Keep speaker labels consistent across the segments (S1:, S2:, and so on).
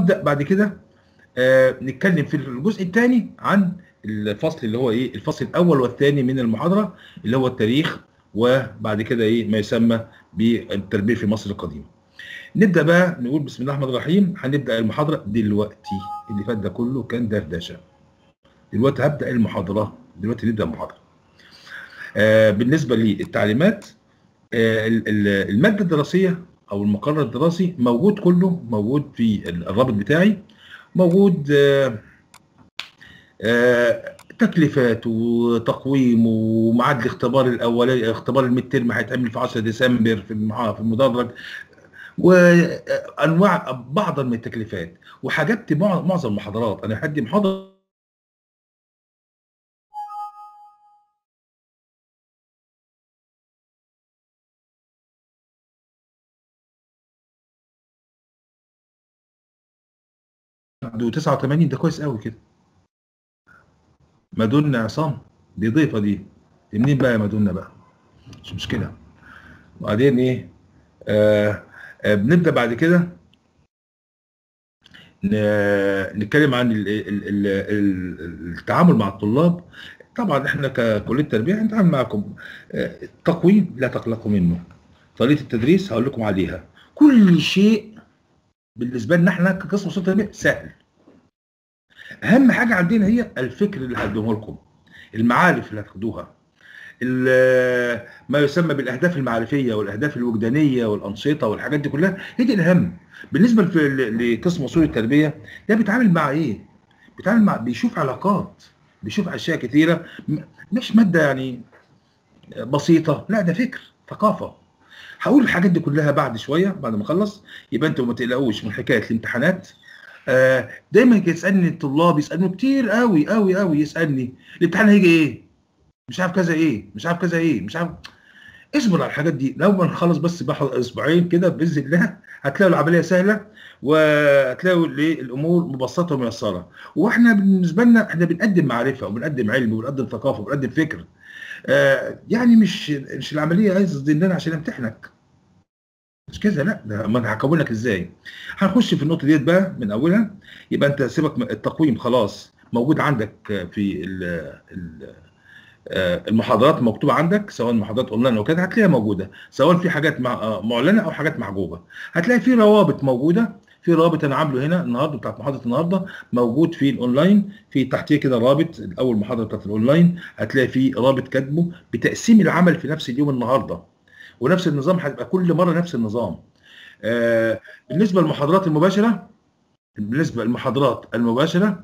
S1: هبدا بعد كده آه نتكلم في الجزء الثاني عن الفصل اللي هو ايه الفصل الاول والثاني من المحاضره اللي هو التاريخ وبعد كده ايه ما يسمى بالتربيه في مصر القديمه نبدا بقى نقول بسم الله الرحمن الرحيم هنبدا المحاضره دلوقتي اللي فات ده كله كان دردشه دلوقتي هبدا المحاضره دلوقتي نبدا المحاضره آه بالنسبه للتعليمات آه الماده الدراسيه او المقرر الدراسي موجود كله موجود في الرابط بتاعي موجود آه آه تكليفات وتقويم وميعاد الاختبار الاولي اختبار الميد ترم هيتعمل في 10 ديسمبر في في المدرج وانواع بعض من التكليفات وحاجات معظم المحاضرات انا هدي محاضره عنده 89 ده كويس قوي كده مدن عصام دي ضيفه دي منين بقى يا مدن بقى مش مشكله وبعدين ايه آه آه بنبدا بعد كده نتكلم عن ال ال ال التعامل مع الطلاب طبعا احنا ككليه تربيه هنتعامل معكم التقويم لا تقلقوا منه طريقه التدريس هقول لكم عليها كل شيء بالنسبه لنا احنا كقسم وسط تربيه سهل اهم حاجه عندنا هي الفكر اللي هقدمه لكم المعارف اللي هتاخدوها ما يسمى بالاهداف المعرفيه والاهداف الوجدانيه والانشطه والحاجات دي كلها هي دي الاهم بالنسبه لقسم اصول التربيه ده بيتعامل مع ايه بيتعامل مع بيشوف علاقات بيشوف اشياء كثيره مش ماده يعني بسيطه لا ده فكر ثقافه هقول الحاجات دي كلها بعد شويه بعد ما اخلص يبقى انتوا ما تقلقوش من حكايه الامتحانات آه دايما يسالني الطلاب يسالني كتير قوي قوي قوي يسالني الامتحان هيجي ايه مش عارف كذا ايه مش عارف كذا ايه مش عارف اصبر على الحاجات دي لو ما نخلص بس اسبوعين كده باذن الله هتلاقوا العمليه سهله وهتلاقوا الامور مبسطه وميسره واحنا بالنسبه لنا احنا بنقدم معرفه وبنقدم علم وبنقدم ثقافه وبنقدم فكر آه يعني مش مش العمليه عايز تدلنا عشان امتحنك مش كده لا ده ما انا هكون لك ازاي هنخش في النقطه ديت بقى من اولها يبقى انت سيبك من التقويم خلاص موجود عندك في ال ال المحاضرات مكتوبه عندك سواء محاضرات اونلاين او كده هتلاقيها موجوده سواء في حاجات معلنه او حاجات محجوبه هتلاقي في روابط موجوده في رابط انا عامله هنا النهارده بتاعت محاضره النهارده موجود في الاونلاين في تحتيه كده رابط اول محاضره بتاعت الاونلاين هتلاقي في رابط كاتبه بتقسيم العمل في نفس اليوم النهارده ونفس النظام هتبقى كل مره نفس النظام آه بالنسبه للمحاضرات المباشره بالنسبه للمحاضرات المباشره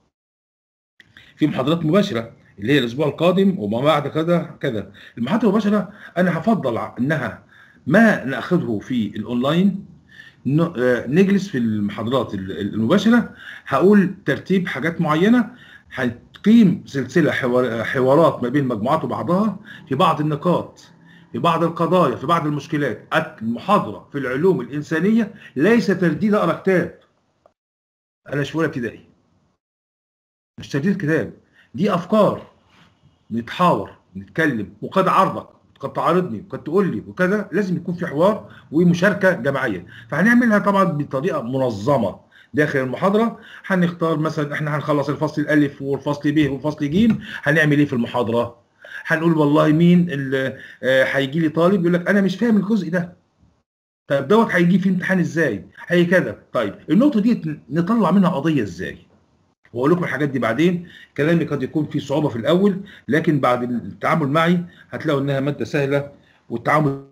S1: في محاضرات مباشره اللي هي الاسبوع القادم وما بعد كذا كذا المحاضره المباشره انا هفضل انها ما ناخذه في الاونلاين نجلس في المحاضرات المباشره هقول ترتيب حاجات معينه هتقيم سلسله حوارات ما بين مجموعات وبعضها في بعض النقاط في بعض القضايا في بعض المشكلات المحاضره في العلوم الانسانيه ليس ترديد اقرا كتاب انا مش في اولى ابتدائي مش ترديد كتاب دي افكار نتحاور نتكلم وقد عرضك قد تعارضني وقد تقول لي وكذا لازم يكون في حوار ومشاركه جماعيه فهنعملها طبعا بطريقه منظمه داخل المحاضره هنختار مثلا احنا هنخلص الفصل الالف والفصل ب والفصل ج هنعمل ايه في المحاضره هنقول والله مين اللي هيجي لي طالب يقول لك انا مش فاهم الجزء ده طيب دوت هيجي في امتحان ازاي هي كذا طيب النقطه دي نطلع منها قضيه ازاي واقول لكم الحاجات دي بعدين كلامي قد يكون فيه صعوبه في الاول لكن بعد التعامل معي هتلاقوا انها ماده سهله والتعامل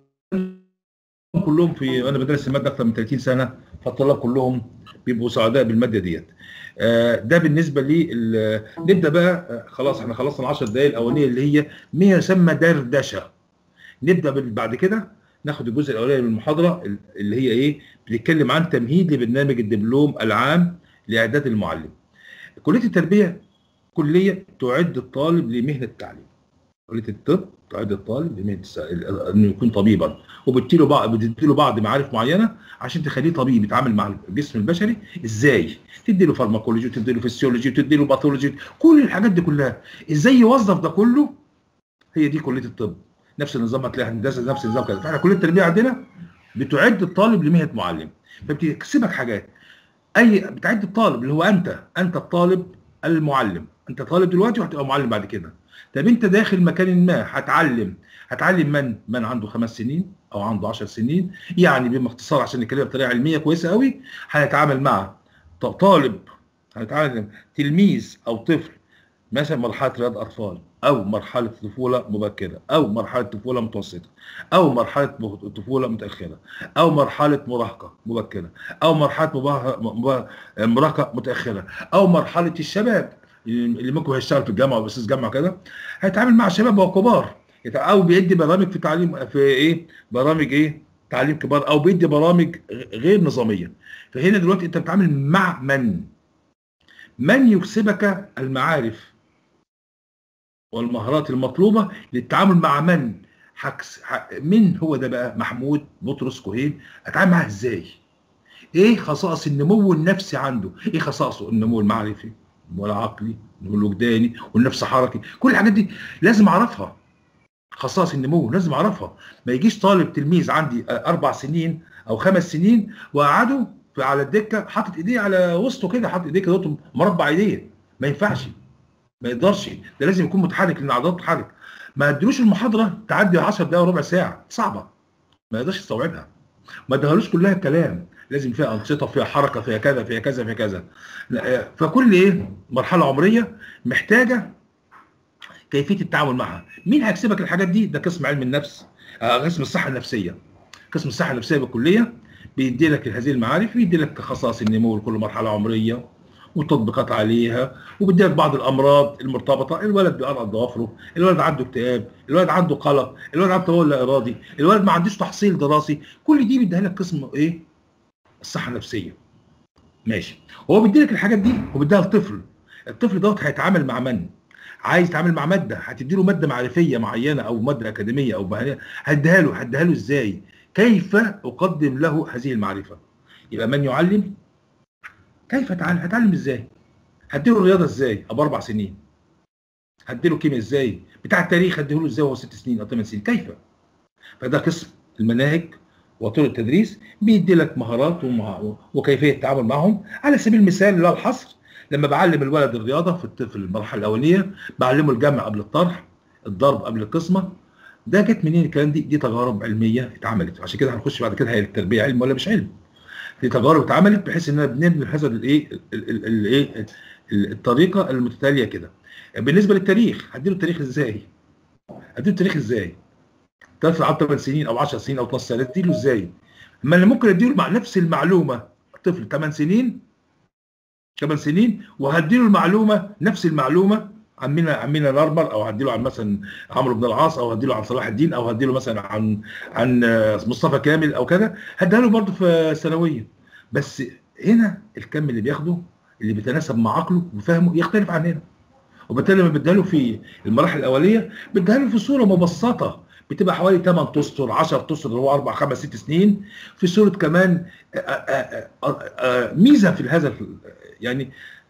S1: كلهم في انا بدرس الماده اكثر من 30 سنه فالطلاب كلهم بيبقوا سعداء بالماده ديت ده بالنسبه لي نبدا بقى خلاص احنا خلصنا ال 10 دقائق الاولانيه اللي هي ما يسمى دردشه نبدا بعد كده ناخد الجزء الاولاني من المحاضره اللي هي ايه بنتكلم عن تمهيد لبرنامج الدبلوم العام لاعداد المعلم كليه التربيه كليه تعد الطالب لمهنه التعليم كليه الطب تعد الطالب لمهنه انه يكون طبيبا وبتديله بعض بتديله بعض معارف معينه عشان تخليه طبيب يتعامل مع الجسم البشري ازاي تدي له فارماكولوجي وتدي له فيسيولوجي وتدي له باثولوجي كل الحاجات دي كلها ازاي يوظف ده كله هي دي كليه الطب نفس النظام هتلاقي هندسه نفس النظام كده فاحنا كليه التربيه عندنا بتعد الطالب لمهنه معلم فبتكسبك حاجات اي بتعد الطالب اللي هو انت انت الطالب المعلم انت طالب دلوقتي وهتبقى معلم بعد كده طب انت داخل مكان ما هتعلم هتعلم من من عنده خمس سنين او عنده 10 سنين يعني باختصار عشان نتكلم بطريقه علميه كويسه قوي هنتعامل مع طالب هنتعلم تلميذ او طفل مثلا مرحله رياض اطفال او مرحله طفوله مبكره او مرحله طفوله متوسطه او مرحله طفوله متاخره او مرحله مراهقه مبكره او مرحله مراهقه متاخره او مرحله الشباب اللي ممكن هيشتغل في الجامعه او استاذ جامعه كده هيتعامل مع شباب وكبار او بيدي برامج في تعليم في ايه برامج ايه تعليم كبار او بيدي برامج غير نظاميه فهنا دلوقتي انت بتتعامل مع من من يكسبك المعارف والمهارات المطلوبه للتعامل مع من حكس من هو ده بقى محمود بطرس كوهين اتعامل معاه ازاي ايه خصائص النمو النفسي عنده ايه خصائصه النمو المعرفي والعقلي والوجداني والنفس حركي كل الحاجات دي لازم اعرفها خصائص النمو لازم اعرفها ما يجيش طالب تلميذ عندي اربع سنين او خمس سنين واقعده على الدكه حاطط ايديه على وسطه كده حاطط ايديه كده مربع ايديه ما ينفعش ما يقدرش ده لازم يكون متحرك لان عضلاته تتحرك ما ادلوش المحاضره تعدي 10 دقائق وربع ساعه صعبه ما يقدرش يستوعبها ما ادهالوش كلها كلام لازم فيها انشطه فيها حركه فيها كذا فيها كذا فيها كذا فكل ايه مرحله عمريه محتاجه كيفيه التعامل معها مين هيكسبك الحاجات دي ده قسم علم النفس قسم الصحه النفسيه قسم الصحه النفسيه بالكليه بيدي لك هذه المعارف بيدي لك خصائص النمو لكل مرحله عمريه وتطبيقات عليها وبيدي لك بعض الامراض المرتبطه الولد بيقرأ ضوافره الولد عنده اكتئاب الولد عنده قلق الولد عنده تطور لا ارادي الولد ما عندوش تحصيل دراسي كل دي بيديها لك قسم ايه الصحه النفسيه ماشي هو بيدي لك الحاجات دي وبيديها للطفل الطفل دوت هيتعامل مع من عايز يتعامل مع ماده هتدي له ماده معرفيه معينه او ماده اكاديميه او مهنيه هديها له هديها له ازاي كيف اقدم له هذه المعرفه يبقى من يعلم كيف اتعلم هتعلم ازاي هديله الرياضه ازاي ابو اربع سنين هديله كيمياء ازاي بتاع التاريخ هديله ازاي وهو ست سنين او ثمان سنين كيف فده قسم المناهج وطرق التدريس بيدي لك مهارات ومع... وكيفيه التعامل معهم على سبيل المثال لا الحصر لما بعلم الولد الرياضه في في المرحله الاوليه بعلمه الجمع قبل الطرح الضرب قبل القسمه ده جت منين الكلام دي دي تجارب علميه اتعملت عشان كده هنخش بعد كده هي التربيه علم ولا مش علم دي تجارب اتعملت بحيث اننا بنبني هذا الايه الايه الطريقه المتتاليه كده بالنسبه للتاريخ هديله التاريخ ازاي هديله التاريخ ازاي طفل عنده 8 سنين او 10 سنين او 12 سنه اديله ازاي اما اللي ممكن اديله مع نفس المعلومه طفل 8 سنين 8 سنين وهديله المعلومه نفس المعلومه عمنا عمنا الارمر او هديله عن مثلا عمرو بن العاص او هديله عن صلاح الدين او هديله مثلا عن عن مصطفى كامل او كذا هديها له برضه في ثانويه بس هنا الكم اللي بياخده اللي بيتناسب مع عقله وفهمه يختلف عن هنا وبالتالي لما بديها له في المراحل الاوليه بديها له في صوره مبسطه بتبقى حوالي 8 اسطر 10 اسطر اللي هو 4 5 6 سنين في صوره كمان آآ آآ ميزه في هذا يعني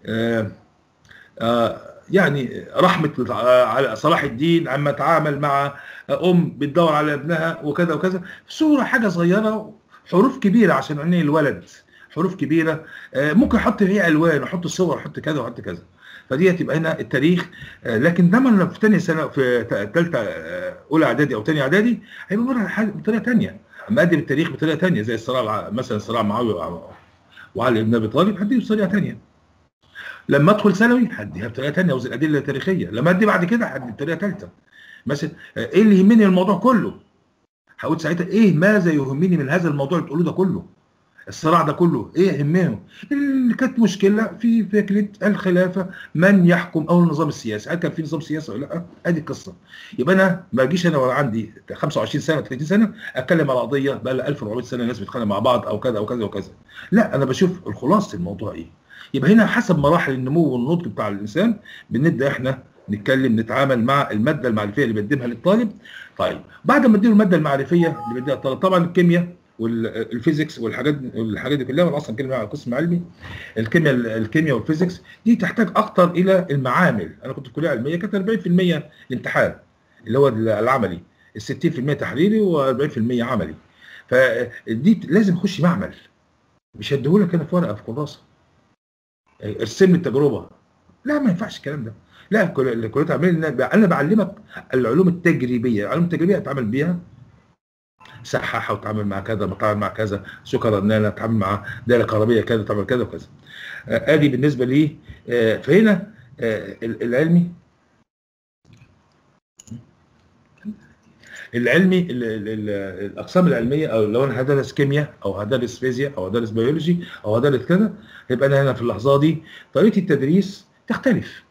S1: يعني رحمه على صلاح الدين عما تعامل مع ام بتدور على ابنها وكذا وكذا صوره حاجه صغيره حروف كبيره عشان عيني الولد حروف كبيره ممكن احط فيها الوان واحط صور احط كذا واحط كذا فدي تبقى هنا التاريخ لكن لما في ثانيه سنه في ثالثه اولى اعدادي او ثانيه اعدادي هيبقى مره بطريقه ثانيه اما اقدم التاريخ بطريقه ثانيه زي الصراع مثلا صراع معاويه وعلي بن ابي طالب هديه بطريقه ثانيه لما ادخل ثانوي هديها بطريقه ثانيه اوزن الادله التاريخيه لما ادي بعد كده هدي بطريقه ثالثه مثلا ايه اللي يهمني الموضوع كله هقول ساعتها ايه ماذا يهمني من هذا الموضوع اللي بتقوله ده كله الصراع ده كله ايه يهمهم اللي كانت مشكله في فكره الخلافه من يحكم او النظام السياسي هل كان في نظام سياسي ولا لا ادي القصه يبقى انا ما اجيش انا وانا عندي 25 سنه 30 سنه اتكلم على قضيه بقى لها 1400 سنه الناس بتتخانق مع بعض او كذا او كذا وكذا لا انا بشوف الخلاصه الموضوع ايه يبقى هنا حسب مراحل النمو والنضج بتاع الانسان بنبدا احنا نتكلم نتعامل مع الماده المعرفيه اللي بقدمها للطالب طيب بعد ما اديله الماده المعرفيه اللي بديها الطالب طبعا الكيمياء والفيزيكس والحاجات والحاجات دي كلها وانا اصلا كلمه على قسم علمي الكيمياء الكيمياء والفيزيكس دي تحتاج اكتر الى المعامل انا كنت في كليه علميه كانت 40% الامتحان اللي هو العملي ال 60% تحريري و40% عملي فدي لازم اخش معمل مش هديهولك انا في ورقه في كراسه ارسم لي التجربه لا ما ينفعش الكلام ده لا كل- الكليات العلميه انا بعلمك العلوم التجريبيه العلوم التجريبيه اتعامل بيها صححها وتعامل مع كذا وتعامل مع كذا سكر النانه تعامل مع دائره كهربيه كذا تعمل كذا وكذا آه، ادي بالنسبه لي آه، فهنا آه، ال- العلمي العلمي ال- ال- ال- الاقسام العلميه او لو انا هدرس كيمياء او هدرس فيزياء او هدرس بيولوجي او هدرس كذا يبقى انا هنا في اللحظه دي طريقه التدريس تختلف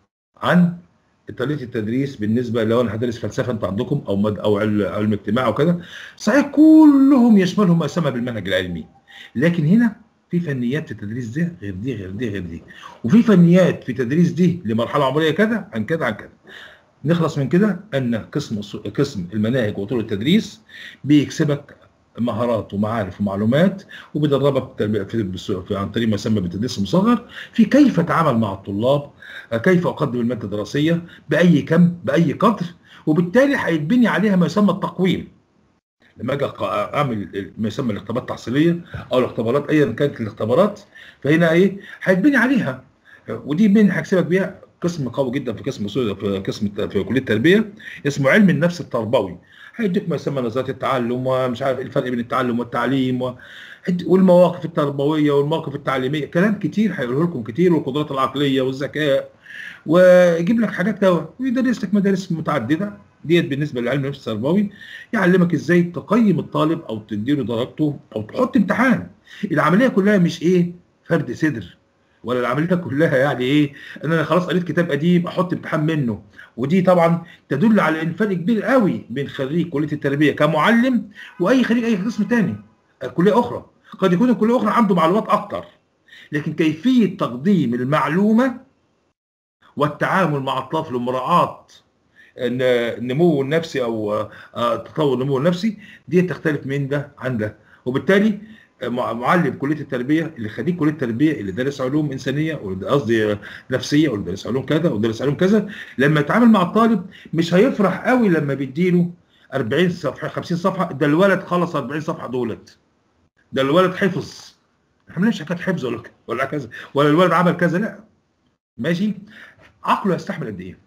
S1: عن طريقه التدريس بالنسبه لو انا هدرس فلسفه انت عندكم او مد او عل- علم اجتماع او كده صحيح كلهم يشملهم ما يسمى بالمنهج العلمي لكن هنا في فنيات في التدريس ده غير دي غير دي غير دي وفي فنيات في تدريس دي لمرحله عمريه كذا عن كذا عن كذا نخلص من كده ان قسم الص- قسم المناهج وطرق التدريس بيكسبك مهارات ومعارف ومعلومات وبيدربك تربية- في بس- في- عن طريق ما يسمى بالتدريس المصغر في كيف اتعامل مع الطلاب آه، كيف اقدم الماده الدراسيه باي كم باي قدر وبالتالي هيتبني عليها ما يسمى التقويم لما اجي أق- اعمل ال- ما يسمى الاختبارات التحصيليه او الاختبارات ايا كانت الاختبارات فهنا ايه هيتبني عليها ودي من هكسبك بيها قسم قوي جدا في قسم أصول- في قسم الت- في كليه التربيه اسمه علم النفس التربوي هيديك ما يسمى نظريات التعلم ومش عارف الفرق بين التعلم والتعليم و... والمواقف التربويه والمواقف التعليميه كلام كتير هيقوله لكم كتير والقدرات العقليه والذكاء ويجيب لك حاجات كده ويدرس لك مدارس متعدده ديت بالنسبه لعلم النفس التربوي يعلمك ازاي تقيم الطالب او تديله درجته او تحط امتحان العمليه كلها مش ايه فرد صدر ولا العمليه كلها يعني ايه ان انا خلاص قريت كتاب قديم احط امتحان منه ودي طبعا تدل على ان فرق كبير قوي بين خريج كليه التربيه كمعلم واي خريج اي قسم تاني آه، كليه اخرى قد يكون الكليه الاخرى عنده معلومات اكتر لكن كيفيه تقديم المعلومه والتعامل مع الطفل ومراعاه ان النمو النفسي او آه، تطور النمو النفسي دي تختلف من ده عن ده وبالتالي آه، مع- معلم كليه التربيه اللي خريج كليه التربيه اللي دارس علوم انسانيه واللي قصدي آه، نفسيه واللي دارس علوم كذا واللي دارس علوم كذا لما يتعامل مع الطالب مش هيفرح قوي لما بيديله 40 صفحه 50 صفحه ده الولد خلص 40 صفحه دولت ده الولد حفظ احنا مش حكايه حفظ ولا ك- ولا كذا ولا الولد عمل كذا لا ماشي عقله يستحمل قد ايه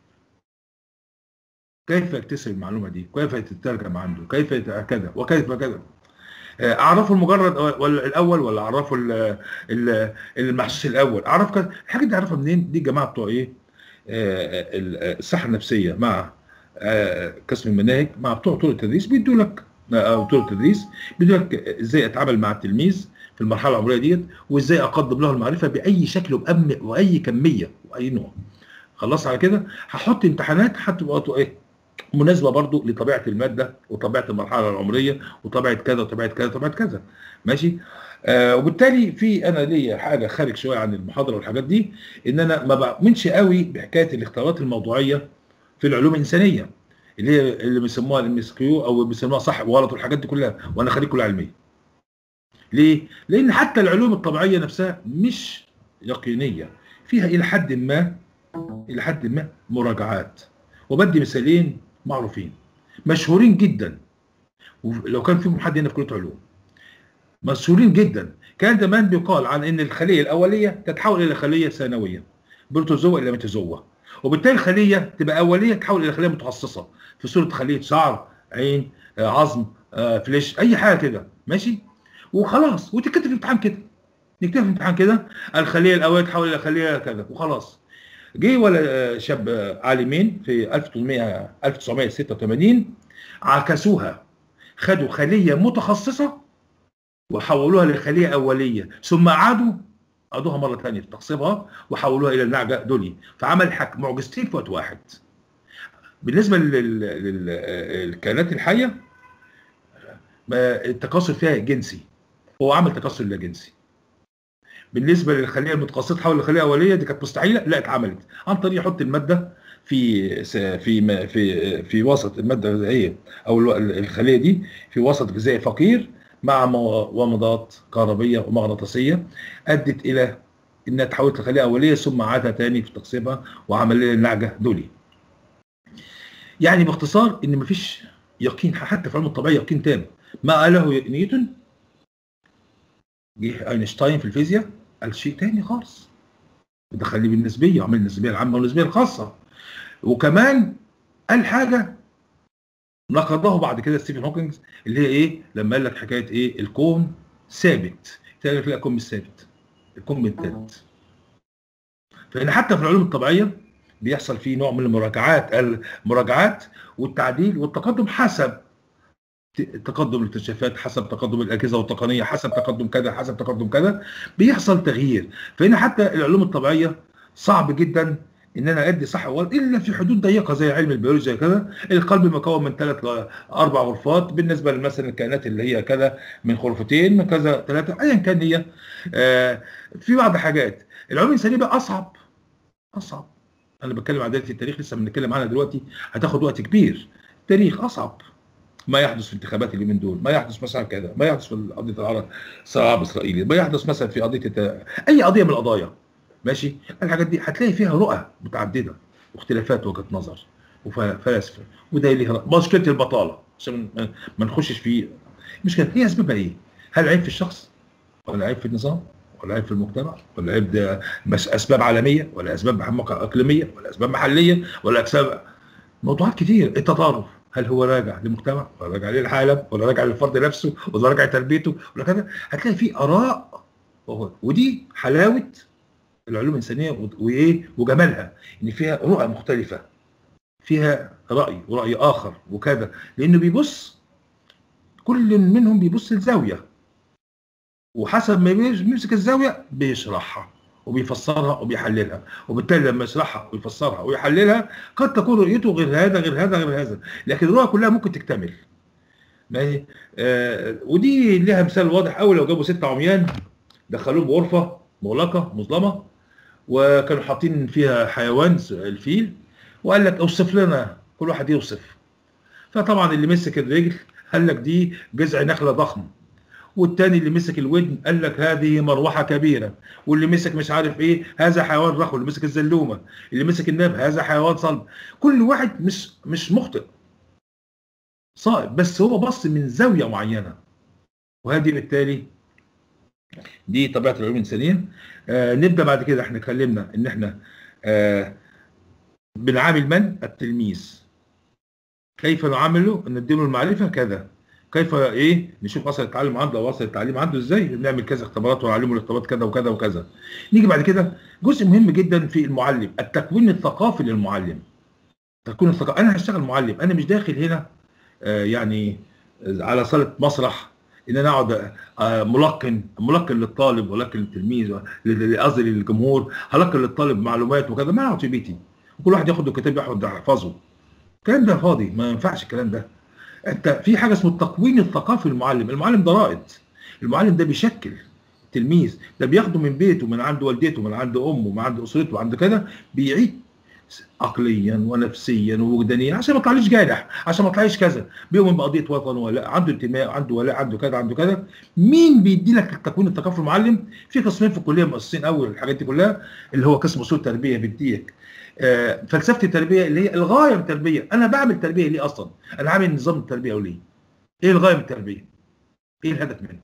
S1: كيف يكتسب المعلومه دي كيف تترجم عنده كيف يت- كذا وكيف كذا آه، اعرفه المجرد ولا الاول ولا اعرفه ال- ال- المحسوس الاول اعرف كذا الحاجه دي اعرفها منين دي الجماعه بتوع ايه آه، ال- الصحه النفسيه مع آه، قسم المناهج مع بتوع طرق التدريس بيدوا لك او طرق التدريس بيدوا لك ازاي اتعامل مع التلميذ في المرحله العمريه ديت وازاي اقدم له المعرفه باي شكل وبأم واي كميه واي نوع خلاص على كده هحط امتحانات هتبقى ايه مناسبه برضو لطبيعه الماده وطبيعه المرحله العمريه وطبيعه كذا وطبيعه كذا وطبيعه كذا ماشي آه وبالتالي في انا ليا حاجه خارج شويه عن المحاضره والحاجات دي ان انا ما بؤمنش قوي بحكايه الاختيارات الموضوعيه في العلوم الانسانيه اللي هي اللي بيسموها الام اس كيو او بيسموها صح وغلط والحاجات دي كلها وانا خريج كليه علميه ليه؟ لان حتى العلوم الطبيعيه نفسها مش يقينيه فيها الى حد ما الى حد ما مراجعات وبدي مثالين معروفين مشهورين جدا ولو كان فيهم حد هنا في كليه علوم مشهورين جدا كان زمان بيقال عن ان الخليه الاوليه تتحول الى خليه ثانويه بروتوزوا الى ميتوزوا وبالتالي الخليه تبقى اوليه تتحول الى خليه متخصصه في صوره خليه شعر عين آه، عظم آه، فليش اي حاجه كده ماشي وخلاص وتكتب في الامتحان كده نكتب في الامتحان كده الخليه الاوليه تتحول الى خليه كذا وخلاص جه ولا شاب آه، عالمين في 1800 1986 عكسوها خدوا خليه متخصصه وحولوها لخليه اوليه ثم عادوا عادوها مره ثانيه في تقسيمها وحولوها الى النعجه دولي فعمل حك معجزتين في وقت واحد بالنسبه لل- لل- للكائنات الحيه ما التكاثر فيها جنسي هو عمل تكاثر لا جنسي بالنسبه للخليه المتخصصه تحول لخليه اوليه دي كانت مستحيله لا اتعملت عن طريق يحط الماده في س- في م- في في وسط الماده الغذائيه او الو- الخليه دي في وسط غذائي فقير مع مو- ومضات كهربيه ومغناطيسيه ادت الى انها تحولت لخليه اوليه ثم عادها تاني في تقسيمها وعمل لنا النعجه دولي. يعني باختصار ان مفيش يقين حتى في علم الطبيعه يقين تام ما قاله نيوتن جه اينشتاين في الفيزياء قال شيء تاني خالص دخلني بالنسبيه وعمل النسبيه العامه والنسبيه الخاصه وكمان قال حاجه نقضه بعد كده ستيفن هوكينج اللي هي ايه لما قال لك حكايه ايه الكون ثابت قال لك لا الكون مش ثابت الكون بالثابت فان حتى في العلوم الطبيعيه بيحصل فيه نوع من المراجعات المراجعات والتعديل والتقدم حسب تقدم الاكتشافات حسب تقدم الاجهزه والتقنيه حسب تقدم كذا حسب تقدم كذا بيحصل تغيير فهنا حتى العلوم الطبيعيه صعب جدا ان انا ادي صح وغلط الا في حدود ضيقه زي علم البيولوجيا كذا القلب مكون من ثلاث اربع غرفات بالنسبه مثلا الكائنات اللي هي كذا من غرفتين من كذا ثلاثه ايا كان هي آه في بعض حاجات العلوم الانسانيه بقى اصعب اصعب انا بتكلم عن دلوقتي التاريخ لسه بنتكلم عنها دلوقتي هتاخد وقت كبير التاريخ اصعب ما يحدث في انتخابات اليومين دول ما يحدث مثلا كذا ما يحدث في قضيه العرب الصراع الاسرائيلي ما يحدث مثلا في قضيه الت... اي قضيه من القضايا ماشي الحاجات دي هتلاقي فيها رؤى متعدده واختلافات وجهه نظر وفلاسفه وده ليه مشكله البطاله عشان ما نخشش في مشكله هي اسبابها ايه؟ هل عيب في الشخص؟ ولا عيب في النظام؟ ولا عيب في المجتمع؟ ولا عيب ده اسباب عالميه؟ ولا اسباب اقليميه؟ ولا اسباب محليه؟ ولا اسباب موضوعات كتير التطرف هل هو راجع لمجتمع ولا راجع للعالم ولا راجع للفرد نفسه ولا راجع لتربيته ولا كذا هتلاقي في اراء ودي حلاوه العلوم الانسانيه وايه وجمالها ان فيها رؤى مختلفه فيها راي وراي اخر وكذا لانه بيبص كل منهم بيبص لزاويه وحسب ما بيمسك الزاويه بيشرحها وبيفسرها وبيحللها وبالتالي لما يشرحها ويفسرها ويحللها قد تكون رؤيته غير هذا غير هذا غير هذا لكن الرؤى كلها ممكن تكتمل ماشي آه ودي لها مثال واضح قوي لو جابوا ستة عميان دخلوهم غرفة مغلقة مظلمة وكانوا حاطين فيها حيوان الفيل وقال لك اوصف لنا كل واحد يوصف فطبعا اللي مسك الرجل قال لك دي جذع نخله ضخم والتاني اللي مسك الودن قال لك هذه مروحه كبيره واللي مسك مش عارف ايه هذا حيوان رخو اللي مسك الزلومه اللي مسك الناب هذا حيوان صلب كل واحد مش مش مخطئ صائب بس هو بص من زاويه معينه وهذه بالتالي دي طبيعه العلوم الانسانيه آه نبدا بعد كده احنا اتكلمنا ان احنا آه بنعامل من التلميذ كيف نعامله ان نديله المعرفه كذا كيف ايه نشوف اثر التعلم عنده او اثر التعليم عنده ازاي نعمل كذا اختبارات ونعلمه الاختبارات كذا وكذا وكذا نيجي بعد كده جزء مهم جدا في المعلم التكوين الثقافي للمعلم تكوين الثقافي انا هشتغل معلم انا مش داخل هنا آه يعني على صاله مسرح ان انا اقعد ملقن ملقن للطالب ولكن للتلميذ قصدي للجمهور هلقن للطالب معلومات وكذا ما اقعد في بيتي وكل واحد ياخد الكتاب يقعد يحفظه الكلام ده فاضي ما ينفعش الكلام ده انت في حاجه اسمه التكوين الثقافي للمعلم المعلم ده رائد المعلم ده بيشكل التلميذ ده بياخده من بيته من عند والدته من عند امه من عند اسرته عند كده بيعيد عقليا ونفسيا ووجدانيا عشان ما يطلعليش جارح عشان ما يطلعليش كذا بيؤمن بقضيه وطن ولا عنده انتماء عنده ولاء عنده كذا عنده كذا مين بيدي لك التكوين الثقافي المعلم في قسمين في الكليه مؤسسين اول الحاجات دي كلها اللي هو قسم اصول تربيه بيديك آه فلسفه التربيه اللي هي الغايه من التربيه انا بعمل تربيه ليه اصلا انا عامل نظام التربيه وليه ايه الغايه من التربيه ايه الهدف منه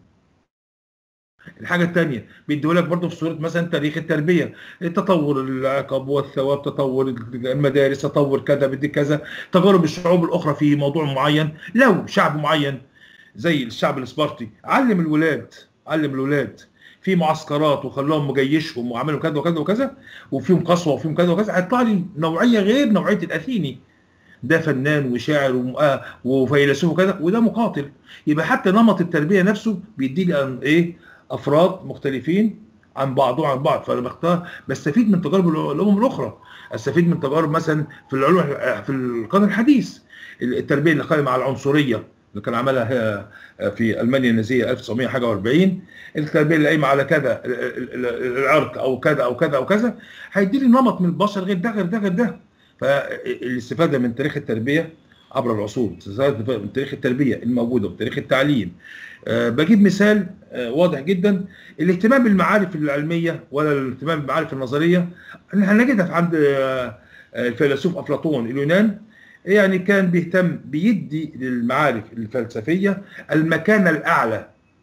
S1: الحاجة الثانية بيدوا لك برضه في صورة مثلا تاريخ التربية تطور العقاب والثواب تطور المدارس تطور كذا بدي كذا تجارب الشعوب الأخرى في موضوع معين لو شعب معين زي الشعب الإسبرطي علم الولاد علم الولاد في معسكرات وخلاهم مجيشهم وعملوا كذا وكذا وكذا وفيهم قسوة وفيهم كذا وكذا هيطلع لي نوعية غير نوعية الأثيني ده فنان وشاعر وفيلسوف وكذا وده مقاتل يبقى حتى نمط التربية نفسه بيدي لي ايه افراد مختلفين عن بعض وعن بعض فانا بختار بستفيد من تجارب الامم الاخرى استفيد من تجارب مثلا في العلوم في القرن الحديث التربيه اللي قائمه على العنصريه اللي كان عملها في المانيا النازيه 1940 التربيه اللي قايمه على كذا العرق او كذا او كذا او كذا هيدي لي نمط من البشر غير ده غير ده غير ده فالاستفاده من تاريخ التربيه عبر العصور من تاريخ التربيه الموجوده وتاريخ التعليم أه بجيب مثال أه واضح جدا الاهتمام بالمعارف العلميه ولا الاهتمام بالمعارف النظريه هنجدها عند أه الفيلسوف افلاطون اليونان يعني كان بيهتم بيدي للمعارف الفلسفيه المكانه الاعلى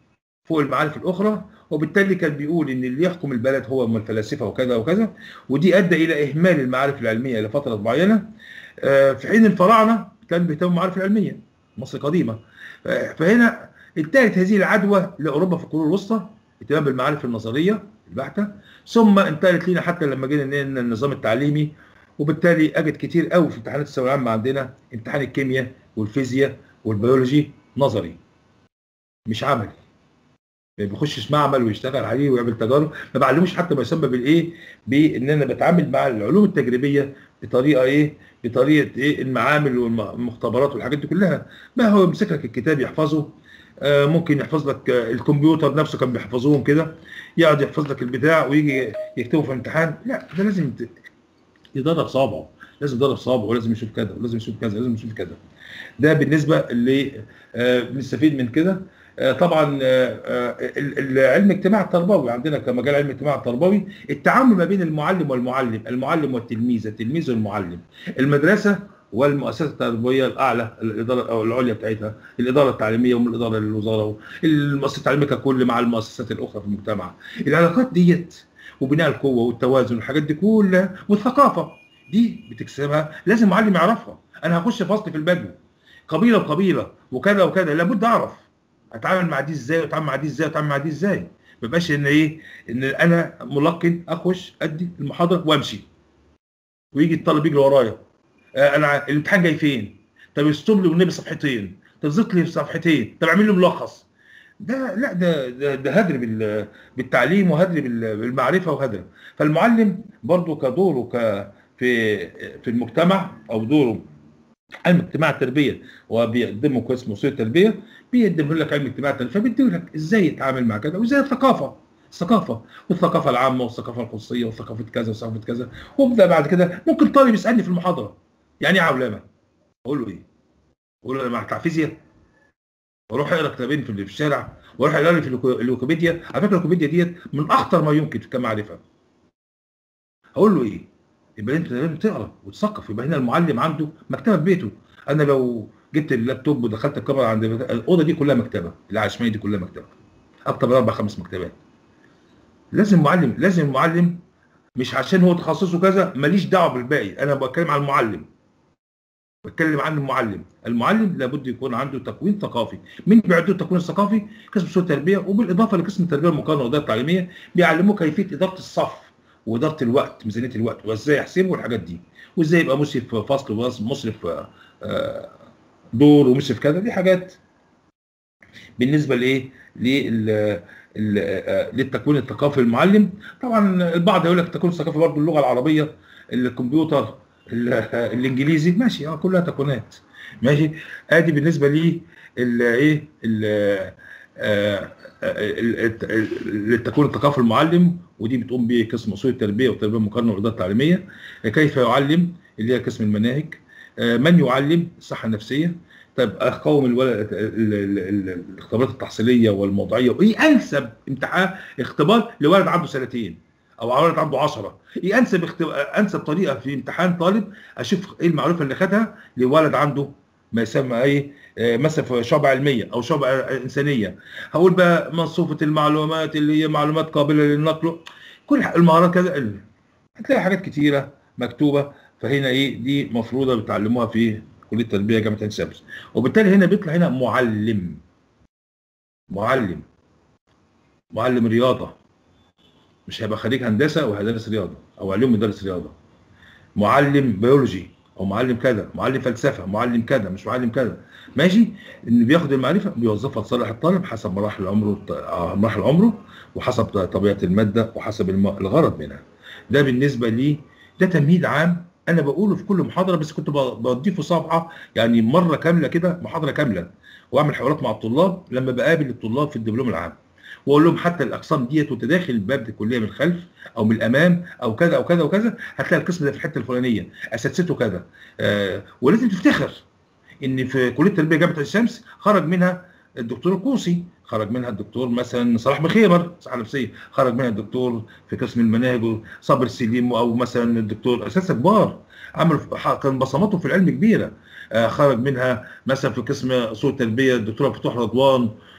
S1: فوق المعارف الاخرى وبالتالي كان بيقول ان اللي يحكم البلد هو من الفلاسفه وكذا وكذا ودي ادى الى اهمال المعارف العلميه لفتره معينه آه، في حين الفراعنه كانوا بيهتموا بالمعارف العلميه مصر القديمه آه، فهنا انتهت هذه العدوى لاوروبا في القرون الوسطى اهتمام بالمعارف النظريه البحته ثم انتقلت لنا حتى لما جينا نقلنا النظام التعليمي وبالتالي اجد كتير قوي في امتحانات الثانويه العامه عندنا امتحان الكيمياء والفيزياء والبيولوجي نظري مش عملي ما بيخشش معمل ويشتغل عليه ويعمل تجارب ما بعلموش حتى ما يسمى بالايه بان انا بتعامل مع العلوم التجريبيه بطريقه ايه بطريقه ايه المعامل والمختبرات والحاجات دي كلها ما هو يمسك لك الكتاب يحفظه آه ممكن يحفظ لك آه الكمبيوتر نفسه كان بيحفظوهم كده يقعد يحفظ لك البتاع ويجي يكتبه في الامتحان لا ده لازم يدرب صابعه لازم يدرب صابعه ولازم يشوف كذا ولازم يشوف كذا ولازم يشوف كذا ده بالنسبه اللي آه بنستفيد من كده طبعا علم الاجتماع التربوي عندنا كمجال علم الاجتماع التربوي التعامل ما بين المعلم والمعلم المعلم والتلميذ التلميذ والمعلم المدرسه والمؤسسه التربويه الاعلى الاداره او العليا بتاعتها الاداره التعليميه ومن الاداره للوزاره المؤسسه التعليميه ككل مع المؤسسات الاخرى في المجتمع العلاقات ديت وبناء القوه والتوازن والحاجات دي كلها والثقافه دي بتكسبها لازم معلم يعرفها انا هخش فصل في البدو قبيله وقبيله وكذا وكذا لابد اعرف اتعامل مع دي ازاي واتعامل مع دي ازاي واتعامل مع دي ازاي ما يبقاش ان ايه ان انا ملقن اخش ادي المحاضره وامشي ويجي الطالب يجري ورايا آه انا الامتحان جاي فين طب يسطب لي والنبي صفحتين طب زط لي صفحتين طب اعمل لي ملخص ده لا ده ده, ده هدر بالتعليم وهدر بالمعرفه وهدر فالمعلم برضه كدوره ك في في المجتمع او دوره علم اجتماع التربيه وبيقدمه كويس موسوعه التربيه بيقدم لك علم اجتماع التربيه فبيدي لك ازاي يتعامل مع كذا وازاي الثقافه الثقافه والثقافه العامه والثقافه الخصوصيه وثقافه كذا وثقافه كذا وابدا بعد كده ممكن طالب يسالني في المحاضره يعني ايه عولمه؟ اقول له ايه؟ اقول له انا مع بتاع فيزياء واروح اقرا كتابين في الشارع واروح اقرا لي في الويكيبيديا على فكره الويكيبيديا ديت من اخطر ما يمكن كمعرفه اقول له ايه؟ يبقى انت لازم تقرا وتثقف يبقى هنا المعلم عنده مكتبه في بيته انا لو جبت اللابتوب ودخلت الكاميرا عند الاوضه دي كلها مكتبه اللي على الشمال دي كلها مكتبه اكتر من اربع خمس مكتبات لازم معلم لازم المعلم مش عشان هو تخصصه كذا ماليش دعوه بالباقي انا بتكلم عن المعلم بتكلم عن المعلم المعلم لابد يكون عنده تكوين ثقافي مين بيعدوا التكوين الثقافي قسم سوء التربيه وبالاضافه لقسم التربيه المقارنه والاداره التعليميه بيعلموه كيفيه اداره الصف واداره الوقت ميزانيه الوقت وازاي يحسبه والحاجات دي وازاي يبقى مسرف فصل ومسرف دور ومسرف كذا دي حاجات بالنسبه لايه للتكوين الثقافي للمعلم طبعا البعض يقول لك التكوين الثقافي برضه اللغه العربيه الكمبيوتر الانجليزي ماشي اه كلها تكوينات ماشي ادي بالنسبه لي الايه للتكوين الثقافي المعلم ودي بتقوم به قسم اصول التربيه والتربيه المقارنه والاداره التعليميه كيف يعلم اللي هي قسم المناهج من يعلم الصحه النفسيه طيب اقوم الولد الاختبارات التحصيليه والموضوعيه وايه انسب امتحان اختبار لولد عنده سنتين او ولد عنده 10 ايه انسب اختب... انسب طريقه في امتحان طالب اشوف ايه المعلومه اللي خدها لولد عنده ما يسمى ايه مثلا في شعبة علمية أو شعبة إنسانية هقول بقى مصفوفة المعلومات اللي هي معلومات قابلة للنقل كل المهارات كذا هتلاقي حاجات كتيرة مكتوبة فهنا إيه دي مفروضة بتعلموها في كلية التربية جامعة عين شمس وبالتالي هنا بيطلع هنا معلم معلم معلم رياضة مش هيبقى خريج هندسة وهيدرس رياضة أو علوم يدرس رياضة معلم بيولوجي او معلم كذا معلم فلسفه معلم كذا مش معلم كذا ماشي ان بياخد المعرفه بيوظفها لصالح الطالب حسب مراحل عمره مراحل عمره وحسب طبيعه الماده وحسب الغرض منها ده بالنسبه لي ده تمهيد عام انا بقوله في كل محاضره بس كنت بضيفه صفحه يعني مره كامله كده محاضره كامله واعمل حوارات مع الطلاب لما بقابل الطلاب في الدبلوم العام واقول لهم حتى الاقسام ديت وانت داخل الباب الكليه من الخلف او من الامام او كذا او كذا وكذا هتلاقي القسم ده في الحته الفلانيه اساتذته كذا آه ولازم تفتخر ان في كليه التربيه جامعه الشمس خرج منها الدكتور القوسي خرج منها الدكتور مثلا صلاح بخيمر صحه نفسيه خرج منها الدكتور في قسم المناهج صابر السليم او مثلا الدكتور اساتذه كبار عملوا كان بصماتهم في العلم كبيره آه خرج منها مثلا في قسم اصول التربيه الدكتور فتوح رضوان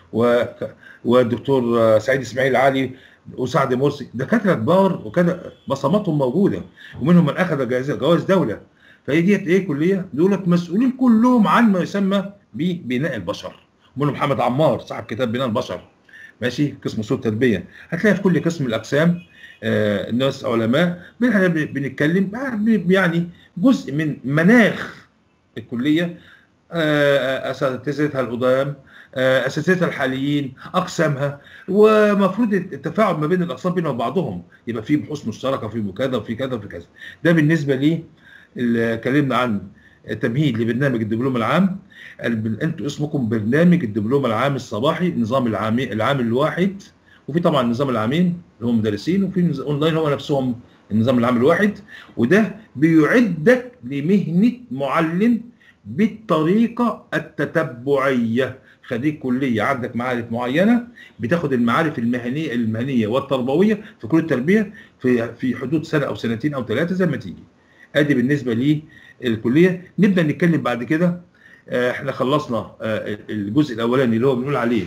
S1: و... والدكتور سعيد اسماعيل علي وسعد مرسي دكاتره كبار وكده بصماتهم موجوده ومنهم من اخذ جائزه جوائز دوله فهي ديت ايه كليه دولت مسؤولين كلهم عن ما يسمى ببناء البشر منهم محمد عمار صاحب كتاب بناء البشر ماشي قسم اصول التربيه هتلاقي في كل قسم من الاقسام آه ناس علماء احنا بنتكلم يعني جزء من مناخ الكليه آه اساتذتها القدام آه اساتذتها الحاليين اقسامها ومفروض التفاعل ما بين الاقسام بينهم وبعضهم يبقى في بحوث مشتركه في كذا وفي كذا وفي كذا ده بالنسبه لي اللي اتكلمنا عن تمهيد لبرنامج الدبلوم العام انتوا اسمكم برنامج الدبلوم العام الصباحي النظام العام العام الواحد وفي طبعا النظام العامين اللي هم مدرسين وفي اونلاين هو نفسهم النظام العام الواحد وده بيعدك لمهنه معلم بالطريقه التتبعيه خريج كليه عندك معارف معينه بتاخد المعارف المهنيه المهنيه والتربويه في كل التربيه في في حدود سنه او سنتين او ثلاثه زي ما تيجي ادي بالنسبه لي الكليه نبدا نتكلم بعد كده احنا خلصنا الجزء الاولاني اللي هو بنقول عليه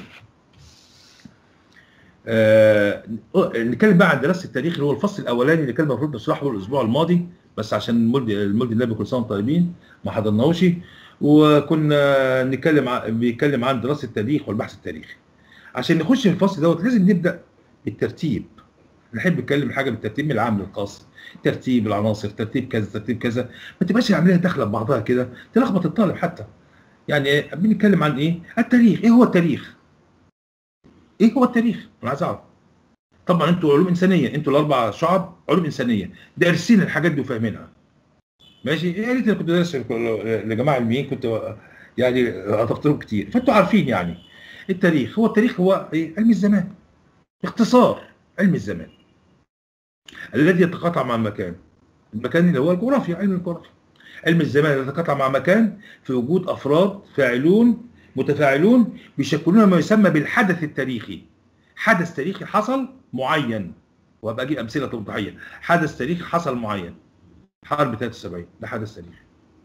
S1: آه نتكلم بقى عن دراسه التاريخ اللي هو الفصل الاولاني اللي كان المفروض نشرحه الاسبوع الماضي بس عشان المولد المولد النبي كل سنه وانتم طيبين ما حضرناهوش وكنا نتكلم عن بيتكلم عن دراسه التاريخ والبحث التاريخي عشان نخش في الفصل دوت لازم نبدا بالترتيب نحب نتكلم حاجه بالترتيب من العام للخاص ترتيب العناصر ترتيب كذا ترتيب كذا ما تبقاش العمليه داخله ببعضها كده تلخبط الطالب حتى يعني بنتكلم عن ايه التاريخ ايه هو التاريخ ايه هو التاريخ انا عايز اعرف طبعا انتوا علوم انسانيه انتوا الاربع شعب علوم انسانيه دارسين الحاجات دي وفاهمينها ماشي يا ريت انا كنت دارس لجماعه علميين كنت يعني اضفتهم كتير فانتوا عارفين يعني التاريخ هو التاريخ هو ايه علم الزمان باختصار علم الزمان الذي يتقاطع مع المكان المكان اللي هو الجغرافيا علم الجغرافيا علم الزمان يتقاطع مع مكان في وجود افراد فاعلون متفاعلون بيشكلون ما يسمى بالحدث التاريخي حدث تاريخي حصل معين وهبقى اجيب امثله توضيحيه حدث تاريخي حصل معين حرب 73 ده حدث تاريخي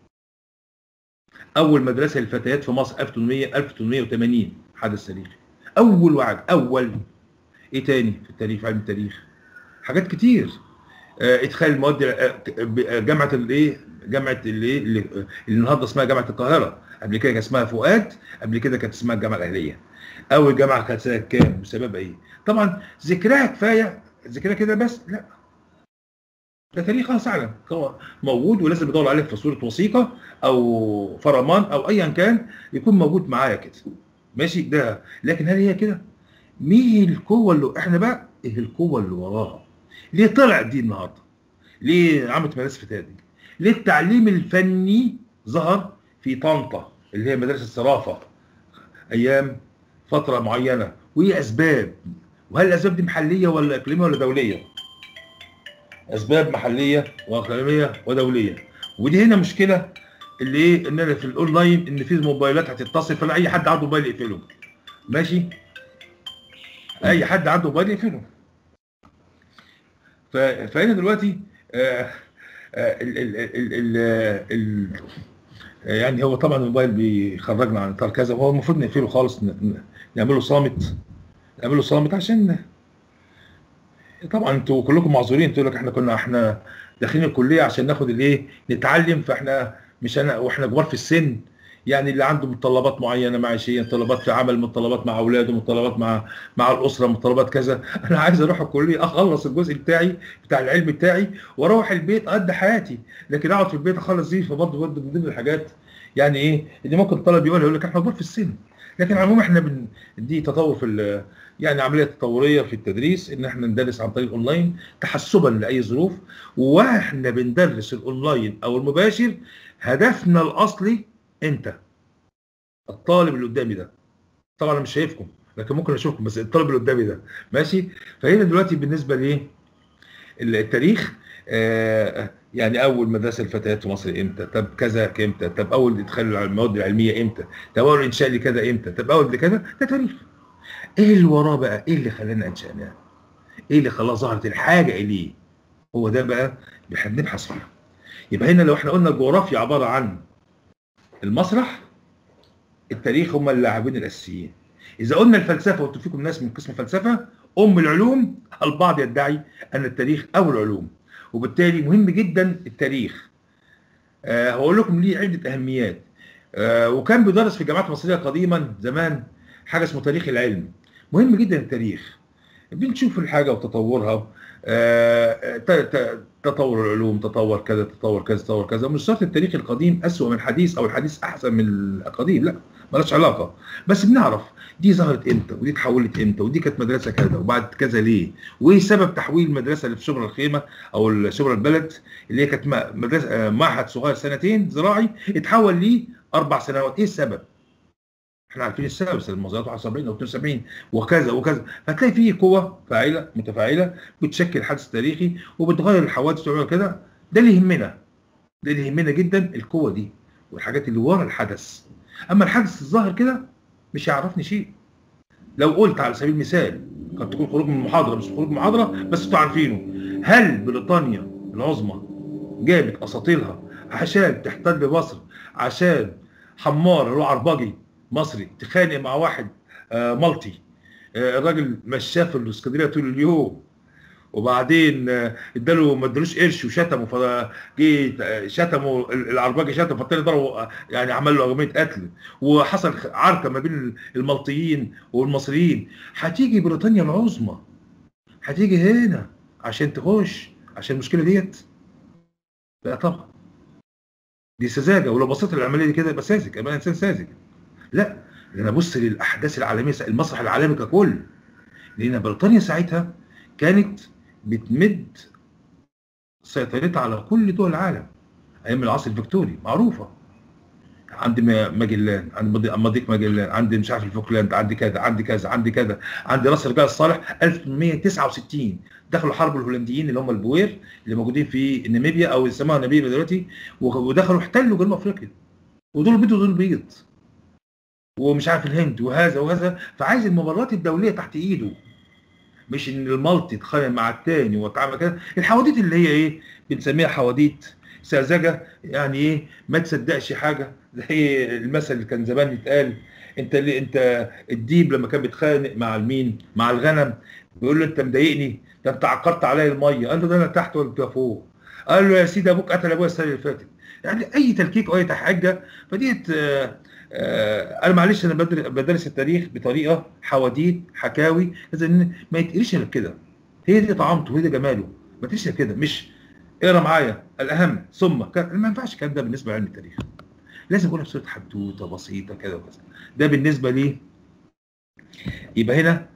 S1: اول مدرسه للفتيات في مصر 1800 1880 حدث تاريخي اول وعد اول ايه تاني في التاريخ علم التاريخ حاجات كتير اه ادخال المواد اه جامعه الايه جامعه الايه اللي, اللي النهارده اسمها جامعه القاهره قبل كده كان اسمها فؤاد قبل كده كانت اسمها الجامعه الاهليه اول جامعه كانت سنه كام بسبب ايه طبعا ذكرها كفايه ذكرها كده بس لا ده تاريخ اه فعلا موجود ولازم ادور عليه في صوره وثيقه او فرمان او ايا كان يكون موجود معايا كده ماشي ده لكن هل هي كده مين القوه اللي احنا بقى ايه القوه اللي وراها ليه طلعت دي النهارده ليه عملت مدارس فتاه دي ليه التعليم الفني ظهر في طنطا اللي هي مدرسه الصرافه ايام فتره معينه وايه اسباب وهل الاسباب دي محليه ولا اقليميه ولا دوليه اسباب محليه واقليميه ودوليه ودي هنا مشكله اللي ايه ان انا في الاونلاين ان في موبايلات هتتصل فلا اي حد عنده موبايل يقفله ماشي اي حد عنده موبايل يقفله فهنا دلوقتي آه آه ال ال ال ال ال يعني هو طبعا الموبايل بيخرجنا عن اطار كذا وهو المفروض نقفله خالص نعمله صامت نعمله صامت عشان طبعا انتوا كلكم معذورين تقول لك احنا كنا احنا داخلين الكليه عشان ناخد الايه نتعلم فاحنا مش انا واحنا كبار في السن يعني اللي عنده متطلبات معينه معيشيه متطلبات في عمل متطلبات مع اولاده متطلبات مع مع الاسره متطلبات كذا انا عايز اروح الكليه اخلص الجزء بتاعي بتاع العلم بتاعي واروح البيت اقضي حياتي لكن اقعد في البيت اخلص دي فبرضه برضه من ضمن الحاجات يعني ايه اللي ممكن الطالب يقول يقول لك احنا كبار في السن لكن على العموم احنا بن دي تطور في يعني عمليه تطوريه في التدريس ان احنا ندرس عن طريق الاونلاين تحسبا لاي ظروف واحنا بندرس الاونلاين او المباشر هدفنا الاصلي انت الطالب اللي قدامي ده طبعا انا مش شايفكم لكن ممكن اشوفكم بس الطالب اللي قدامي ده ماشي فهنا دلوقتي بالنسبه لايه التاريخ آه يعني اول مدرسه للفتيات في مصر امتى طب كذا امتى طب اول ادخال المواد العلميه امتى طب اول انشاء لكذا امتى طب اول لكذا ده تاريخ ايه اللي وراه بقى ايه اللي خلانا انشأناه ايه اللي خلاه ظهرت الحاجه اليه هو ده بقى احنا بنبحث فيه يبقى هنا لو احنا قلنا الجغرافيا عباره عن المسرح التاريخ هم اللاعبين الاساسيين اذا قلنا الفلسفه وانتم فيكم ناس من قسم فلسفه ام العلوم البعض يدعي ان التاريخ او العلوم وبالتالي مهم جدا التاريخ أه هقول لكم ليه عده اهميات أه وكان بيدرس في الجامعات المصريه قديما زمان حاجه اسمه تاريخ العلم مهم جدا التاريخ بنشوف الحاجه وتطورها أه تطور العلوم تطور كذا تطور كذا تطور كذا مش شرط التاريخ القديم اسوء من الحديث او الحديث احسن من القديم لا مالهاش علاقه بس بنعرف دي ظهرت امتى ودي اتحولت امتى ودي كانت مدرسه كذا وبعد كذا ليه وايه سبب تحويل المدرسه اللي في شبرا الخيمه او شبرا البلد اللي هي كانت مدرسه معهد صغير سنتين زراعي اتحول ليه اربع سنوات ايه السبب؟ احنا عارفين السبب سنه المظاهرات 71 او 72 وكذا وكذا فتلاقي فيه قوه فاعله متفاعله بتشكل حدث تاريخي وبتغير الحوادث وتعمل كده ده اللي يهمنا ده اللي يهمنا جدا القوه دي والحاجات اللي ورا الحدث اما الحدث الظاهر كده مش هيعرفني شيء لو قلت على سبيل المثال قد تكون خروج من محاضره مش خروج من محاضره بس انتوا عارفينه هل بريطانيا العظمى جابت اساطيلها عشان تحتل مصر عشان حمار اللي هو عرباجي مصري تخانق مع واحد آه مالطي آه الراجل مشاه في الاسكندريه طول اليوم وبعدين اداله ما ادالوش قرش وشتمه فجه شتمه العرباجي شتمه فالتاني ضربه يعني عمل له اغميه قتل وحصل عركه ما بين المالطيين والمصريين هتيجي بريطانيا العظمى هتيجي هنا عشان تخش عشان المشكله ديت لا طبعا دي سذاجه ولو بصيت للعمليه دي كده يبقى ساذج يبقى انسان ساذج لا انا ابص للاحداث العالميه المسرح العالمي ككل لان بريطانيا ساعتها كانت بتمد سيطرتها على كل دول العالم ايام العصر الفيكتوري معروفه عندي ماجلان عندي مضيق ماجلان عندي مش عارف الفوكلاند عندي كذا عندي كذا عندي كذا عندي راس الرجال الصالح 1869 دخلوا حرب الهولنديين اللي هم البوير اللي موجودين في ناميبيا او يسموها ناميبيا دلوقتي ودخلوا احتلوا جنوب افريقيا ودول بيض ودول بيض ومش عارف الهند وهذا وهذا فعايز المباريات الدوليه تحت ايده مش ان المالتي يتخانق مع التاني وتعمل كده الحواديت اللي هي ايه بنسميها حواديت ساذجه يعني ايه ما تصدقش حاجه زي المثل اللي كان زمان يتقال انت اللي انت الديب لما كان بيتخانق مع المين مع الغنم بيقول له انت مضايقني ده انت عقرت عليا الميه قال له ده انا تحت وانت فوق قال له يا سيدي ابوك قتل ابويا السنه اللي فاتت يعني اي تلكيك او اي تحجه فديت آه آه انا معلش انا بدرس التاريخ بطريقه حواديت حكاوي لازم ما يتقريش الا كده هي دي طعامته وهي دي جماله ما تقريش كده مش اقرا معايا الاهم ثم ما ينفعش الكلام ده بالنسبه لعلم التاريخ لازم يكون بصوره حدوته بسيطه كده وكذا ده بالنسبه لي يبقى هنا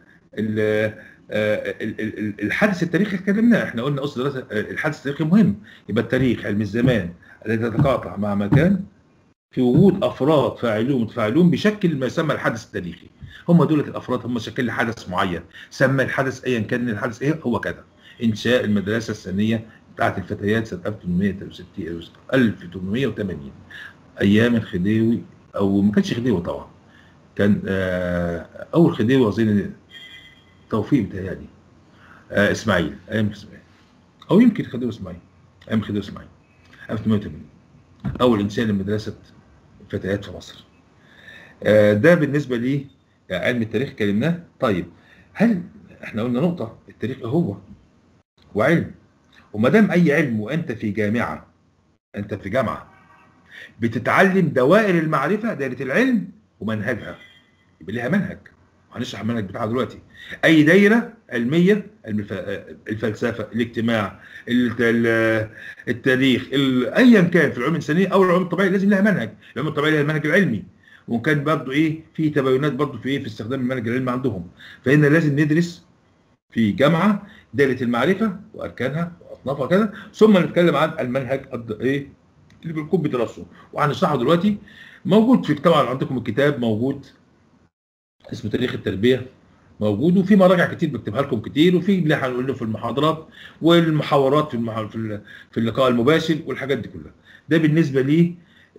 S1: الحدث التاريخي اتكلمناه احنا قلنا اصل دراسه الحدث التاريخي مهم يبقى التاريخ علم الزمان الذي يتقاطع مع مكان في وجود افراد فاعلون متفاعلون بشكل ما يسمى الحدث التاريخي هم دولة الافراد هم شكل حدث معين سمى الحدث ايا كان الحدث ايه هو كذا انشاء المدرسه الثانيه بتاعت الفتيات سنه 1860 1880 ايام الخديوي او ما كانش خديوي طبعا كان آه اول خديوي اظن توفيق بتهيألي آه اسماعيل ايام اسماعيل او يمكن خديوي اسماعيل ايام خديوي اسماعيل 1880 اول انشاء لمدرسه فتيات في مصر آه ده بالنسبه لي علم التاريخ كلمناه طيب هل احنا قلنا نقطه التاريخ هو وعلم وما دام اي علم وانت في جامعه انت في جامعه بتتعلم دوائر المعرفه دائره العلم ومنهجها يبقى ليها منهج وهنشرح المنهج بتاعها دلوقتي اي دايره علميه الفلسفه الاجتماع التاريخ ايا كان في العلوم الانسانيه او العلوم الطبيعيه لازم لها منهج العلوم الطبيعيه لها المنهج العلمي وكان برضه ايه في تباينات برضه في ايه في استخدام المنهج العلمي عندهم فهنا لازم ندرس في جامعه دائره المعرفه واركانها واصنافها كده ثم نتكلم عن المنهج ايه اللي بنكون بندرسه وهنشرحه دلوقتي موجود في طبعا عندكم الكتاب موجود اسمه تاريخ التربيه موجود وفي مراجع كتير بكتبها لكم كتير وفي اللي هنقوله في المحاضرات والمحاورات في المح... في, في اللقاء المباشر والحاجات دي كلها ده بالنسبه لي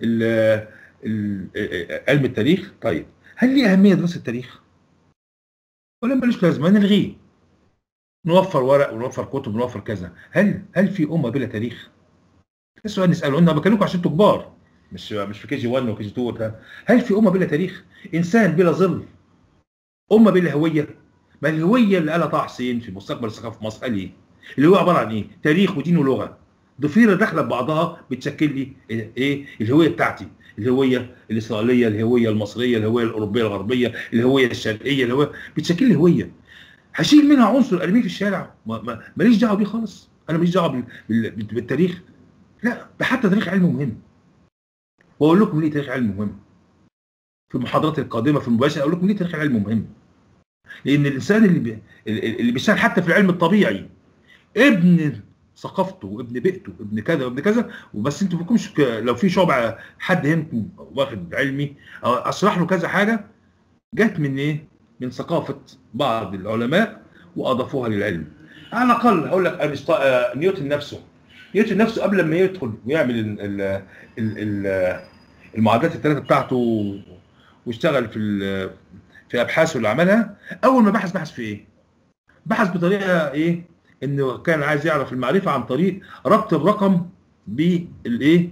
S1: علم التاريخ طيب هل ليه اهميه دراسه التاريخ ولا ملوش لازمه نلغيه نوفر ورق ونوفر كتب ونوفر كذا هل هل في امه بلا تاريخ السؤال نساله انا بكلمكم عشان انتوا كبار مش مش في كي جي 1 وكي جي 2 هل في امه بلا تاريخ انسان بلا ظل امه بلا هويه ما الهويه اللي قالها طه حسين في مستقبل الثقافه في مصر قال ايه؟ اللي هو عباره عن ايه؟ تاريخ ودين ولغه ضفيره داخله ببعضها بتشكل لي ايه؟ الهويه بتاعتي الهويه الاسرائيليه، الهويه المصريه، الهويه الاوروبيه الغربيه، الهويه الشرقيه، الهويه بتشكل لي هويه. هشيل منها عنصر ارميه في الشارع ما- ما- ماليش دعوه بيه خالص، انا ماليش دعوه بال- بال- بالتاريخ. لا ده حتى تاريخ علم مهم. واقول لكم ليه تاريخ علم مهم. في المحاضرات القادمه في المباشر اقول لكم ليه تاريخ العلم مهم. لان الانسان اللي بي... اللي بيشتغل حتى في العلم الطبيعي ابن ثقافته وابن بيئته وابن كذا وابن كذا وبس انتوا ما فيكمش ك... لو في شعب حد هنا واخد علمي أو اشرح له كذا حاجه جت من ايه؟ من ثقافه بعض العلماء واضافوها للعلم. على الاقل هقول لك أرسط... آه، نيوتن نفسه نيوتن نفسه قبل ما يدخل ويعمل ال... ال... ال... ال... المعادلات الثلاثه بتاعته واشتغل في ال... في ابحاثه اللي عملها اول ما بحث بحث في ايه؟ بحث بطريقه ايه؟ انه كان عايز يعرف المعرفه عن طريق ربط الرقم بالايه؟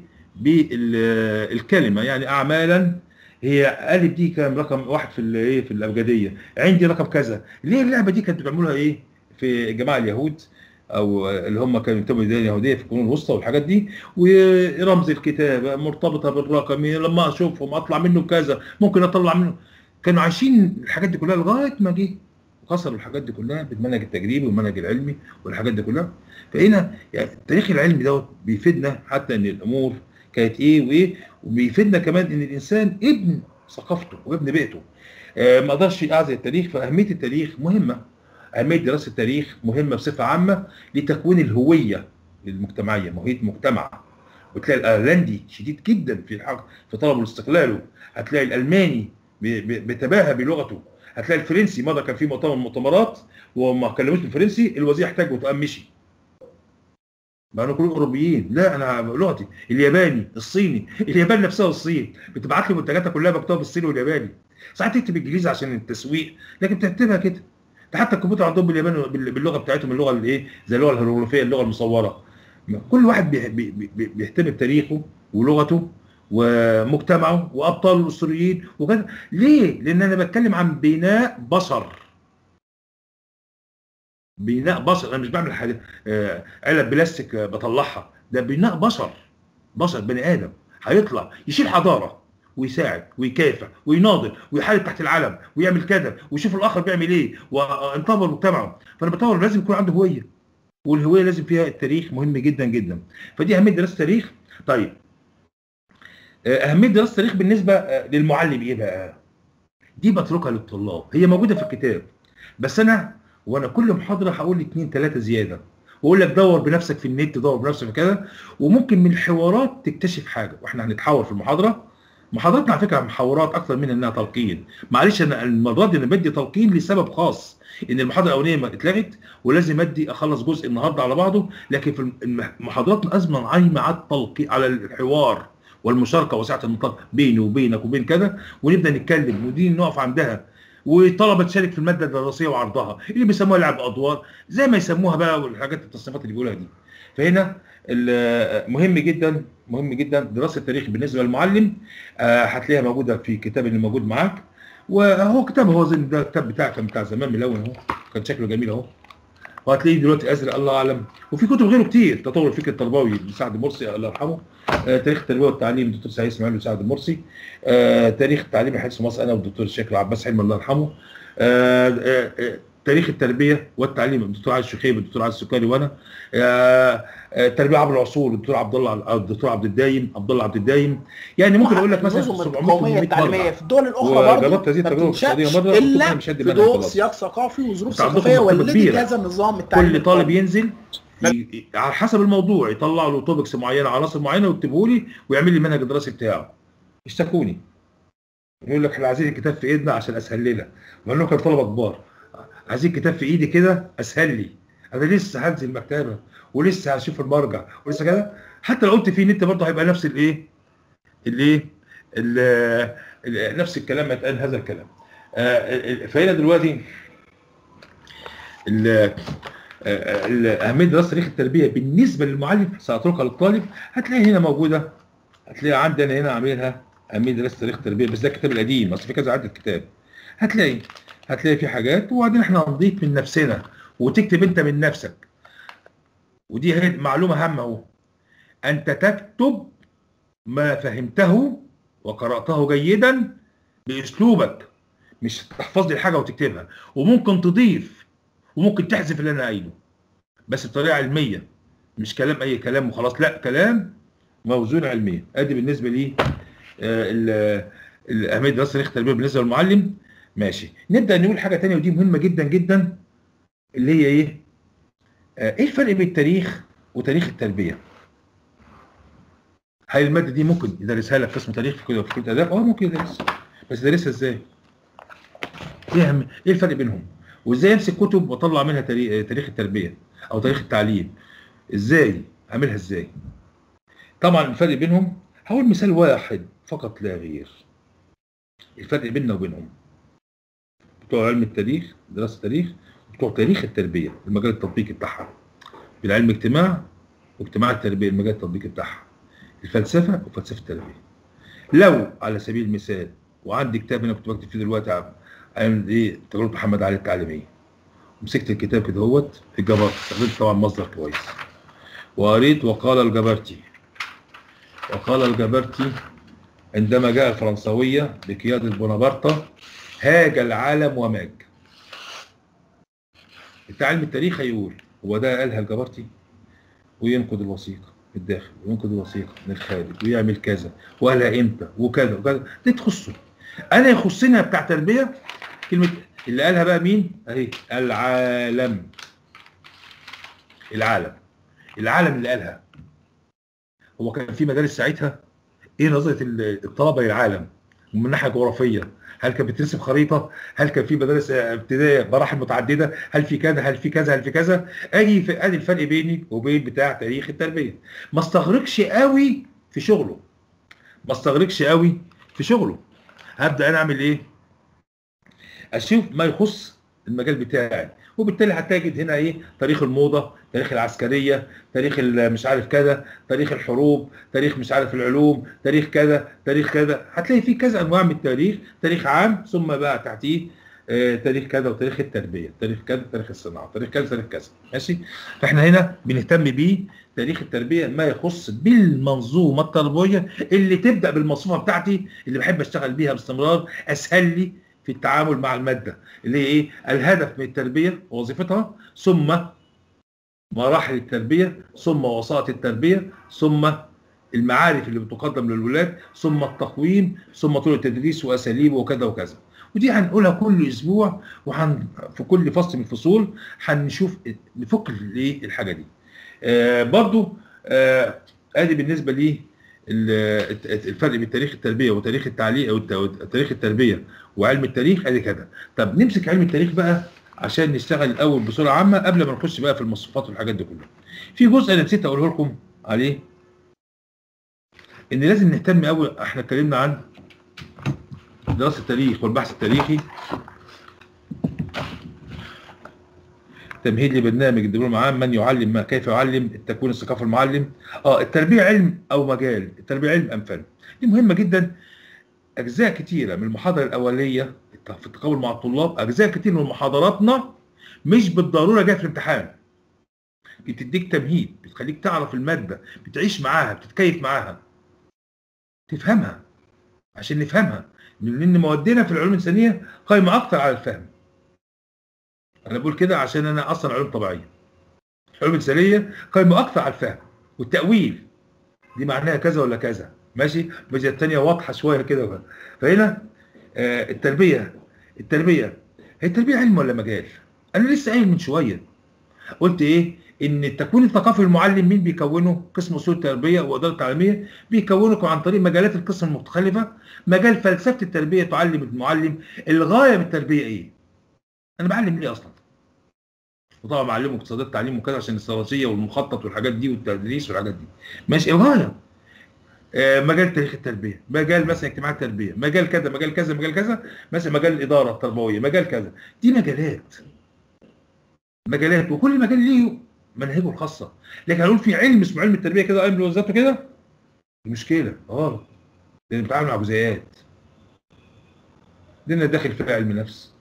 S1: بالكلمه يعني اعمالا هي الف دي كام رقم واحد في الايه في الابجديه عندي رقم كذا ليه اللعبه دي كانت بيعملوها ايه في جماعه اليهود او اللي هم كانوا يكتبوا الدين اليهوديه في القرون الوسطى والحاجات دي ورمز الكتابه مرتبطه بالرقم لما اشوفهم اطلع منه كذا ممكن اطلع منه كانوا عايشين الحاجات دي كلها لغايه ما جه كسروا الحاجات دي كلها بالمنهج التجريبي والمنهج العلمي والحاجات دي كلها فهنا يعني التاريخ العلمي دوت بيفيدنا حتى ان الامور كانت ايه وايه وبيفيدنا كمان ان الانسان ابن ثقافته وابن بيئته آه ما اقدرش اعزل التاريخ فاهميه التاريخ مهمه اهميه دراسه التاريخ مهمه بصفه عامه لتكوين الهويه المجتمعيه هويه المجتمع وتلاقي الايرلندي شديد جدا في الحق في طلبه لاستقلاله هتلاقي الالماني بي- بي- بيتباهى بلغته هتلاقي الفرنسي مره كان في مؤتمر من المؤتمرات وما كلموش بالفرنسي الوزير احتاج وقام مشي ما انا كلهم اوروبيين لا انا لغتي الياباني الصيني اليابان نفسها والصين بتبعت لي منتجاتها كلها مكتوبه بالصيني والياباني ساعات تكتب انجليزي عشان التسويق لكن بتكتبها كده ده حتى الكمبيوتر عندهم باليابان بال- باللغه بتاعتهم اللغه الايه زي اللغه الهيروغليفيه اللغه المصوره كل واحد بي- بي- بي- بيهتم بتاريخه ولغته ومجتمعه وابطاله الاسطوريين وكذا ليه؟ لان انا بتكلم عن بناء بشر بناء بشر انا مش بعمل حاجه آه، علب بلاستيك آه، بطلعها ده بناء بشر بشر بني ادم هيطلع يشيل حضاره ويساعد ويكافح ويناضل ويحارب تحت العلم ويعمل كذا ويشوف الاخر بيعمل ايه وانطبق مجتمعه فانا بطور لازم يكون عنده هويه والهويه لازم فيها التاريخ مهم جدا جدا فدي اهميه دراسه التاريخ طيب آه، اهميه دراسه التاريخ بالنسبه آه، للمعلم ايه بقى دي بتركها للطلاب هي موجوده في الكتاب بس انا وانا كل محاضره هقول اثنين ثلاثه زياده واقول لك دور بنفسك في النت دور بنفسك في كذا وممكن من الحوارات تكتشف حاجه واحنا هنتحاور في المحاضره محاضراتنا على فكره محاورات اكثر من انها تلقين معلش انا المره دي انا بدي تلقين لسبب خاص ان المحاضره الاولانيه ما اتلغت ولازم ادي اخلص جزء النهارده على بعضه لكن في المحاضرات لازم عايمه على التلقين على الحوار والمشاركه وسعه النطاق بيني وبينك وبين كذا ونبدا نتكلم ودي نقف عندها والطلبه تشارك في الماده الدراسيه وعرضها اللي بيسموها لعب ادوار زي ما يسموها بقى والحاجات التصنيفات اللي بيقولها دي فهنا ال- مهم جدا مهم جدا دراسه التاريخ بالنسبه للمعلم آه، هتلاقيها موجوده في الكتاب اللي موجود معاك وهو كتاب هو زي ده الكتاب بتاعك كان بتاع زمان ملون اهو كان شكله جميل اهو وهتلاقيه دلوقتي ازرق الله اعلم وفي كتب غيره كتير تطور الفكر التربوي لسعد مرسي الله يرحمه آه، تاريخ التربيه والتعليم الدكتور سعيد اسماعيل وسعد المرسي آه، تاريخ التعليم الحديث في مصر انا والدكتور الشيخ عباس حلمي الله يرحمه آه، آه، آه، تاريخ التربيه والتعليم الدكتور علي الشخيب الدكتور علي السكري وانا آه، آه، التربيه عبر العصور الدكتور عبد الله الدكتور عبد الدايم عبد الله عبد الدايم يعني ممكن اقول لك مثلا
S2: النظم
S1: 700
S2: القوميه
S1: 800
S2: التعليميه
S1: مرة.
S2: في الدول الاخرى
S1: وجربت
S2: برضه
S1: هذه
S2: ما
S1: التجربة في السعودية
S2: بتنشأش
S1: مرة، كنت
S2: الا
S1: أنا مش قد
S2: في
S1: منهج
S2: ضوء
S1: خلاص.
S2: سياق ثقافي وظروف
S1: أنت عندكم
S2: ثقافيه
S1: مكتبة
S2: ولدت
S1: كبيرة.
S2: هذا النظام التعليمي
S1: كل طالب
S2: القومي.
S1: ينزل ي- على حسب الموضوع يطلع له توبكس معينه عناصر معينه ويكتبه لي ويعمل لي المنهج الدراسي بتاعه يشتكوني يقول لك احنا عايزين الكتاب في ايدنا عشان اسهل لنا بقول لهم كان طلبه كبار عايزين الكتاب في ايدي كده اسهل لي انا لسه هنزل المكتبه ولسه هشوف المرجع ولسه كده حتى لو قلت في نت برضه هيبقى نفس الايه الايه ال- ال- نفس الكلام هيتقال هذا الكلام آه، ال- فهنا دلوقتي ال- آه، ال- اهميه دراسه تاريخ التربيه بالنسبه للمعلم ساتركها للطالب هتلاقي هنا موجوده هتلاقي عندي انا هنا عاملها اهميه دراسه تاريخ التربيه بس ده الكتاب القديم اصل في كذا عدد كتاب هتلاقي هتلاقي في حاجات وبعدين احنا هنضيف من نفسنا وتكتب انت من نفسك ودي هي معلومه هامه اهو انت تكتب ما فهمته وقراته جيدا باسلوبك مش تحفظ لي الحاجه وتكتبها وممكن تضيف وممكن تحذف اللي انا قايله بس بطريقه علميه مش كلام اي كلام وخلاص لا كلام موزون علميا ادي بالنسبه لي اهميه دراسه تاريخ التربيه بالنسبه للمعلم ماشي نبدا نقول حاجه ثانيه ودي مهمه جدا جدا اللي هي ايه آه، ايه الفرق بين التاريخ وتاريخ التربيه هل الماده دي ممكن يدرسها لك قسم تاريخ في كل في كل اداب اه ممكن يدرسها بس يدرسها ازاي ايه أهم... ايه الفرق بينهم وازاي امسك كتب واطلع منها تاريخ تاريخ التربيه او تاريخ التعليم ازاي اعملها ازاي طبعا الفرق بينهم هقول مثال واحد فقط لا غير الفرق بيننا وبينهم بتوع علم التاريخ دراسه التاريخ بتوع تاريخ التربيه المجال التطبيقي بتاعها بالعلم اجتماع واجتماع التربيه المجال التطبيقي بتاعها الفلسفه وفلسفه التربيه لو على سبيل المثال وعندي كتاب انا كنت بكتب فيه دلوقتي عن عن ايه تجربه محمد علي التعليميه مسكت الكتاب كده اهوت الجبر استخدمت طبعا مصدر كويس وقريت وقال الجبرتي وقال الجبرتي عندما جاء الفرنسوية بقيادة بونابرتا هاج العالم وماج بتاع علم التاريخ هيقول هو ده قالها الجبرتي وينقد الوثيقة من الداخل وينقد الوثيقة من الخارج ويعمل كذا وقالها امتى وكذا وكذا دي تخصه انا يخصني بتاع تربية كلمة اللي قالها بقى مين اهي العالم العالم العالم اللي قالها هو كان في مدارس ساعتها ايه نظره الطلبه للعالم من ناحيه جغرافيه هل كان بترسم خريطه هل كان في مدارس ابتدائيه مراحل متعدده هل في كذا هل في كذا هل في كذا اجي في ادي الفرق بيني وبين بتاع تاريخ التربيه ما استغرقش قوي في شغله ما استغرقش قوي في شغله هبدا انا اعمل ايه اشوف ما يخص المجال بتاعي وبالتالي هتجد هنا ايه تاريخ الموضه تاريخ العسكريه تاريخ مش عارف كذا تاريخ الحروب تاريخ مش عارف العلوم تاريخ كذا تاريخ كذا هتلاقي فيه كذا انواع من التاريخ تاريخ عام ثم بقى تحتيه آه تاريخ كذا وتاريخ التربيه تاريخ كذا تاريخ الصناعه تاريخ كذا تاريخ كذا ماشي فاحنا هنا بنهتم بيه تاريخ التربيه ما يخص بالمنظومه التربويه اللي تبدا بالمصفوفه بتاعتي اللي بحب اشتغل بيها باستمرار اسهل لي في التعامل مع المادة اللي هي ايه الهدف من التربية ووظيفتها ثم مراحل التربية ثم وسائط التربية ثم المعارف اللي بتقدم للولاد ثم التقويم ثم طرق التدريس واساليبه وكذا وكذا ودي هنقولها كل اسبوع وهن في كل فصل من الفصول هنشوف نفك الايه الحاجه دي آه برضو آه ادي بالنسبه لي الفرق بين تاريخ التربيه وتاريخ التعليم او تاريخ التربيه وعلم التاريخ ادي كده طب نمسك علم التاريخ بقى عشان نشتغل الاول بصوره عامه قبل ما نخش بقى في المصفات والحاجات دي كلها في جزء انا نسيت اقوله لكم عليه ان لازم نهتم قوي احنا اتكلمنا عن دراسه التاريخ والبحث التاريخي تمهيد لبرنامج الدبلوم العام من يعلم ما كيف يعلم التكوين الثقافي المعلم اه التربيه علم او مجال التربيه علم ام فن دي مهمه جدا اجزاء كتيره من المحاضره الاوليه في التقابل مع الطلاب اجزاء كتير من محاضراتنا مش بالضروره جايه في الامتحان بتديك تمهيد بتخليك تعرف الماده بتعيش معاها بتتكيف معاها تفهمها عشان نفهمها لان موادنا في العلوم الانسانيه قايمه اكتر على الفهم انا بقول كده عشان انا اصلا علوم طبيعيه العلوم الانسانيه قايمه اكتر على الفهم والتاويل دي معناها كذا ولا كذا ماشي بس الثانيه واضحه شويه كده فهنا آه التربيه التربيه هي التربيه علم ولا مجال انا لسه قايل من شويه قلت ايه ان التكوين الثقافي المعلم مين بيكونه قسم اصول التربيه واداره التعليميه بيكونه عن طريق مجالات القسم المختلفه مجال فلسفه التربيه تعلم المعلم الغايه من التربيه ايه انا بعلم ليه اصلا وطبعا بعلمه اقتصادات تعليم وكذا عشان الاستراتيجيه والمخطط والحاجات دي والتدريس والحاجات دي ماشي الغايه آه مجال تاريخ التربيه مجال مثلا اجتماع التربيه مجال كذا مجال كذا مجال كذا مثلا مجال الاداره التربويه مجال كذا دي مجالات مجالات وكل مجال ليه منهجه الخاصه لكن هنقول في علم اسمه علم التربيه كده علم ذاته كده مشكله غلط لان بنتعامل مع جزيئات لان داخل في علم نفس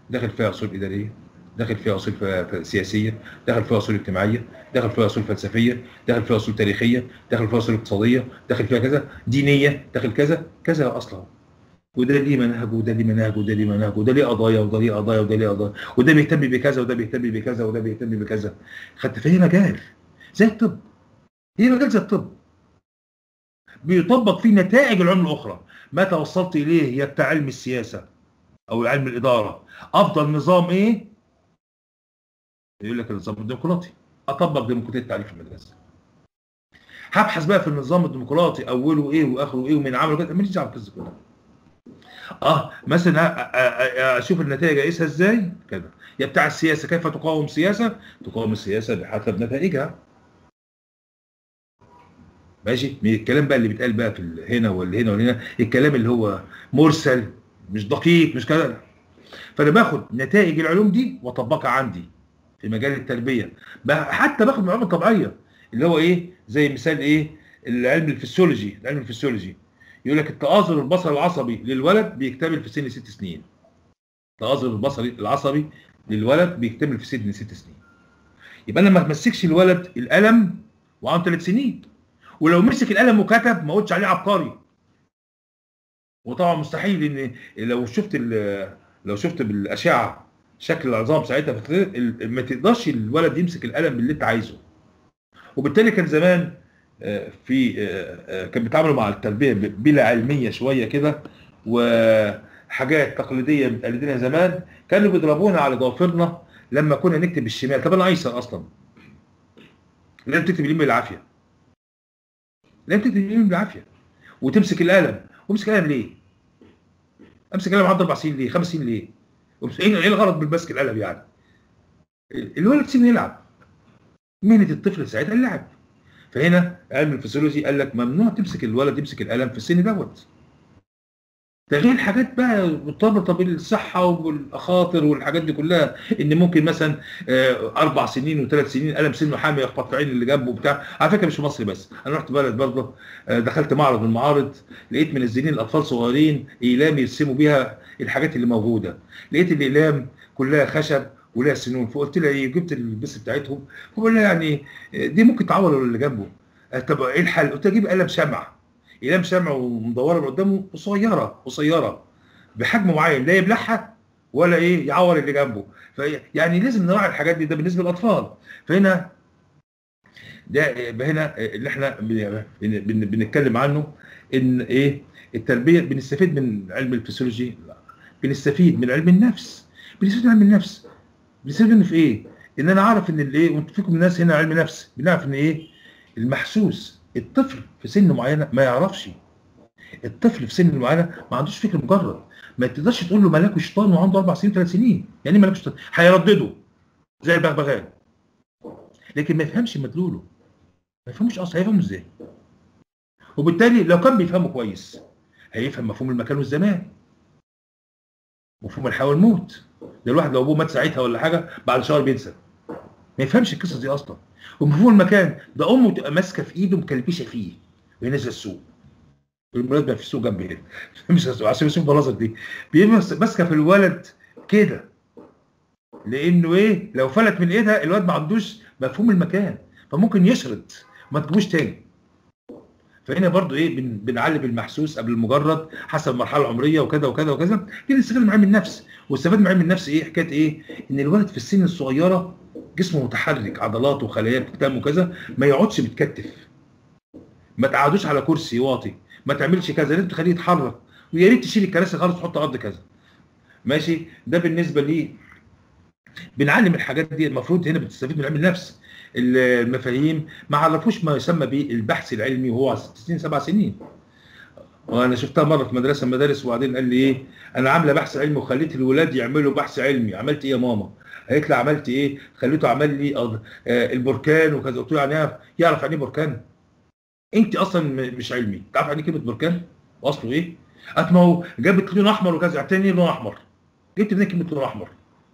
S1: داخل فيها اصول اداريه داخل فيها اصول ف- ف- سياسيه داخل فيها اصول اجتماعيه داخل فيها اصول فلسفيه داخل فيها اصول تاريخيه داخل فيها اصول اقتصاديه داخل فيها كذا دينيه داخل كذا كذا اصلا وده ليه منهج وده ليه منهج وده ليه منهج وده ليه قضايا وده ليه قضايا وده ليه قضايا وده بيهتم بكذا وده بيهتم بكذا وده بيهتم بكذا خدت فهي مجال زي الطب هي مجال زي الطب بيطبق فيه نتائج العلوم الاخرى ما توصلت اليه هي بتاع علم السياسه او علم الاداره افضل نظام ايه يقول لك النظام الديمقراطي اطبق ديمقراطيه التعليم في المدرسه هبحث بقى في النظام الديمقراطي اوله ايه واخره ايه ومين عمله كده ماليش دعوه بالقصه كلها اه مثلا أ- أ- أ- اشوف النتائج اقيسها ازاي كده يا بتاع السياسه كيف تقاوم سياسه تقاوم السياسه بحسب نتائجها ماشي من الكلام بقى اللي بيتقال بقى في ال- هنا واللي هنا واللي هنا الكلام اللي هو مرسل مش دقيق مش كده فانا باخد نتائج العلوم دي واطبقها عندي في مجال التربيه بقى حتى باخد من العلوم الطبيعيه اللي هو ايه زي مثال ايه العلم الفسيولوجي العلم الفسيولوجي يقول لك التآزر البصري العصبي للولد بيكتمل في سن ست سنين التآزر البصري العصبي للولد بيكتمل في سن ست سنين يبقى انا ما امسكش الولد القلم وعنده ثلاث سنين ولو مسك القلم وكتب ما قلتش عليه عبقري وطبعا مستحيل ان لو شفت ال- لو شفت بالاشعه شكل العظام ساعتها فتلاقي ال- ما تقدرش الولد يمسك القلم اللي انت عايزه وبالتالي كان زمان آه، في آه، آه، كان بيتعاملوا مع التربيه ب- بلا علميه شويه كده وحاجات تقليديه متقلدينها زمان كانوا بيضربونا على ضوافرنا لما كنا نكتب بالشمال طب انا ايسر اصلا لازم تكتب اليمين بالعافيه لازم تكتب اليمين بالعافيه وتمسك القلم وامسك القلم ليه؟ امسك القلم عنده اربع سنين ليه؟ خمس سنين ليه؟ ومس- ايه إيه الغرض من مسك القلم يعني؟ الولد سيبه يلعب مهنه الطفل ساعتها اللعب فهنا علم الفسيولوجي قال لك ممنوع تمسك الولد يمسك القلم في السن دوت ده غير حاجات بقى مرتبطه بالصحه وبالاخاطر والحاجات دي كلها ان ممكن مثلا آه، اربع سنين وثلاث سنين قلم سنه حامي يخبط في عين اللي جنبه بتاع على فكره مش في مصر بس انا رحت بلد برضه آه، دخلت معرض من المعارض لقيت منزلين الاطفال صغيرين اقلام يرسموا بيها الحاجات اللي موجوده لقيت الاقلام كلها خشب ولها سنون فقلت لها ايه جبت البس بتاعتهم فبقول لها يعني آه، دي ممكن تعور اللي جنبه آه، طب ايه الحل؟ قلت لها اجيب قلم شمع اقلام شمع ومدوره من قدامه قصيره قصيره بحجم معين لا يبلعها ولا ايه يعور اللي جنبه في يعني لازم نراعي الحاجات دي ده بالنسبه للاطفال فهنا ده هنا اللي احنا بن- بن- بنتكلم عنه ان ايه التربيه بنستفيد من علم الفسيولوجي لا. بنستفيد من علم النفس بنستفيد من علم النفس بنستفيد منه في ايه ان انا اعرف ان الايه وانتوا فيكم ناس هنا علم نفس بنعرف ان ايه المحسوس الطفل في سن معينه ما يعرفش الطفل في سن معينه ما عندوش فكر مجرد ما تقدرش تقول له ملاك وشيطان وعنده اربع سنين ثلاث سنين يعني ايه ملاك وشيطان هيردده زي البغبغان لكن ما يفهمش مدلوله ما يفهموش اصلا هيفهمه ازاي وبالتالي لو كان بيفهمه كويس هيفهم مفهوم المكان والزمان مفهوم الحياه والموت ده الواحد لو ابوه مات ساعتها ولا حاجه بعد شهر بينسى ما يفهمش القصص دي اصلا ومفهوم المكان ده امه تبقى ماسكه في ايده مكلبشه فيه وهي نازله السوق بالمناسبه في السوق جنبي هنا مش السوق عشان يشوف مناظر دي بيبقى ماسكه في الولد كده لانه ايه لو فلت من ايدها الواد ما عندوش مفهوم المكان فممكن يشرد ما تجيبوش تاني فهنا برضو ايه بن بنعلم المحسوس قبل المجرد حسب المرحله العمريه وكذا وكذا وكذا كده نستفاد من علم النفس واستفاد من علم النفس ايه حكايه ايه ان الولد في السن الصغيره جسمه متحرك عضلاته وخلاياه بتتم وكذا ما يقعدش متكتف ما تقعدوش على كرسي واطي ما تعملش كذا لازم تخليه يتحرك ويا ريت تشيل الكراسي خالص وتحط ارض كذا ماشي ده بالنسبه لي بنعلم الحاجات دي المفروض هنا بتستفيد من علم النفس المفاهيم ما عرفوش ما يسمى بالبحث العلمي وهو على ست سنين سبع سنين وانا شفتها مره في مدرسه من المدارس وبعدين قال لي ايه انا عامله بحث علمي وخليت الولاد يعملوا بحث علمي عملت ايه يا ماما قالت لي عملت ايه خليته عمل لي أض- آه، البركان وكذا قلت له يعني إيه؟ يعرف يعني ايه بركان انت اصلا م- مش علمي تعرف يعني إيه كلمه بركان واصله ايه قالت ما هو جابت لون احمر وكذا اعطيني لون احمر جبت منين كلمه لون احمر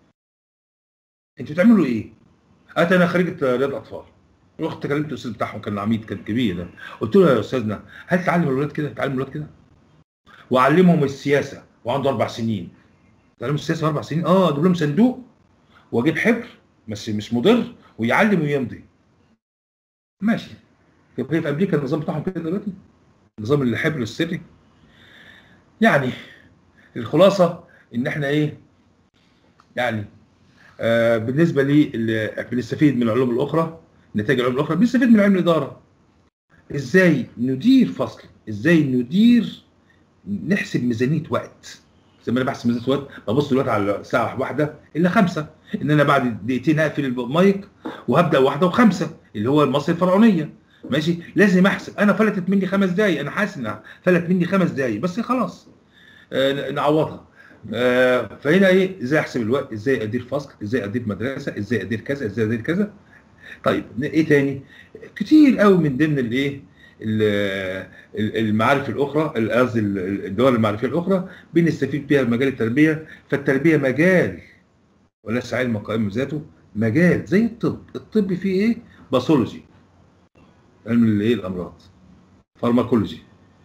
S1: انتوا بتعملوا ايه قالت انا خريجه رياض اطفال رحت كلمت الاستاذ بتاعهم كان عميد كان كبير ده قلت له يا استاذنا هل تعلم الولاد كده تعلم الولاد كده وعلمهم السياسه وعنده اربع سنين تعليم السياسه اربع سنين اه اجيب لهم صندوق واجيب حبر بس مش مضر ويعلم ويمضي ماشي يبقى هي في امريكا النظام بتاعهم كده دلوقتي نظام الحبر السري يعني الخلاصه ان احنا ايه يعني آه بالنسبه لي اللي بنستفيد من العلوم الاخرى نتائج العلوم الاخرى بنستفيد من علم الاداره ازاي ندير فصل ازاي ندير نحسب ميزانيه وقت زي ما انا بحسب ميزانيه وقت ببص دلوقتي على الساعه واحدة الا خمسة ان انا بعد دقيقتين هقفل المايك وهبدا واحدة وخمسة اللي هو المصري الفرعونيه ماشي لازم احسب انا فلتت مني خمس دقايق انا حاسس انها فلت مني خمس دقايق بس خلاص آه نعوضها آه فهنا ايه ازاي احسب الوقت ازاي ادير فصل ازاي ادير مدرسه ازاي ادير كذا ازاي ادير كذا طيب ايه تاني كتير قوي من ضمن الايه المعارف الاخرى قصدي الدول المعرفيه الاخرى بنستفيد بيها مجال التربيه فالتربيه مجال وليس علم قائم بذاته مجال زي الطب الطب فيه ايه باثولوجي علم الايه الامراض فارماكولوجي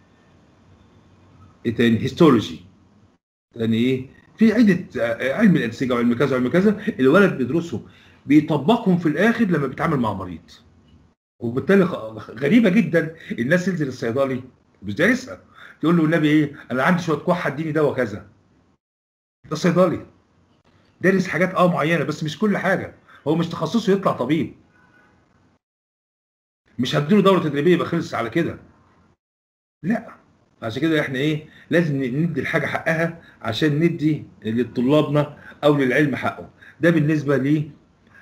S1: ايه تاني هيستولوجي تاني ايه في عده علم الانسجه وعلم كذا وعلم كذا الولد بيدرسه بيطبقهم في الاخر لما بيتعامل مع مريض وبالتالي غريبه جدا الناس تنزل الصيدلي مش دارسها تقول له النبي ايه انا عندي شويه كحه اديني دواء كذا ده صيدلي دارس حاجات اه معينه بس مش كل حاجه هو مش تخصصه يطلع طبيب مش هديله دوره تدريبيه يبقى خلص على كده لا عشان كده احنا ايه لازم ندي الحاجه حقها عشان ندي لطلابنا او للعلم حقه ده بالنسبه لي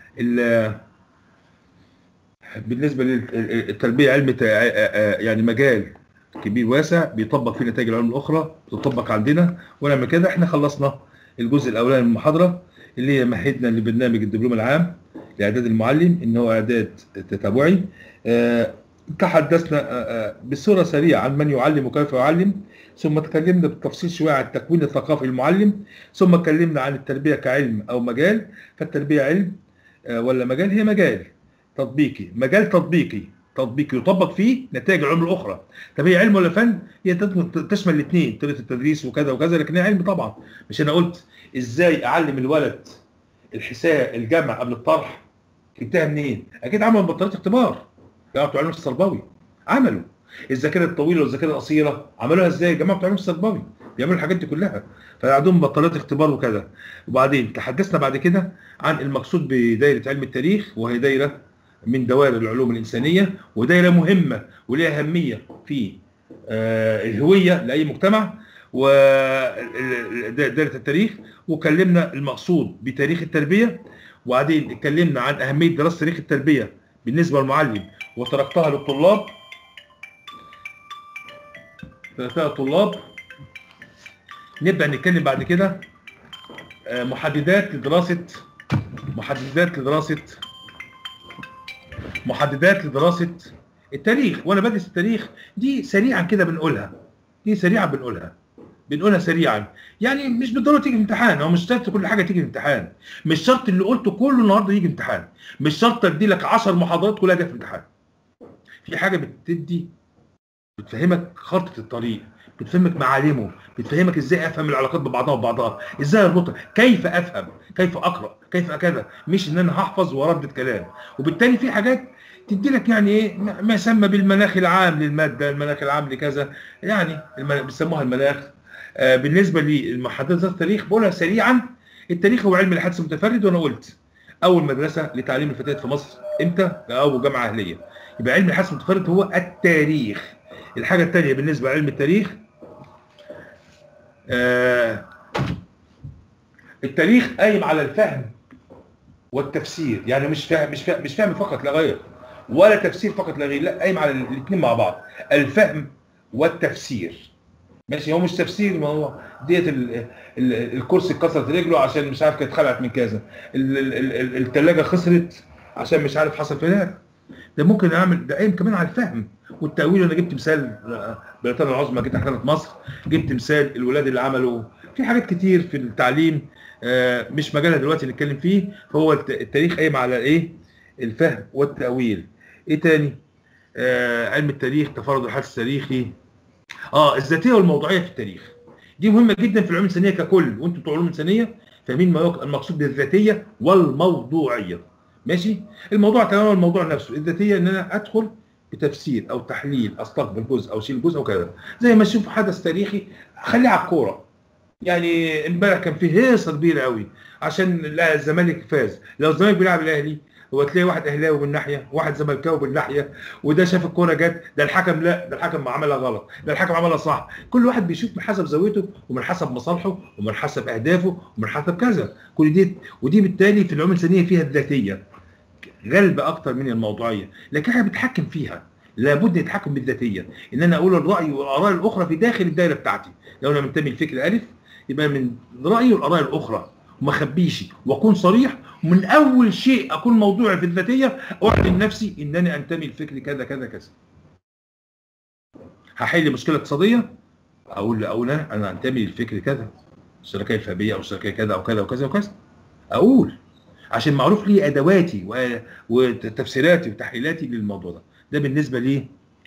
S1: بالنسبه للتربيه علم يعني مجال كبير واسع بيطبق فيه نتائج العلوم الاخرى بتطبق عندنا ونعمل كده احنا خلصنا الجزء الاولاني من المحاضره اللي هي مهدنا لبرنامج الدبلوم العام لاعداد المعلم ان هو اعداد تتابعي أه تحدثنا أه بصوره سريعه عن من يعلم وكيف يعلم ثم تكلمنا بالتفصيل شويه عن التكوين الثقافي للمعلم ثم اتكلمنا عن التربيه كعلم او مجال فالتربيه علم أه ولا مجال هي مجال تطبيقي مجال تطبيقي تطبيقي يطبق فيه نتائج العلوم الاخرى طب هي علم ولا فن هي تشمل الاثنين طريقه التدريس وكذا وكذا لكن هي علم طبعا مش انا قلت ازاي اعلم الولد الحساب الجمع قبل الطرح جبتها منين اكيد عملوا بطاريه اختبار جماعه بتوع علم الصلباوي عملوا الذاكره الطويله والذاكره القصيره عملوها ازاي جماعه بتوع علم الصلباوي بيعملوا الحاجات دي كلها فعندهم بطاريات اختبار وكذا وبعدين تحدثنا بعد كده عن المقصود بدايره علم التاريخ وهي دايره من دوائر العلوم الإنسانية ودائرة مهمة وليها أهمية في الهوية لأي مجتمع ودائرة التاريخ وكلمنا المقصود بتاريخ التربية وبعدين اتكلمنا عن أهمية دراسة تاريخ التربية بالنسبة للمعلم وتركتها للطلاب تركتها للطلاب نبدأ نتكلم بعد كده محددات لدراسة محددات لدراسة محددات لدراسة التاريخ وانا بدرس التاريخ دي سريعا كده بنقولها دي سريعا بنقولها بنقولها سريعا يعني مش بالضروره تيجي امتحان هو مش شرط كل حاجه تيجي امتحان مش شرط اللي قلته كله النهارده يجي امتحان مش شرط ادي لك 10 محاضرات كلها جت في امتحان في حاجه بتدي بتفهمك خارطه الطريق بتفهمك معالمه بتفهمك ازاي افهم العلاقات ببعضها وبعضها ازاي اربطها كيف افهم كيف اقرا كيف كذا مش ان انا هحفظ واردد كلام وبالتالي في حاجات تدي لك يعني ايه ما يسمى بالمناخ العام للماده المناخ العام لكذا يعني بيسموها المناخ آه بالنسبه لمحددات التاريخ بقولها سريعا التاريخ هو علم الحدث المتفرد وانا قلت اول مدرسه لتعليم الفتيات في مصر امتى او جامعه اهليه يبقى علم الحدث المتفرد هو التاريخ الحاجه الثانيه بالنسبه لعلم التاريخ آه التاريخ قايم على الفهم والتفسير يعني مش فاهم مش فاهم مش فاهم فقط لا غير ولا تفسير فقط لا غير لا قايم على الاثنين مع بعض الفهم والتفسير ماشي هو مش تفسير ما هو ديت الكرسي اتكسرت رجله عشان مش عارف كانت خلعت من كذا الثلاجه خسرت عشان مش عارف حصل فيها ده ممكن اعمل ده قايم كمان على الفهم والتاويل انا جبت مثال بريطانيا العظمى جيت احتلت مصر جبت مثال الولاد اللي عملوا في حاجات كتير في التعليم مش مجالها دلوقتي نتكلم فيه فهو التاريخ قايم على ايه الفهم والتاويل ايه تاني آه علم التاريخ تفرد الحدث التاريخي اه الذاتيه والموضوعيه في التاريخ دي مهمه جدا في العلوم الانسانيه ككل وانتم بتوع علوم انسانيه فاهمين ما يق- المقصود بالذاتيه والموضوعيه ماشي الموضوع تماما الموضوع نفسه الذاتيه ان انا ادخل بتفسير او تحليل استقبل جزء او اشيل جزء او كذا زي ما اشوف حدث تاريخي خليه على الكوره يعني امبارح كان فيه هيصه كبيره قوي عشان لا الزمالك فاز لو الزمالك بيلعب الاهلي هو تلاقي واحد اهلاوي من ناحيه واحد زملكاوي من ناحيه وده شاف الكوره جت ده الحكم لا ده الحكم عملها غلط ده الحكم عملها صح كل واحد بيشوف من حسب زاويته ومن حسب مصالحه ومن حسب اهدافه ومن حسب كذا كل دي ودي بالتالي في العلوم الانسانيه فيها الذاتيه غالبه اكتر من الموضوعيه لكن احنا بنتحكم فيها لابد نتحكم بالذاتيه ان انا اقول الراي والاراء الاخرى في داخل الدائره بتاعتي لو انا منتمي لفكر الف يبقى من رايي والاراء الاخرى وما اخبيش واكون صريح ومن اول شيء اكون موضوعي في الذاتيه اعلن نفسي انني انتمي لفكر كذا كذا كذا هحل مشكله اقتصاديه اقول اقول انا انا انتمي للفكر كذا الشركيه الفابيه او الشركيه كذا او كذا وكذا وكذا اقول عشان معروف لي ادواتي و- وتفسيراتي وتحليلاتي للموضوع ده ده بالنسبه ليه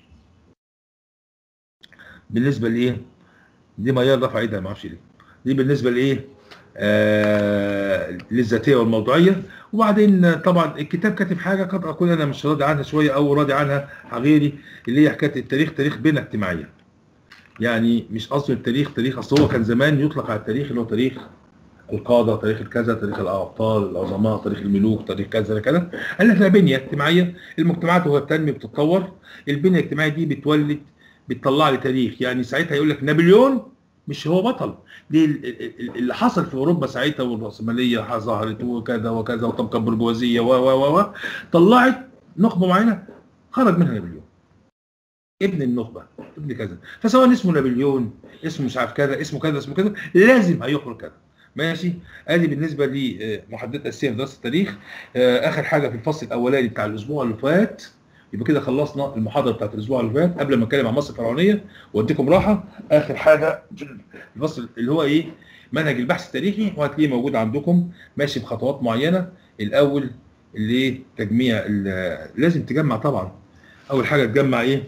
S1: بالنسبه لايه دي ميال رفع ايدها ما اعرفش ليه دي بالنسبه لايه آه للذاتيه والموضوعيه وبعدين طبعا الكتاب كاتب حاجه قد اكون انا مش راضي عنها شويه او راضي عنها غيري اللي هي حكايه التاريخ تاريخ بنى اجتماعيه يعني مش قصد التاريخ تاريخ اصل هو كان زمان يطلق على التاريخ اللي هو تاريخ القاده تاريخ الكذا تاريخ الابطال العظماء تاريخ الملوك تاريخ كذا كذا قال لك لا بنيه اجتماعيه المجتمعات وهي بتنمي بتتطور البنيه الاجتماعيه دي بتولد بتطلع لي تاريخ يعني ساعتها يقول لك نابليون مش هو بطل دي ال- ال- ال- اللي حصل في اوروبا ساعتها والراسماليه ظهرت وكذا وكذا وطبقه برجوازيه و و و و طلعت نخبه معينه خرج منها نابليون ابن النخبه ابن كذا فسواء اسمه نابليون اسمه مش عارف كذا اسمه كذا اسمه كذا لازم هيخرج كذا ماشي ادي بالنسبه لمحددات اساسيه في دراسه التاريخ آه، اخر حاجه في الفصل الاولاني بتاع الاسبوع اللي فات يبقى كده خلصنا المحاضره بتاعت الاسبوع اللي فات قبل ما نتكلم عن مصر الفرعونيه واديكم راحه اخر حاجه في الفصل اللي هو ايه منهج البحث التاريخي وهتلاقيه موجود عندكم ماشي بخطوات معينه الاول اللي إيه؟ تجميع ال- لازم تجمع طبعا اول حاجه تجمع ايه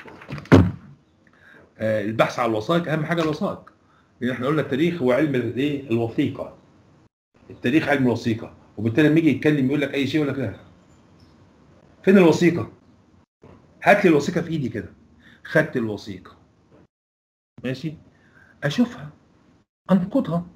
S1: آه، البحث على الوثائق اهم حاجه الوثائق لان احنا قلنا التاريخ هو علم الايه الوثيقه التاريخ علم الوثيقه وبالتالي لما يجي يتكلم يقول لك اي شيء يقول لك لا فين الوثيقه هات لي الوثيقه في ايدي كده خدت الوثيقه ماشي اشوفها انقضها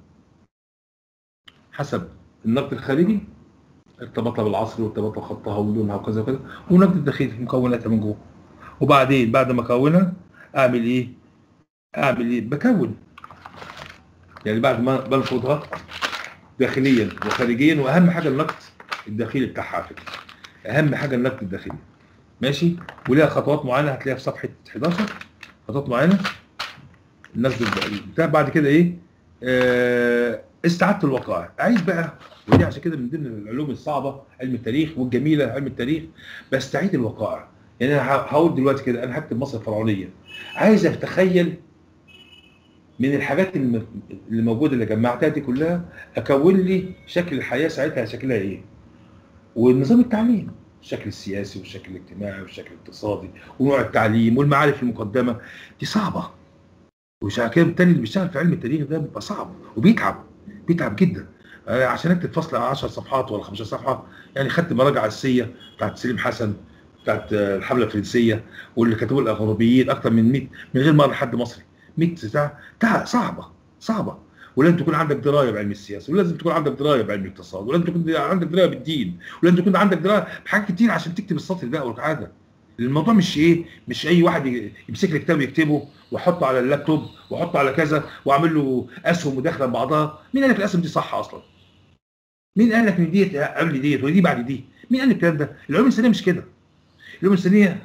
S1: حسب النقد الخارجي ارتباطها بالعصر وارتباطها بخطها ولونها وكذا وكذا والنقد الداخلي في مكوناتها من جوه وبعدين بعد ما اكونها اعمل ايه؟ اعمل ايه؟ بكون يعني بعد ما بنقضها داخليا وخارجيا واهم حاجه النقد الداخلي بتاعها على فكره اهم حاجه النقد الداخلي ماشي وليها خطوات معينه هتلاقيها في صفحه 11 خطوات معينه النقد بتاع بعد كده ايه آه استعاده الوقائع عايز بقى ودي عشان كده من ضمن العلوم الصعبه علم التاريخ والجميله علم التاريخ بستعيد الوقائع يعني انا ه- هقول دلوقتي كده انا هكتب مصر الفرعونيه عايز اتخيل من الحاجات الم- اللي موجوده اللي جمعتها دي كلها اكون لي شكل الحياه ساعتها شكلها ايه والنظام التعليم الشكل السياسي والشكل الاجتماعي والشكل الاقتصادي ونوع التعليم والمعارف المقدمه دي صعبه وعشان كده بالتالي اللي بيشتغل في علم التاريخ ده بيبقى صعب وبيتعب بيتعب جدا آه، عشان اكتب فصل 10 صفحات ولا 15 صفحه يعني خدت مراجعه اساسيه بتاعت سليم حسن بتاعت آه، الحمله الفرنسيه واللي كتبوا الاغربيين اكتر من 100 من غير مره حد مصري 100 ساعه تع- صعبه صعبه ولازم تكون عندك درايه بعلم السياسه ولازم تكون عندك درايه بعلم الاقتصاد ولازم تكون عندك درايه بالدين ولازم تكون عندك درايه بحاجات كتير عشان تكتب السطر ده والعاده الموضوع مش ايه مش اي واحد ي- يمسك لي كتاب يكتبه واحطه على اللابتوب واحطه على كذا واعمل له اسهم مداخله ببعضها مين قال لك الاسهم دي صح اصلا مين قال لك ان ديت قبل ديت ودي بعد دي مين قال الكلام ده العلوم الانسانيه مش كده العلوم الانسانيه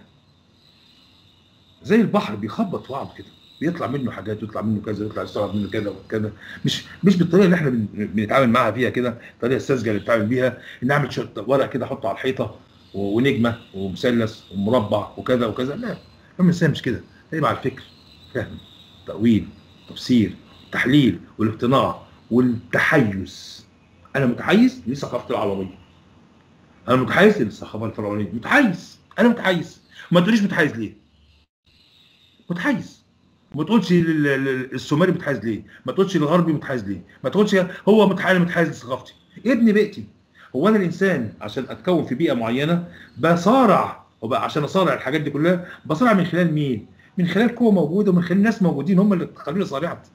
S1: زي البحر بيخبط في بعض كده بيطلع منه حاجات ويطلع منه كذا ويطلع يستوعب منه كذا وكذا مش مش بالطريقه اللي احنا بن- بنتعامل معاها فيها كده الطريقه الساذجه اللي بنتعامل بيها ان اعمل شويه ورق كده احطه على الحيطه و- ونجمه ومثلث ومربع وكذا وكذا لا العلم الانسانيه مش كده هي مع الفكر فهم تاويل تفسير تحليل والاقتناع والتحيز انا متحيز لثقافه العربيه انا متحيز للثقافه الفرعونيه متحيز انا متحيز ما تقوليش متحيز ليه متحيز وما تقولش لل- لل- السومري متحيز ليه ما تقولش الغربي متحيز ليه ما تقولش هو متحيز متحيز لثقافتي ابني بيئتي هو انا الانسان عشان اتكون في بيئه معينه بصارع وبقى عشان اصارع الحاجات دي كلها بصارع من خلال مين من خلال قوه موجوده ومن خلال ناس موجودين هم اللي خلوني صارعت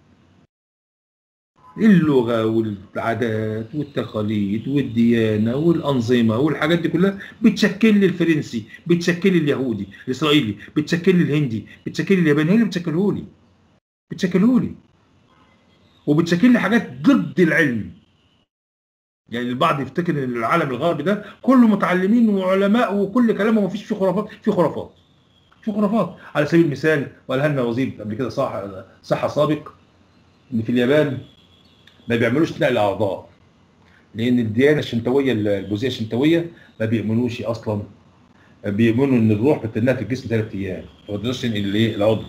S1: اللغه والعادات والتقاليد والديانه والانظمه والحاجات دي كلها بتشكل لي الفرنسي بتشكل لي اليهودي الاسرائيلي بتشكل لي الهندي بتشكل لي الياباني هي اللي بتشكله لي بتشكله لي وبتشكل لي حاجات ضد العلم يعني البعض يفتكر ان العالم الغربي ده كله متعلمين وعلماء وكل كلامه ما فيش فيه خرافات في خرافات في خرافات على سبيل المثال وقالها لنا وزير قبل كده صح صحه سابق ان في اليابان ما بيعملوش نقل اعضاء لان الديانه الشنتويه البوذيه الشنتويه ما بيؤمنوش اصلا بيؤمنوا ان الروح بتنها في الجسم ثلاث ايام فما تقدرش تنقل الايه العضو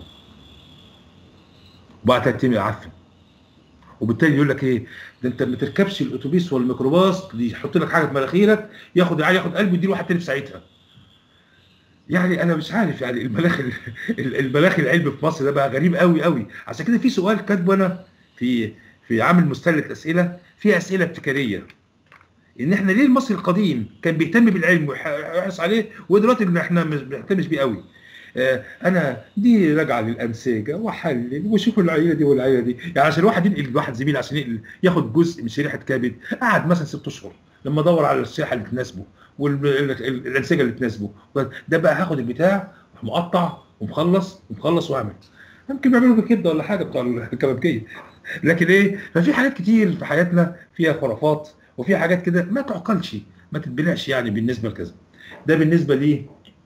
S1: وبعد ثلاث ايام يعفن وبالتالي يقول لك ايه ده انت ما تركبش الاتوبيس ولا الميكروباص يحط لك حاجه في مناخيرك ياخد العيال ياخد قلبه يديله واحد تاني في ساعتها يعني انا مش عارف يعني المناخ ال- ال- المناخ العلمي في مصر ده بقى غريب قوي قوي عشان كده في سؤال كاتبه انا في في عامل مستهلك اسئله في اسئله ابتكاريه ان احنا ليه المصري القديم كان بيهتم بالعلم ويح- ويحرص عليه ودلوقتي إن احنا مش بنهتمش بيه قوي آه، انا دي راجعه للانسجه واحلل واشوف العيله دي والعيله دي يعني عشان الواحد ينقل واحد زميل عشان ينقل ياخد جزء من شريحه كبد قعد مثلا ست اشهر لما ادور على الشريحه اللي تناسبه والانسجه اللي تناسبه ده بقى هاخد البتاع مقطع ومخلص ومخلص واعمل يمكن بيعملوا بالكبده ولا حاجه بتوع الكبابجيه لكن ايه ففي حاجات كتير في حياتنا فيها خرافات وفيها حاجات كده ما تعقلش ما تتبلعش يعني بالنسبه لكذا ده بالنسبه لي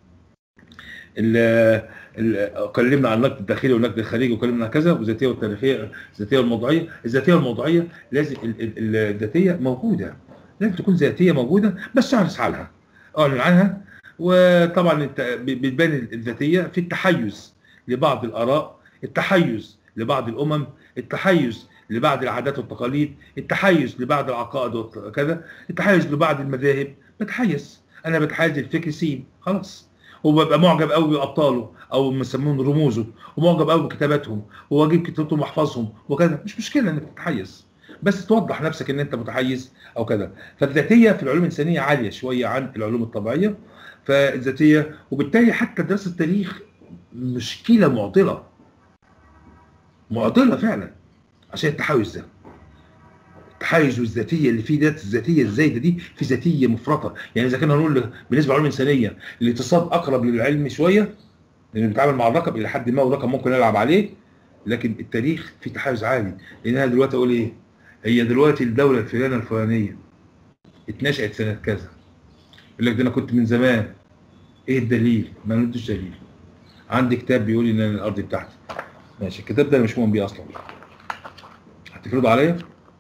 S1: ال- ال- اتكلمنا عن النقد الداخلي والنقد الخارجي وكلمنا عن كذا والذاتيه والتاريخيه الذاتيه والموضوعيه الذاتيه والموضوعيه لازم ال- ال- الذاتيه موجوده لازم تكون ذاتيه موجوده بس اعرف عنها اعلن عنها وطبعا انت ب- بتبان الذاتيه في التحيز لبعض الاراء التحيز لبعض الامم التحيز لبعض العادات والتقاليد التحيز لبعض العقائد وكذا التحيز لبعض المذاهب بتحيز انا بتحيز للفكر سين خلاص وببقى معجب قوي بابطاله او مسمون رموزه ومعجب قوي بكتاباتهم واجيب كتاباتهم واحفظهم وكذا مش مشكله انك تتحيز بس توضح نفسك ان انت متحيز او كذا فالذاتيه في العلوم الانسانيه عاليه شويه عن العلوم الطبيعيه فالذاتيه وبالتالي حتى دراسه التاريخ مشكله معضله معضله فعلا عشان التحيز ده التحيز والذاتيه اللي فيه ذات الذاتيه الزايده دي في ذاتيه مفرطه يعني اذا كنا هنقول بالنسبه للعلوم الانسانيه الاقتصاد اقرب للعلم شويه لانه بيتعامل مع الرقم الى حد ما والرقم ممكن يلعب عليه لكن التاريخ فيه تحيز عالي لان انا دلوقتي اقول ايه هي دلوقتي الدوله الفلانيه الفلانيه اتنشأت سنه كذا يقول لك ده انا كنت من زمان ايه الدليل؟ ما عندوش دليل عندي كتاب بيقول لي ان أنا الارض بتاعتي ماشي الكتاب ده انا مش مؤمن بيه اصلا هتفرضوا عليا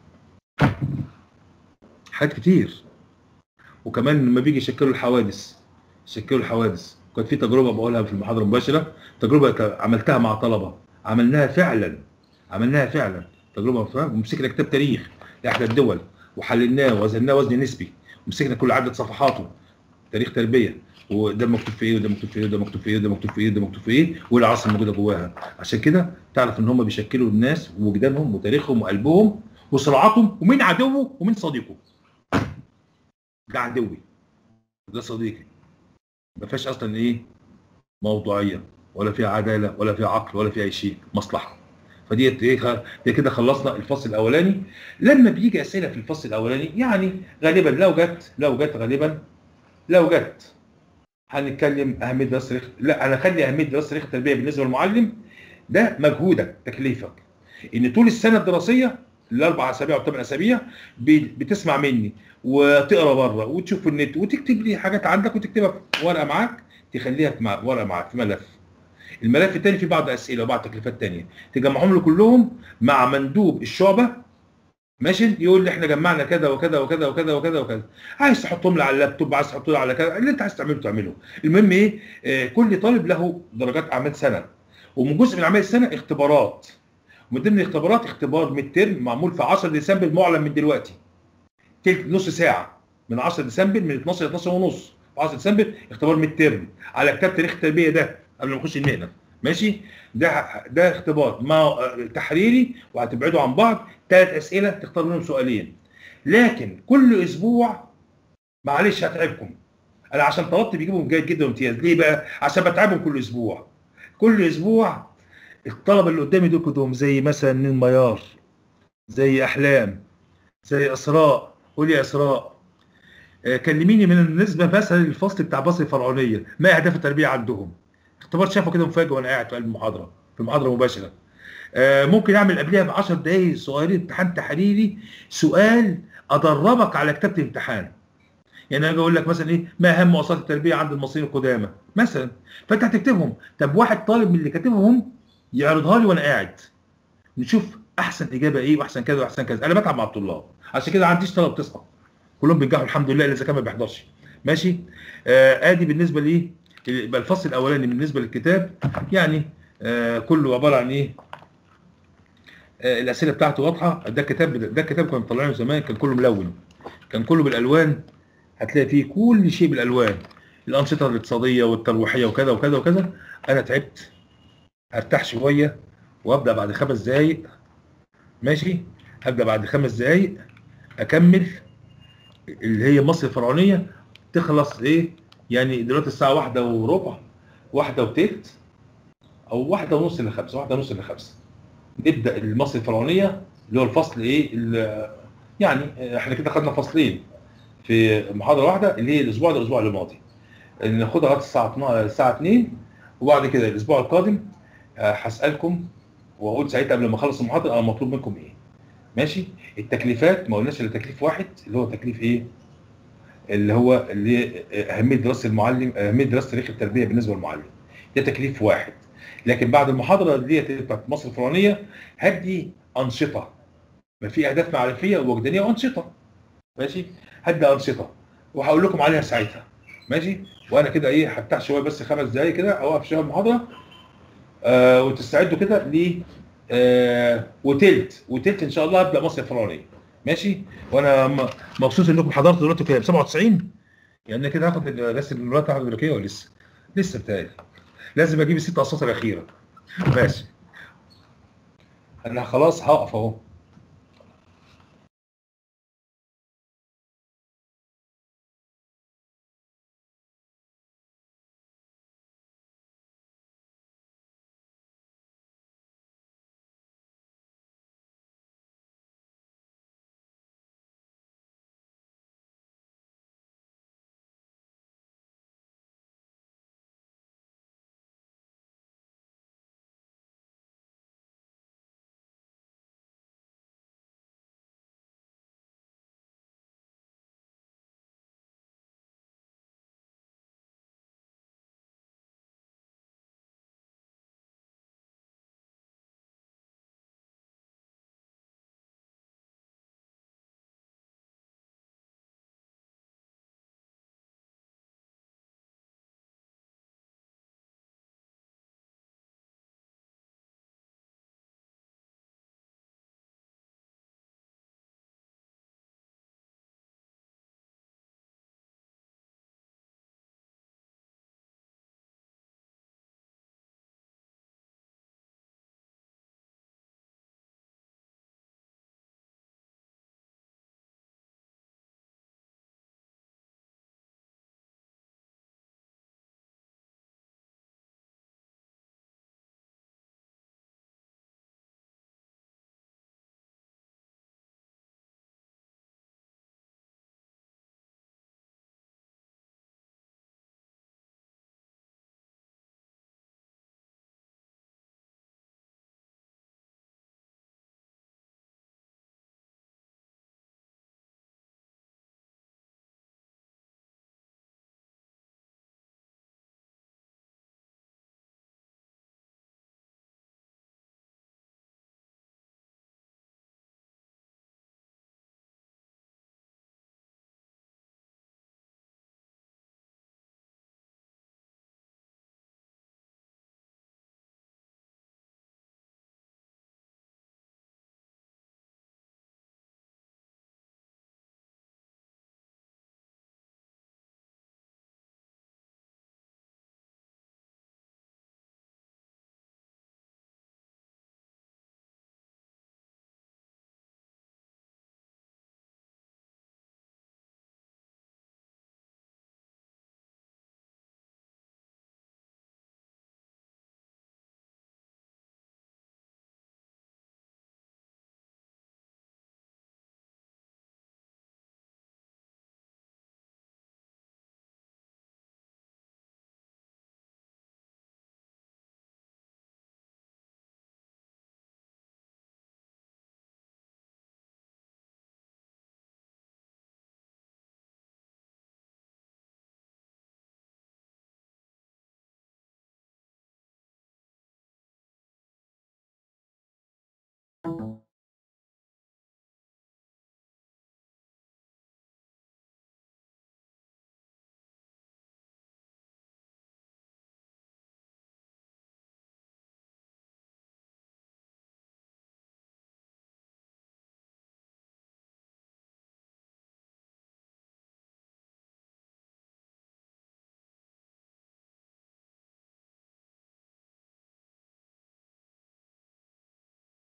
S1: حاجات كتير وكمان لما بيجي يشكلوا الحوادث يشكلوا الحوادث كانت في تجربه بقولها في المحاضره المباشره تجربه ك- عملتها مع طلبه عملناها فعلا عملناها فعلا تجربه فعلا ومسكنا كتاب تاريخ لاحدى الدول وحللناه ووزناه وزن نسبي ومسكنا كل عدد صفحاته تاريخ تربيه وده مكتوب في ايه وده مكتوب في ايه وده مكتوب في ايه وده مكتوب في ايه وده مكتوب في ايه والعصر موجوده جواها عشان كده تعرف ان هم بيشكلوا الناس ووجدانهم وتاريخهم وقلبهم وصراعاتهم ومين عدوه ومين صديقه ده عدوي ده صديقي ما فيهاش اصلا ايه موضوعيه ولا فيها عداله ولا فيها عقل ولا فيها اي شيء مصلحه فديت ايه خ- دي كده خلصنا الفصل الاولاني لما بيجي اسئله في الفصل الاولاني يعني غالبا لو جت لو جت غالبا لو جت هنتكلم اهميه دراسه تاريخ لا انا اخلي اهميه دراسه تاريخ التربيه بالنسبه للمعلم ده مجهودك تكليفك ان طول السنه الدراسيه الاربع اسابيع والثمان اسابيع ب- بتسمع مني وتقرا بره وتشوف في النت وتكتب لي حاجات عندك وتكتبها في ورقه معاك تخليها في مع- ورقه معاك في ملف الملف الثاني فيه بعض اسئله وبعض تكليفات ثانيه تجمعهم له كلهم مع مندوب الشعبه ماشي يقول لي احنا جمعنا كذا وكذا وكذا وكذا وكذا وكذا عايز تحطهم لي على اللابتوب عايز تحطهم لي على كذا اللي انت عايز تعمله تعمله المهم ايه آه كل طالب له درجات اعمال سنه ومن جزء من اعمال السنه اختبارات ومن ضمن الاختبارات اختبار ميد ترم معمول في 10 ديسمبر معلن من دلوقتي تلت نص ساعه من 10 ديسمبر من 12 ل 12 ونص في 10 ديسمبر اختبار ميد ترم على كتاب تاريخ التربيه ده قبل ما نخش المهنه ماشي ده ده اختبار ما تحريري وهتبعدوا عن بعض ثلاث اسئله تختار منهم سؤالين لكن كل اسبوع معلش هتعبكم انا عشان طلبت بيجيبهم جيد جدا وامتياز ليه بقى عشان بتعبهم كل اسبوع كل اسبوع الطلبه اللي قدامي دول كلهم زي مثلا نين ميار زي احلام زي اسراء قولي يا اسراء آه، كلميني من النسبه مثلا للفصل بتاع بصر الفرعونيه ما اهداف التربيه عندهم اختبار شافه كده مفاجئ وانا قاعد في قلب المحاضره في محاضره مباشره آه، ممكن اعمل قبلها ب 10 دقائق صغيرين امتحان تحريري سؤال ادربك على كتابه الامتحان يعني انا اقول لك مثلا ايه ما اهم مؤسسات التربيه عند المصريين القدامى مثلا فانت هتكتبهم طب واحد طالب من اللي كاتبهم يعرضها لي وانا قاعد نشوف احسن اجابه ايه واحسن كذا واحسن كذا انا بتعب مع الطلاب عشان كده ما عنديش طلب تسقط كلهم بينجحوا الحمد لله الا اذا كان ما بيحضرش ماشي آه ادي بالنسبه ليه يبقى الفصل الاولاني بالنسبه للكتاب يعني آه كله عباره عن ايه آه الاسئله بتاعته واضحه ده كتاب ده كتاب كنا مطلعينه زمان كان كله ملون كان كله بالالوان هتلاقي فيه كل شيء بالالوان الانشطه الاقتصاديه والترويحيه وكذا وكذا وكذا انا تعبت ارتاح شويه وابدا بعد خمس دقائق ماشي هبدا بعد خمس دقائق اكمل اللي هي مصر الفرعونيه تخلص ايه يعني دلوقتي الساعه واحدة وربع واحدة وتلت او واحدة ونص لخمسة واحدة ونص لخمسة نبدا المصر الفرعونيه اللي هو الفصل ايه ال- يعني احنا كده خدنا فصلين في محاضره واحده اللي هي الاسبوع ده الاسبوع الماضي ناخدها لغايه الساعه 12 الساعه 2 وبعد كده الاسبوع القادم آه، هسالكم واقول ساعتها قبل ما اخلص المحاضره انا مطلوب منكم ايه ماشي التكليفات ما قلناش الا تكليف واحد اللي هو تكليف ايه اللي هو اللي هي اهميه دراسه المعلم اهميه دراسه تاريخ التربيه بالنسبه للمعلم ده تكليف واحد لكن بعد المحاضره ديت بتاعت مصر الفلانيه هدي انشطه ما في اهداف معرفيه ووجدانيه وانشطه ماشي هدي انشطه وهقول لكم عليها ساعتها ماشي وانا كده ايه هفتح شويه بس خمس دقايق كده اوقف شويه المحاضره آه وتستعدوا كده ل آه وتلت وتلت ان شاء الله هبدا مصر الفلانيه ماشي وانا م- مبسوط انكم حضرتوا دلوقتي كام 97 يعني كده هاخد رسم المرات هاخد الامريكيه ولا لسه لسه بتاعي لازم اجيب الست اصوات الاخيره ماشي انا خلاص هقف اهو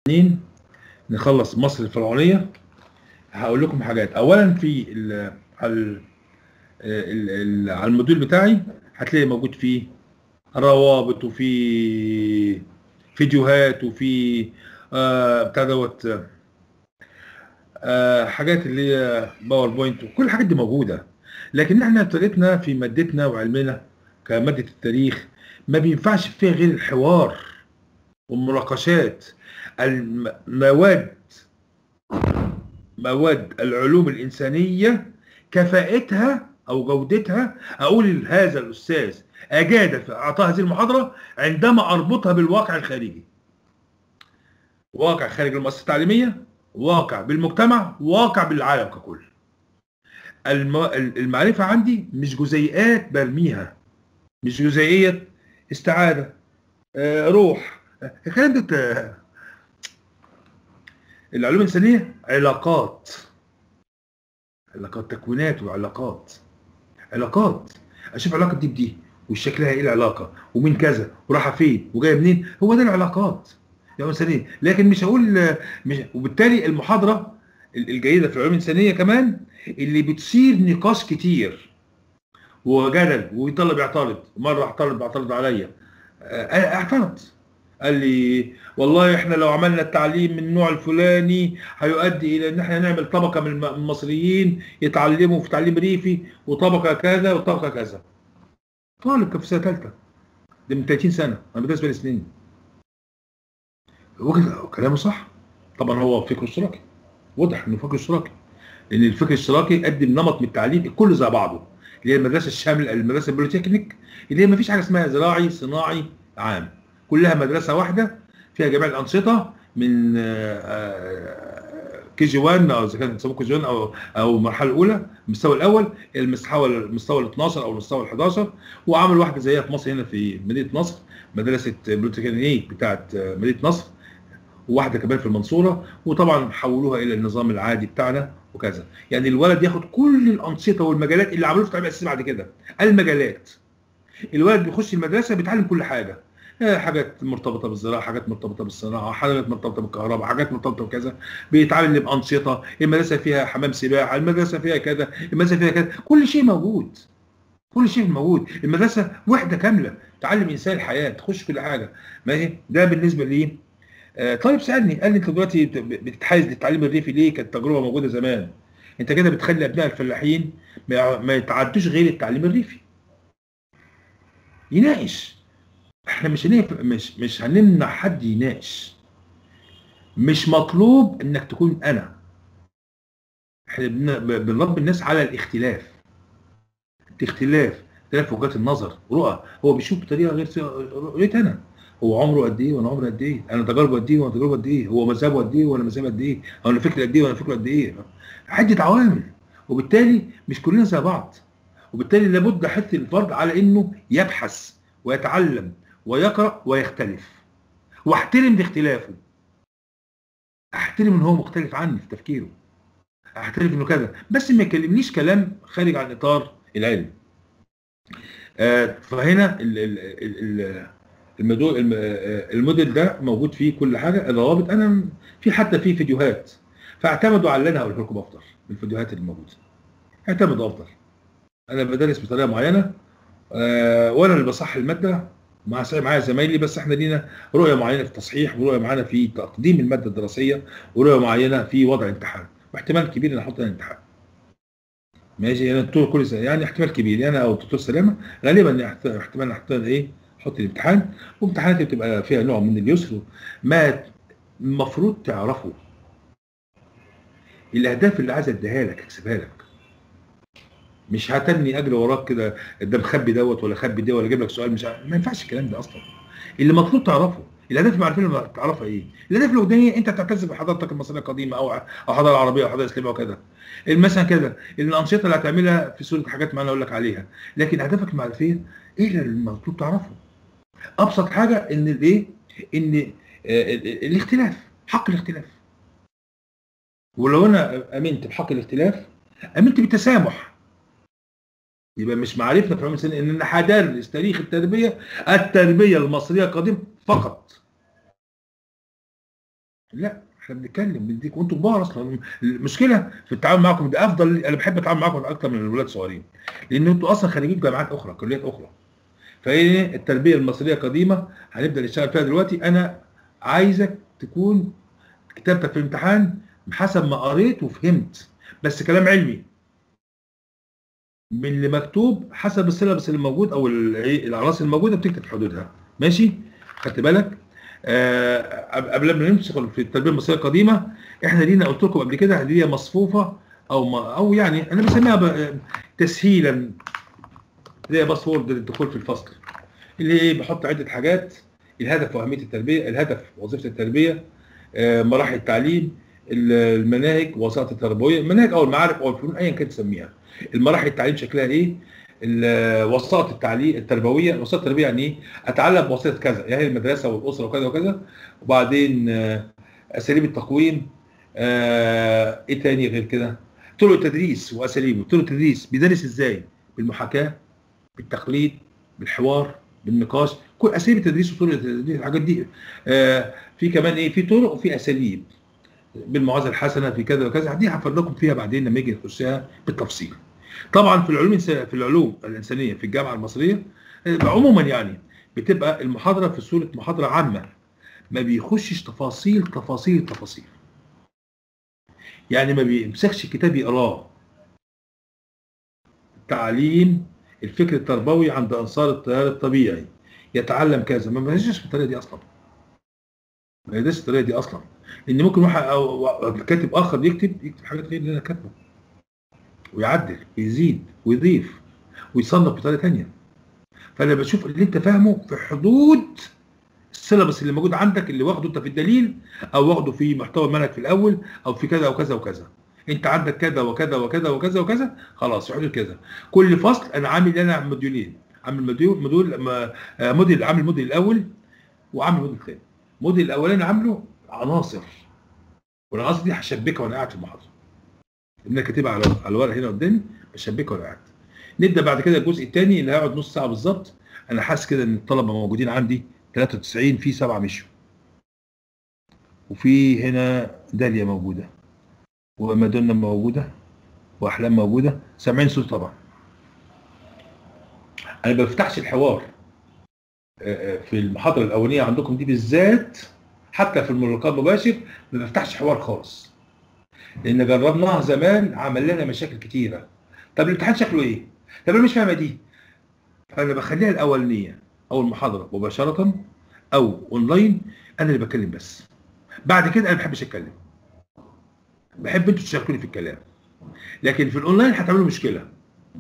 S1: اتنين نخلص مصر الفرعونيه هقول لكم حاجات اولا في ال على ال- ال- ال- على الموديول بتاعي هتلاقي موجود فيه روابط وفي فيديوهات وفي آه بتاع دوت آه حاجات اللي هي باوربوينت وكل الحاجات دي موجوده لكن احنا طريقتنا في مادتنا وعلمنا كماده التاريخ ما بينفعش فيها غير الحوار والمناقشات المواد مواد العلوم الإنسانية كفاءتها أو جودتها أقول هذا الأستاذ أجاد في إعطاء هذه المحاضرة عندما أربطها بالواقع الخارجي واقع خارج المؤسسة التعليمية واقع بالمجتمع واقع بالعالم ككل الم- المعرفة عندي مش جزيئات برميها مش جزيئية استعادة آه، روح آه، الكلام ده ت- العلوم الإنسانية علاقات علاقات تكوينات وعلاقات علاقات اشوف علاقه دي بدي وشكلها ايه العلاقه ومين كذا ورايحه فين وجايه منين هو ده العلاقات يا انسانيه لكن مش هقول مش وبالتالي المحاضره الجيده في العلوم الانسانيه كمان اللي بتثير نقاش كتير وجدل ويطلب يعترض مره اعترض بعترض عليا آه، اعترض قال لي والله احنا لو عملنا التعليم من النوع الفلاني هيؤدي الى ان احنا نعمل طبقه من الم- المصريين يتعلموا في تعليم ريفي وطبقه كذا وطبقه كذا. طالب كان في سنه ثالثه ده من 30 سنه انا بدرس بقالي سنين. وجد كلامه صح طبعا هو فكر اشتراكي واضح انه فكر اشتراكي لان الفكر الاشتراكي قدم نمط من التعليم الكل زي بعضه اللي هي المدرسه الشامله المدرسه البوليتكنيك اللي هي ما فيش حاجه اسمها زراعي صناعي عام كلها مدرسه واحده فيها جميع الانشطه من كي جي 1 او اذا كان بيسموه كي جي 1 او او المرحله الاولى المستوى الاول الى المستوى المستوى ال 12 او المستوى ال 11 وعمل واحده زيها في مصر هنا في مدينه نصر مدرسه بوليتكنيك بتاعت مدينه نصر وواحده كمان في المنصوره وطبعا حولوها الى النظام العادي بتاعنا وكذا يعني الولد ياخد كل الانشطه والمجالات اللي عملوه في التعليم الاساسي بعد كده المجالات الولد بيخش المدرسه بيتعلم كل حاجه آه، حاجات مرتبطه بالزراعه حاجات مرتبطه بالصناعه حاجات مرتبطه بالكهرباء حاجات مرتبطه بكذا بيتعلم بانشطه المدرسه فيها حمام سباحه المدرسه فيها كذا المدرسه فيها كذا كل شيء موجود كل شيء موجود المدرسه وحده كامله تعلم انسان الحياه تخش كل حاجه ما هي ده بالنسبه لي آه، طيب سالني قال لي انت دلوقتي بت- بتتحيز للتعليم الريفي ليه كانت تجربه موجوده زمان انت كده بتخلي ابناء الفلاحين ما يع- ما يتعدوش غير التعليم الريفي يناقش احنا مش هنف... مش مش هنمنع حد يناقش مش مطلوب انك تكون انا احنا بن- ب- بنربي الناس على الاختلاف اختلاف اختلاف وجهات النظر رؤى هو بيشوف بطريقه غير س- رؤيتي انا هو عمره قد ايه وانا عمري قد ايه انا تجاربه قد ايه وانا تجربه قد ايه هو مذهبه قد ايه وانا مذهبي قد ايه هو انا فكري قد ايه وانا فكره قد ايه عده عوامل وبالتالي مش كلنا زي بعض وبالتالي لابد حث الفرد على انه يبحث ويتعلم ويقرا ويختلف واحترم باختلافه احترم ان هو مختلف عني في تفكيره احترم انه كذا بس ما يكلمنيش كلام خارج عن اطار العلم آه، فهنا ال- ال- ال- ال- المدو- الم- آه، الموديل ده موجود فيه كل حاجه الروابط انا في حتى في فيديوهات فاعتمدوا على اللي انا هقوله لكم افضل من الفيديوهات اللي موجوده اعتمدوا افضل انا بدرس بطريقه معينه آه، وانا اللي بصحح الماده مع معايا زمايلي بس احنا لينا رؤيه معينه في التصحيح ورؤيه معينه في تقديم الماده الدراسيه ورؤيه معينه في وضع امتحان واحتمال كبير ان احط الامتحان ماشي يعني الدكتور كل سنه يعني احتمال كبير انا او الدكتور سلامه غالبا احت- احتمال احط ايه احط الامتحان وامتحاناتي بتبقى فيها نوع من اليسر ما المفروض تعرفه الاهداف اللي عايز اديها لك اكسبها لك مش هتني اجري وراك كده ده مخبي دوت ولا خبي ده ولا اجيب لك سؤال مش عارف. ما ينفعش الكلام ده اصلا اللي مطلوب تعرفه الاهداف المعرفيه اللي تعرفها ايه الاهداف الاولانيه انت تعتز بحضارتك المصريه القديمه او او حضاره عربيه او حضاره اسلاميه وكذا مثلا كده الانشطه اللي هتعملها في صوره حاجات ما انا اقول لك عليها لكن اهدافك المعرفيه ايه اللي المطلوب تعرفه ابسط حاجه ان الايه ان آه، ال- ال- الاختلاف حق الاختلاف ولو انا امنت بحق الاختلاف امنت بالتسامح يبقى مش معرفتنا في علوم الانسان ان انا هدرس تاريخ التربيه التربيه المصريه القديمه فقط لا احنا بنتكلم بنديك وانتوا كبار اصلا المشكله في التعامل معكم ده افضل انا بحب اتعامل معكم اكتر من الولاد الصغيرين لان انتوا اصلا خريجين جامعات اخرى كليات اخرى فايه التربيه المصريه قديمه هنبدا نشتغل فيها دلوقتي انا عايزك تكون كتابتك في الامتحان حسب ما قريت وفهمت بس كلام علمي من اللي مكتوب حسب السيلابس اللي موجود او ال- إيه العناصر الموجوده بتكتب حدودها ماشي خدت بالك آه قبل قبل ما ندخل في التربيه المصريه القديمه احنا لينا قلت لكم قبل كده هديه مصفوفه او ما او يعني انا بسميها ب- تسهيلا زي باسورد للدخول في الفصل اللي هي بحط عده حاجات الهدف واهميه التربيه الهدف وظيفه التربيه آه، مراحل التعليم ال- المناهج وسائط التربويه المناهج او المعارف او الفنون ايا كانت تسميها المراحل التعليم شكلها ايه ال- وسائط التعليم التربويه وسائط التربيه يعني ايه اتعلم بواسطه كذا يعني المدرسه والاسره وكذا وكذا وبعدين آه، اساليب التقويم آه، ايه تاني غير كده طرق التدريس واساليبه طرق التدريس بيدرس ازاي بالمحاكاه بالتقليد بالحوار بالنقاش كل اساليب التدريس وطرق التدريس الحاجات دي آه، في كمان ايه في طرق وفي اساليب بالموازنه الحسنه في كذا وكذا دي هفرد لكم فيها بعدين لما يجي نخشها بالتفصيل طبعا في العلوم الإنس- في العلوم الانسانيه في الجامعه المصريه آه، عموما يعني بتبقى المحاضره في صوره محاضره عامه ما بيخشش تفاصيل تفاصيل التفاصيل يعني ما بيمسكش كتاب يقراه تعليم الفكر التربوي عند انصار التيار الطبيعي يتعلم كذا ما بيدرسش بالطريقه دي اصلا ما يدرسش الطريقه دي اصلا لان ممكن واحد او أو كاتب اخر يكتب يكتب حاجات غير اللي انا كاتبه ويعدل ويزيد ويضيف ويصنف بطريقه ثانيه فانا بشوف اللي انت فاهمه في حدود السيلابس اللي موجود عندك اللي واخده انت في الدليل او واخده في محتوى المنهج في الاول او في كذا وكذا وكذا انت عندك كذا وكذا وكذا وكذا وكذا خلاص في حدود كذا كل فصل انا عامل انا موديولين عامل موديول موديول ما- آه، موديل عامل موديل الاول وعامل موديل الثاني الموديل الاولاني عامله عناصر والعناصر دي هشبكها وانا قاعد في المحاضره انا كاتبها على على الورق هنا قدامي بشبكها وانا قاعد نبدا بعد كده الجزء الثاني اللي هيقعد نص ساعه بالظبط انا حاسس كده ان الطلبه موجودين عندي 93 في سبعه مشوا وفي هنا داليا موجوده ومادونا موجوده واحلام موجوده سامعين صوت طبعا انا ما بفتحش الحوار آه، آه، في المحاضره الاولانيه عندكم دي بالذات حتى في الملقى المباشر ما بفتحش حوار خالص لان جربناها زمان عمل لنا مشاكل كتيره طب الامتحان شكله ايه طب انا مش فاهمه دي فانا بخليها الاولانيه او المحاضره مباشره او اونلاين انا اللي بتكلم بس بعد كده انا ما بحبش اتكلم بحب انتوا تشاركوني في الكلام لكن في الاونلاين هتعملوا مشكله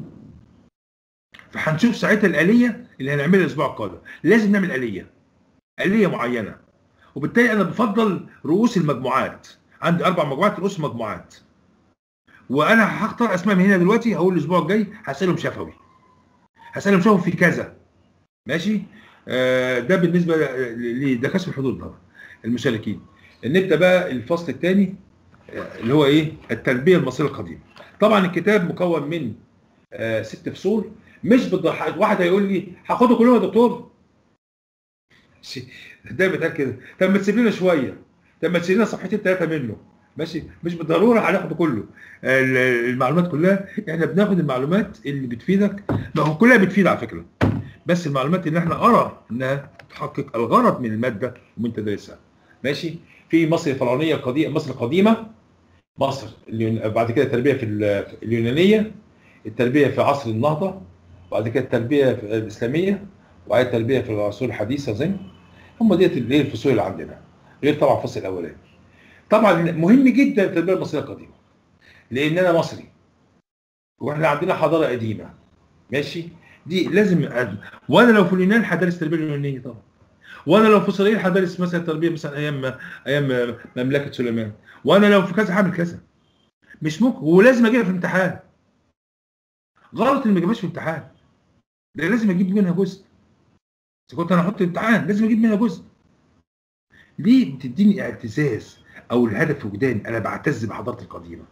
S1: فهنشوف ساعتها الاليه اللي هنعملها الاسبوع القادم لازم نعمل اليه اليه معينه وبالتالي انا بفضل رؤوس المجموعات عندي اربع مجموعات رؤوس مجموعات وانا هختار اسماء من هنا دلوقتي هقول الاسبوع الجاي هسالهم شفوي هسالهم شفوي في كذا ماشي آه ده بالنسبه ل- ده كسر الحدود طبعا المشاركين نبدا بقى الفصل الثاني اللي هو ايه التربيه المصريه القديمه طبعا الكتاب مكون من آه ست فصول مش بالضحك واحد هيقول لي هاخده كلهم يا دكتور شي- ده بيتقال كده طب ما تسيب لنا شويه طب ما تسيب لنا صفحتين ثلاثه منه ماشي مش بالضروره هناخده كله ال- المعلومات كلها احنا بناخد المعلومات اللي بتفيدك ما هو كلها بتفيد على فكره بس المعلومات اللي احنا ارى انها تحقق الغرض من الماده ومن تدريسها ماشي في مصر الفرعونيه القديمه مصر القديمه مصر اليون- بعد كده التربيه في ال- في اليونانيه التربيه في عصر النهضه وبعد كده التربيه في الاسلاميه وبعد كده التربيه في العصور الحديثه زي هم ديت اللي هي الفصول اللي عندنا غير طبعا الفصل الاولاني طبعا مهم جدا التربيه المصريه القديمه لان انا مصري واحنا عندنا حضاره قديمه ماشي دي لازم أ- وانا لو في اليونان هدرس التربيه اليونانيه طبعا وانا لو في اسرائيل هدرس مثلا التربيه مثلا ايام ايام مملكه سليمان وانا لو في كذا هعمل كذا مش ممكن ولازم اجيبها في امتحان غلط اللي ما جابهاش في امتحان ده لازم اجيب منها جزء اذا كنت انا احط امتحان لازم اجيب منها جزء دي بتديني اعتزاز او الهدف في وجداني انا بعتز بحضارتي القديمه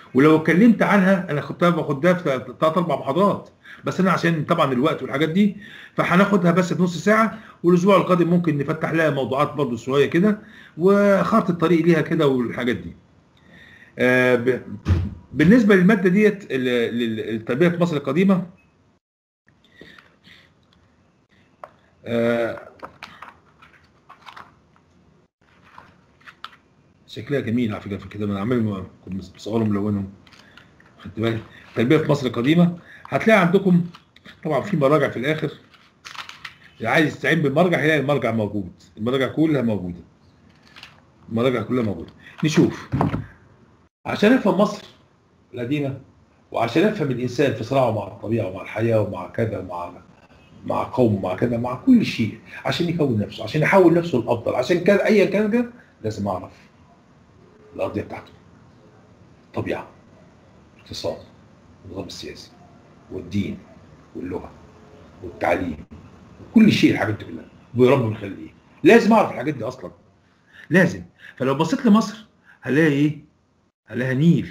S1: ولو اتكلمت عنها انا خدتها باخدها في ثلاث اربع محاضرات بس انا عشان طبعا الوقت والحاجات دي فهناخدها بس في نص ساعه والاسبوع القادم ممكن نفتح لها موضوعات برضه شويه كده وخارطه الطريق ليها كده والحاجات دي. آه ب- بالنسبه للماده ديت ال- ال- التربيه في مصر القديمه آه شكلها جميل على فكره في الكتاب انا عامل كنت مصورهم ملونهم خدت بالك التربيه في مصر القديمه هتلاقي عندكم طبعا في مراجع في الاخر اللي عايز يستعين بالمرجع هيلاقي المرجع موجود المراجع كلها موجوده المراجع كلها موجوده نشوف عشان افهم مصر القديمه وعشان افهم الانسان في صراعه مع الطبيعه ومع الحياه ومع كذا مع مع قوم ومع كذا مع كل شيء عشان يكون نفسه عشان يحول نفسه للافضل عشان كذا ايا كان ده لازم اعرف الارضيه بتاعته طبيعه اقتصاد النظام السياسي والدين واللغه والتعليم وكل شيء الحاجات دي كلها ويربي من خلال ايه لازم اعرف الحاجات دي اصلا لازم فلو بصيت لمصر هلاقي ايه هلاقيها نيل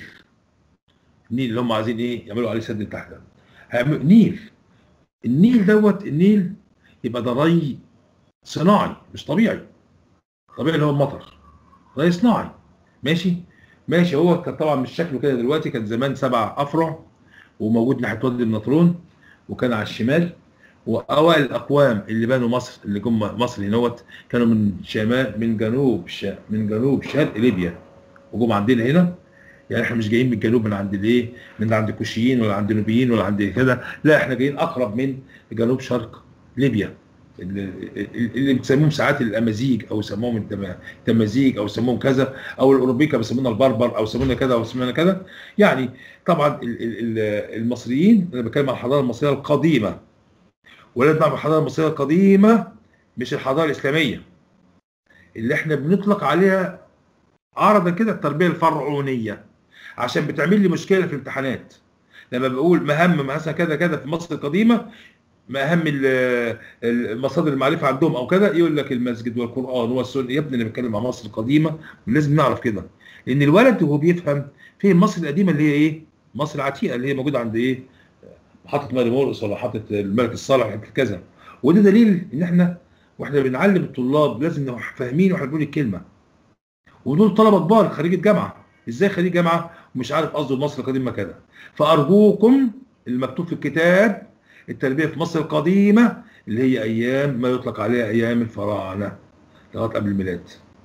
S1: النيل اللي هم عايزين ايه يعملوا عليه سد تحت ده هيعملوا نيل النيل دوت النيل يبقى ده ري صناعي مش طبيعي طبيعي اللي هو المطر ري صناعي ماشي ماشي هو كان طبعا مش شكله كده دلوقتي كان زمان سبع افرع وموجود ناحيه وادي النطرون وكان على الشمال واوائل الاقوام اللي بنوا مصر اللي جم مصر هنوت كانوا من شمال من جنوب ش... من جنوب شرق ليبيا وجم عندنا هنا يعني احنا مش جايين من الجنوب من عند الايه من عند الكوشيين ولا عند النوبيين ولا عند كده لا احنا جايين اقرب من جنوب شرق ليبيا اللي, اللي بتسموهم ساعات الامازيغ او يسموهم التما- التمازيغ او يسموهم كذا او الاوروبيين كانوا بيسمونا البربر او يسمونا كذا او يسمونا كذا يعني طبعا ال- ال- ال- المصريين انا بتكلم عن الحضاره المصريه القديمه ولازم نعرف الحضاره المصريه القديمه مش الحضاره الاسلاميه اللي احنا بنطلق عليها عرضا كده التربيه الفرعونيه عشان بتعمل لي مشكله في الامتحانات لما بقول مهام مثلا كذا كذا في مصر القديمه مهام ال- المصادر المعرفه عندهم او كذا يقول لك المسجد والقران والسنه يا ابني انا بتكلم عن مصر القديمه ولازم نعرف كده لان الولد وهو بيفهم فين مصر القديمه اللي هي ايه؟ مصر العتيقه اللي هي موجوده عند ايه؟ محطه ماري مورقس ولا محطه الملك الصالح حته كذا وده دليل ان احنا واحنا بنعلم الطلاب لازم نبقى فاهمين واحنا بنقول الكلمه ودول طلبه كبار خريجه جامعه ازاي خريج جامعه ومش عارف قصده مصر القديمه كذا فارجوكم المكتوب في الكتاب التربيه في مصر القديمه اللي هي ايام ما يطلق عليها ايام الفراعنه لغايه قبل الميلاد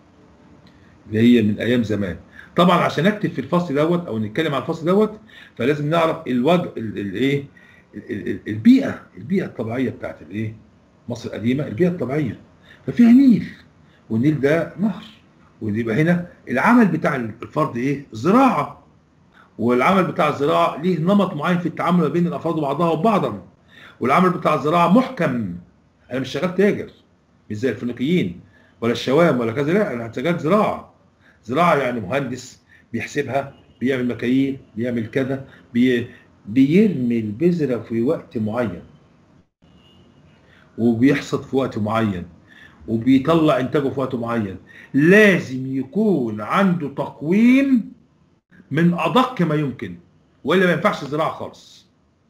S1: اللي هي من ايام زمان طبعا عشان اكتب في الفصل دوت او نتكلم عن الفصل دوت فلازم نعرف الوجه الايه البيئه البيئه الطبيعيه بتاعت الايه مصر القديمه البيئه الطبيعيه ففيها نيل والنيل ده نهر ويبقى هنا العمل بتاع الفرد ايه زراعه والعمل بتاع الزراعه ليه نمط معين في التعامل ما بين الافراد وبعضها وبعضا والعمل بتاع الزراعه محكم انا مش شغال تاجر مش زي الفينيقيين ولا الشوام ولا كذا لا انا شغال زراعه زراعه يعني مهندس بيحسبها بيعمل مكاييل بيعمل كذا بي بيرمي البذره في وقت معين وبيحصد في وقت معين وبيطلع انتاجه في وقت معين لازم يكون عنده تقويم من ادق ما يمكن والا ما ينفعش زراعه خالص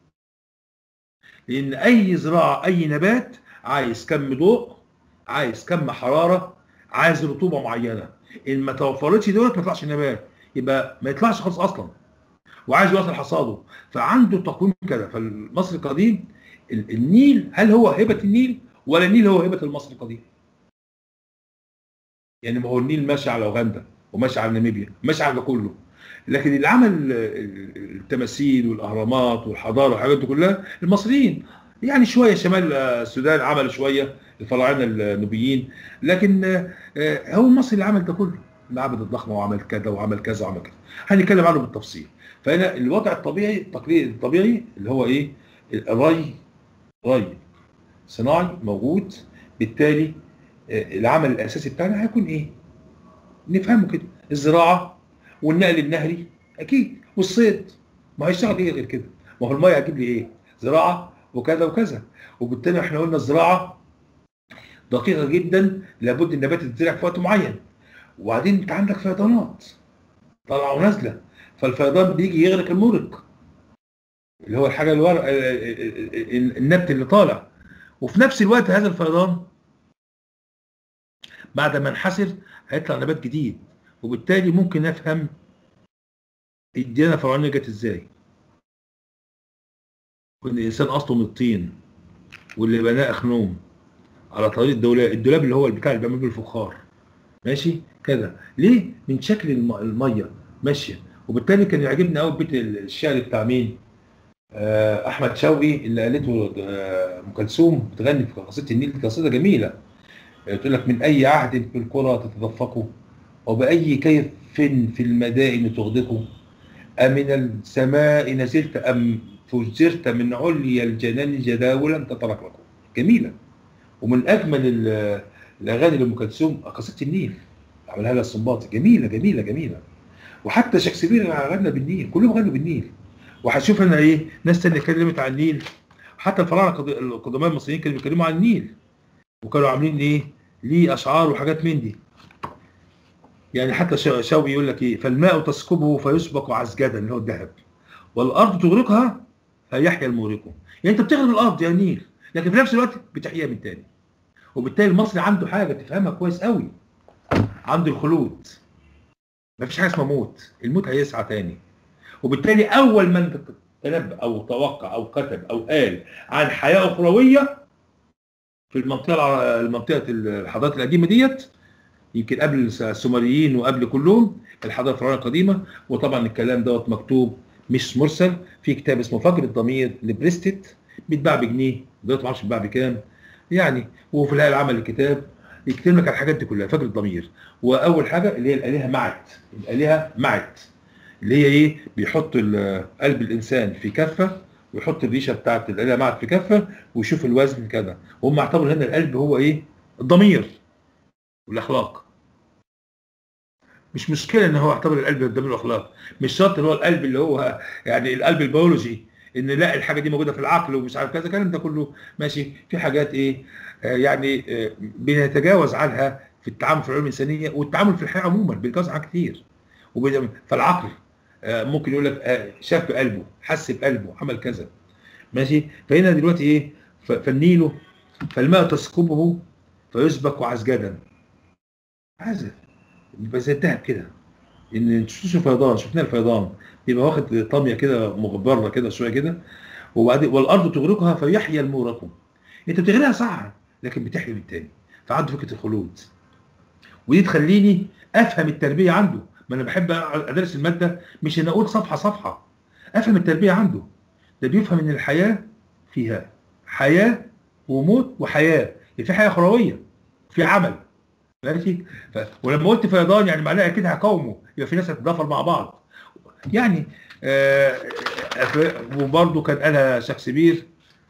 S1: لان اي زراعه اي نبات عايز كم ضوء عايز كم حراره عايز رطوبه معينه ان ما توفرتش دولت ما يطلعش نبات يبقى ما يطلعش خالص اصلا وعايز يوصل حصاده فعنده تقويم كده فالمصري القديم النيل هل هو هبه النيل ولا النيل هو هبه المصري القديم؟ يعني ما هو النيل ماشي على اوغندا وماشي على ناميبيا ماشي على كله لكن اللي عمل التماثيل والاهرامات والحضاره والحاجات دي كلها المصريين يعني شويه شمال السودان عملوا شويه الفراعنه النوبيين لكن هو المصري اللي عمل ده كله المعابد الضخمه وعمل كذا وعمل كذا وعمل كذا هنتكلم عنه بالتفصيل فهنا الوضع الطبيعي التقليدي الطبيعي اللي هو ايه الري ري صناعي موجود بالتالي العمل الاساسي بتاعنا هيكون ايه نفهمه كده الزراعه والنقل النهري اكيد والصيد ما هيشتغل ايه غير كده ما هو الميه هتجيب لي ايه زراعه وكذا وكذا وبالتالي احنا قلنا الزراعه دقيقه جدا لابد النبات يتزرع في وقت معين وبعدين انت عندك فيضانات طالعه ونازله فالفيضان بيجي يغرق المورق اللي هو الحاجه اللي ورا النبت اللي طالع وفي نفس الوقت هذا الفيضان بعد ما انحسر هيطلع نبات جديد وبالتالي ممكن نفهم الديانه الفرعونيه جت ازاي وان الانسان اصله من الطين واللي بناه اخنوم على طريق الدولاب الدولاب اللي هو البتاع اللي بيعمل بالفخار ماشي كده ليه من شكل الم- الميه ماشيه وبالتالي كان يعجبني قوي بيت الشعر بتاع مين آه، احمد شوقي اللي قالته آه، ام كلثوم بتغني في قصيده النيل دي قصيده جميله آه، تقول لك من اي عهد في القرى تتدفق وباي كيف في المدائن تغدق أمن السماء نزلت أم فجرت من عليا الجنان جداولا تتركرك جميلة ومن أجمل ال- الأغاني لأم كلثوم قصيدة النيل عملها لها الصنباطي جميلة جميلة جميلة وحتى شكسبير غنى بالنيل كلهم غنوا بالنيل وهتشوف هنا ايه ناس تانية اتكلمت عن النيل حتى الفراعنه القد- القدماء المصريين كانوا بيتكلموا عن النيل وكانوا عاملين ايه ليه اشعار وحاجات من دي يعني حتى شا- شوقي يقول لك ايه فالماء تسكبه فيسبق عسجدا اللي هو الذهب والارض تغرقها فيحيا المورق يعني انت بتغرق الارض يا نيل لكن في نفس الوقت بتحيا من تاني وبالتالي المصري عنده حاجه تفهمها كويس قوي عنده الخلود مفيش حاجه اسمها موت الموت هيسعى تاني وبالتالي اول من تنبأ او توقع او كتب او قال عن حياه اخرويه في المنطقه الع- المنطقه الحضارات القديمه ديت يمكن قبل السومريين وقبل كلهم الحضاره الفرعونيه القديمه وطبعا الكلام دوت مكتوب مش مرسل في كتاب اسمه فجر الضمير لبريستت بيتباع بجنيه دلوقتي ما اعرفش بيتباع بكام يعني وفي الهيئه العامه للكتاب يكتب لك على الحاجات دي كلها فجر الضمير واول حاجه اللي هي الالهه معت الالهه معت اللي هي ايه بيحط ال- قلب الانسان في كفه ويحط الريشه بتاعت الالهه معت في كفه ويشوف الوزن كده وهم اعتبروا هنا القلب هو ايه الضمير والاخلاق مش مشكله ان هو يعتبر القلب الضمير والاخلاق مش شرط ان هو القلب اللي هو يعني القلب البيولوجي ان لا الحاجه دي موجوده في العقل ومش عارف كذا الكلام ده كله ماشي في حاجات ايه آه يعني آه بنتجاوز عنها في التعامل في العلوم الانسانيه والتعامل في الحياه عموما بنتجاوز عنها كتير وبن- فالعقل آه ممكن يقول لك آه شاف بقلبه حس بقلبه عمل كذا ماشي فهنا دلوقتي ايه ف- فالنيل فالماء تسكبه فيسبك عسجدا عزل بيبقى زي الدهب كده ان تشوف الفيضان شفنا الفيضان بيبقى واخد طاميه كده مغبره كده شويه كده وبعدين والارض تغرقها فيحيا المورق انت بتغرقها صح لكن بتحيا من تاني فعنده فكره الخلود ودي تخليني افهم التربيه عنده ما انا بحب ادرس الماده مش ان اقول صفحه صفحه افهم التربيه عنده ده بيفهم ان الحياه فيها حياه وموت وحياه يعني في حياه اخرويه في عمل ماشي ف... ولما قلت فيضان يعني معناها اكيد هقاومه يبقى في ناس هتتضافر مع بعض يعني آه وبرضه كان قالها شكسبير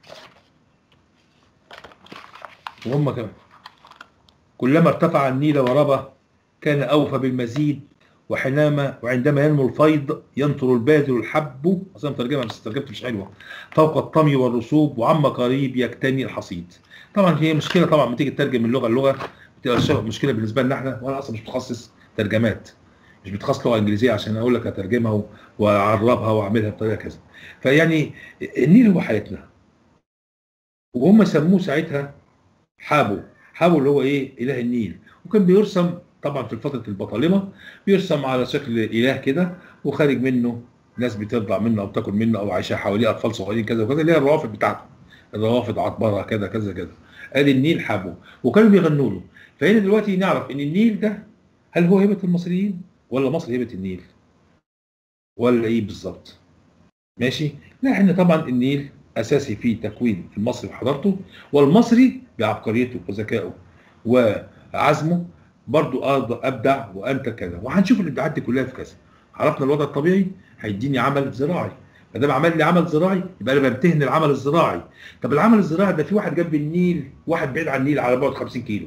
S1: وهم كمان كلما ارتفع النيل وربى كان اوفى بالمزيد وحينما وعندما ينمو الفيض ينطر الباذل الحب اصلا ترجمه بس ترجمتي مش حلوه فوق الطمي والرسوب وعما قريب يكتني الحصيد طبعا هي مشكله طبعا لما تيجي تترجم من لغه للغه بتبقى الشغل- مشكله بالنسبه لنا احنا وانا اصلا مش متخصص ترجمات مش متخصص لغه انجليزيه عشان اقول لك هترجمها و- واعربها واعملها بطريقه كذا فيعني النيل هو حياتنا وهم سموه ساعتها حابو حابو اللي هو ايه اله النيل وكان بيرسم طبعا في فتره البطالمه بيرسم على شكل اله كده وخارج منه ناس بترضع منه او بتاكل منه او عايشه حواليه اطفال صغيرين كذا وكذا اللي هي الروافد بتاعته الروافد عطبره كذا كذا كذا ادي النيل حابو وكانوا بيغنوا له فهنا دلوقتي نعرف ان النيل ده هل هو هبه المصريين ولا مصر هبه النيل ولا ايه بالظبط ماشي لا احنا طبعا النيل اساسي في تكوين المصري وحضارته والمصري بعبقريته وذكائه وعزمه برضو أرض ابدع وانت كذا وهنشوف الابداعات دي كلها في كذا عرفنا الوضع الطبيعي هيديني عمل زراعي ما دام عمل لي عمل زراعي يبقى انا بمتهن العمل الزراعي طب العمل الزراعي ده في واحد جنب النيل واحد بعيد عن النيل على بعد 50 كيلو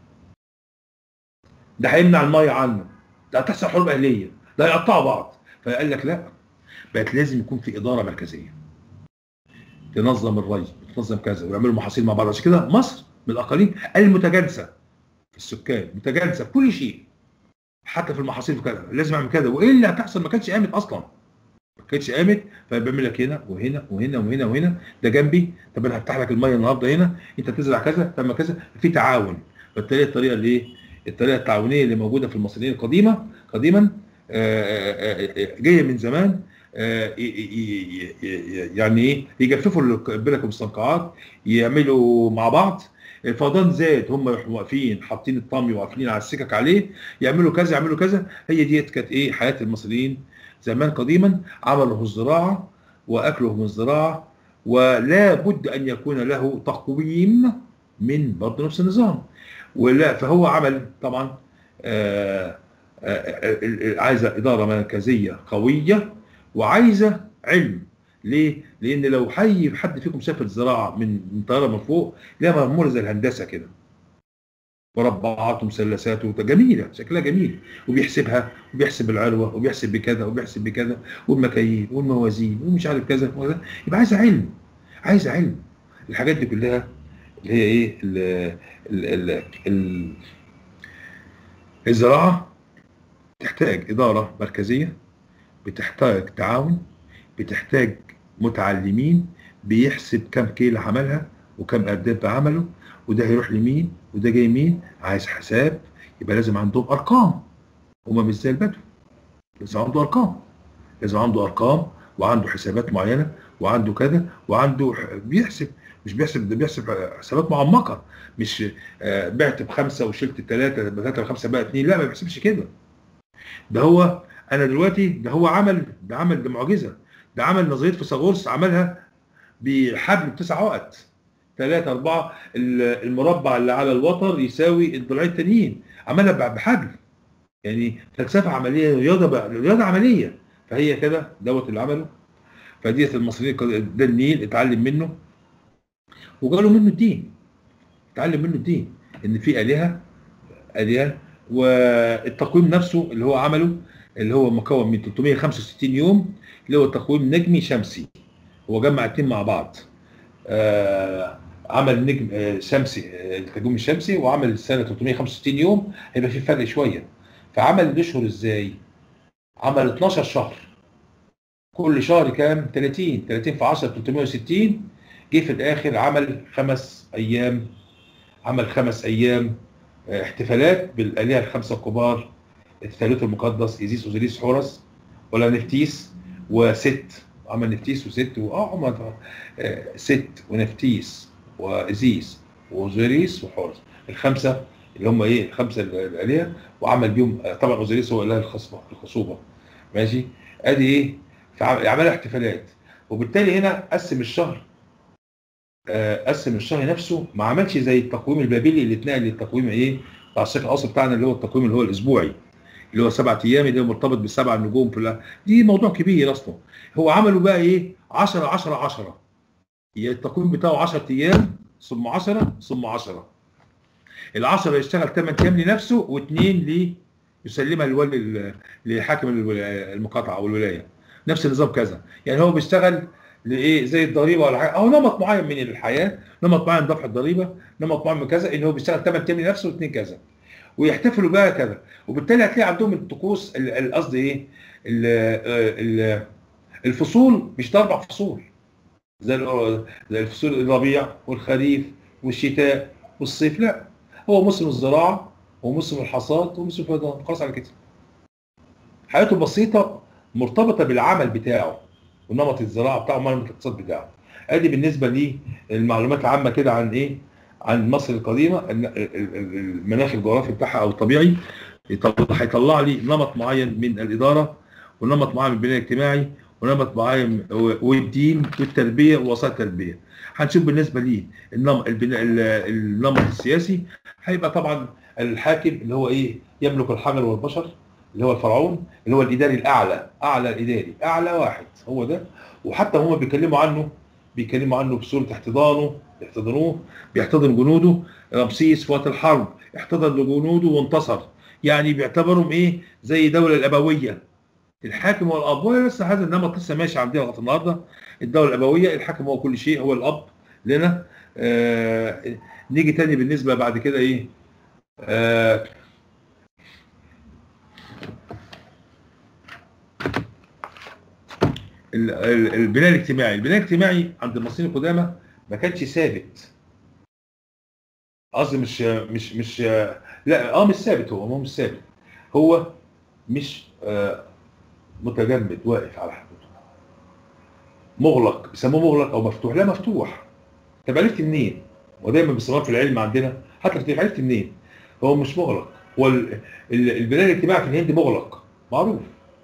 S1: ده هيمنع الميه عنه ده هتحصل حروب اهليه ده هيقطعوا بعض فقال لك لا بقت لازم يكون في اداره مركزيه تنظم الري تنظم كذا ويعملوا محاصيل مع بعض عشان كده مصر من الاقاليم المتجانسه في السكان متجانسه في كل شيء حتى في المحاصيل وكذا لازم اعمل كذا والا هتحصل ما كانتش قامت اصلا ما كانتش قامت فبعمل لك هنا وهنا وهنا وهنا وهنا ده جنبي طب انا هفتح لك الميه النهارده هنا انت تزرع كذا طب ما كذا في تعاون فبالتالي الطريقه اللي ايه الطريقه التعاونيه اللي موجوده في المصريين القديمه قديما آه، آه، آه، جايه من زمان آه، ي- ي- ي- يعني ايه يجففوا البرك والمستنقعات يعملوا مع بعض الفيضان زاد هم يروحوا واقفين حاطين الطمي وقافلين على السكك عليه يعملوا كذا يعملوا كذا هي ديت كانت ايه حياه المصريين زمان قديما عملوا الزراعه واكلوا من الزراعه ولا بد ان يكون له تقويم من برضه نفس النظام ولا فهو عمل طبعا آه، آه، آه، آه، عايزه اداره مركزيه قويه وعايزه علم ليه؟ لان لو حي حد فيكم شاف الزراعه من من طياره من فوق لها معموله زي الهندسه كده مربعات ومثلثات وت- جميله شكلها جميل وبيحسبها وبيحسب العروه وبيحسب بكذا وبيحسب بكذا والمكاييل والموازين ومش عارف كذا وكذا يبقى عايزه علم عايزه علم الحاجات دي كلها اللي هي ايه ال ال ال ال الزراعه تحتاج اداره مركزيه بتحتاج تعاون بتحتاج متعلمين بيحسب كم كيلو عملها وكم ارداب عمله وده هيروح لمين وده جاي مين عايز حساب يبقى لازم عندهم ارقام هما مش زي البدو لازم عنده ارقام لازم عنده ارقام وعنده حسابات معينه وعنده كذا وعنده ح- بيحسب مش بيحسب ده بيحسب حسابات معمقه مش آه، بعت بخمسه وشلت ثلاثه ثلاثه بخمسه بقى اثنين لا ما بيحسبش كده ده هو انا دلوقتي ده هو عمل ده عمل ده معجزه ده عمل نظريه فيثاغورس عملها بحبل بتسع عقد ثلاثة أربعة ال- المربع اللي على الوتر يساوي الضلعين التانيين عملها ب- بحبل يعني فلسفة عملية رياضة بقى رياضة عملية فهي كده دوت اللي عمله فديت المصريين قد- ده النيل اتعلم منه وجاله منه الدين اتعلم منه الدين ان في آلهة آلهة والتقويم نفسه اللي هو عمله اللي هو مكون من 365 يوم اللي هو تقويم نجمي شمسي هو جمع اتنين مع بعض آه عمل نجم آه شمسي آه التقويم الشمسي وعمل السنه 365 يوم هيبقى في فرق شويه فعمل الاشهر ازاي؟ عمل 12 شهر كل شهر كام؟ 30 30 في 10 360 جه في الاخر عمل خمس ايام عمل خمس ايام آه، احتفالات بالالهه الخمسه الكبار الثالوث المقدس ايزيس اوزيريس حورس ولا نفتيس وست عمل نفتيس وست واه عمل آه، ست ونفتيس وازيس واوزيريس وحورس الخمسه اللي هم ايه الخمسه الالهه وعمل بيهم آه، طبعا اوزيريس هو اله الخصبه الخصوبه ماشي ادي ايه فعملها احتفالات وبالتالي هنا قسم الشهر آه، قسم الشهر نفسه ما عملش زي التقويم البابلي اللي اتنقل للتقويم ايه بتاع الشيخ الاصل بتاعنا اللي هو التقويم اللي هو الاسبوعي اللي هو سبعة ايام اللي هو مرتبط بالسبع نجوم في الأ- دي موضوع كبير اصلا هو عمله بقى ايه 10 10 10 هي التقويم بتاعه 10 ايام ثم 10 ثم 10 ال10 يشتغل 8 ايام لنفسه واثنين ليه يسلمها لولي لحاكم الولا- المقاطعه او الولايه نفس النظام كذا يعني هو بيشتغل لايه زي الضريبه ولا حاجه او نمط معين من الحياه نمط معين دفع الضريبه نمط معين من كذا ان هو بيشتغل 8 ايام لنفسه واثنين كذا ويحتفلوا بقى كذا وبالتالي هتلاقي عندهم الطقوس ال- ال- قصدي ايه ال- ال- الفصول مش ده اربع فصول زي ال- زي الفصول الربيع والخريف والشتاء والصيف لا هو موسم الزراعه وموسم الحصاد وموسم الفيضان خلاص على كده حياته بسيطه مرتبطه بالعمل بتاعه ونمط الزراعه بتاعه ونمط الاقتصاد بتاعه ادي بالنسبه لي المعلومات العامه كده عن ايه عن مصر القديمه ال- ال- ال- المناخ الجغرافي بتاعها او الطبيعي يطلع هيطلع لي نمط معين من الاداره ونمط معين من البناء الاجتماعي ونمط معين والدين والتربيه ووسائل التربيه هنشوف بالنسبه لي النمط البناء ال- النمط السياسي هيبقى طبعا الحاكم اللي هو ايه يملك الحجر والبشر اللي هو الفرعون اللي هو الاداري الاعلى اعلى الاداري اعلى واحد هو ده وحتى هم بيتكلموا عنه بيتكلموا عنه بصوره احتضانه يحتضنوه بيحتضن جنوده رمسيس في وقت الحرب احتضن لجنوده وانتصر يعني بيعتبرهم ايه زي الدوله الابويه الحاكم هو الاب هو لسه هذا النمط لسه ماشي عندنا لغايه النهارده الدوله الابويه الحاكم هو كل شيء هو الاب لنا آه نيجي تاني بالنسبه بعد كده ايه آه ال- ال- البناء الاجتماعي البناء الاجتماعي عند المصريين القدامى ما كانش ثابت قصدي مش مش مش لا اه مش ثابت هو هو مش ثابت هو مش آه، متجمد واقف على حدوده مغلق بيسموه مغلق او مفتوح لا مفتوح طب عرفت منين؟ ودايما بيسموها في العلم عندنا حتى في عرفت منين؟ هو مش مغلق هو ال- ال- البناء الاجتماعي في الهند مغلق معروف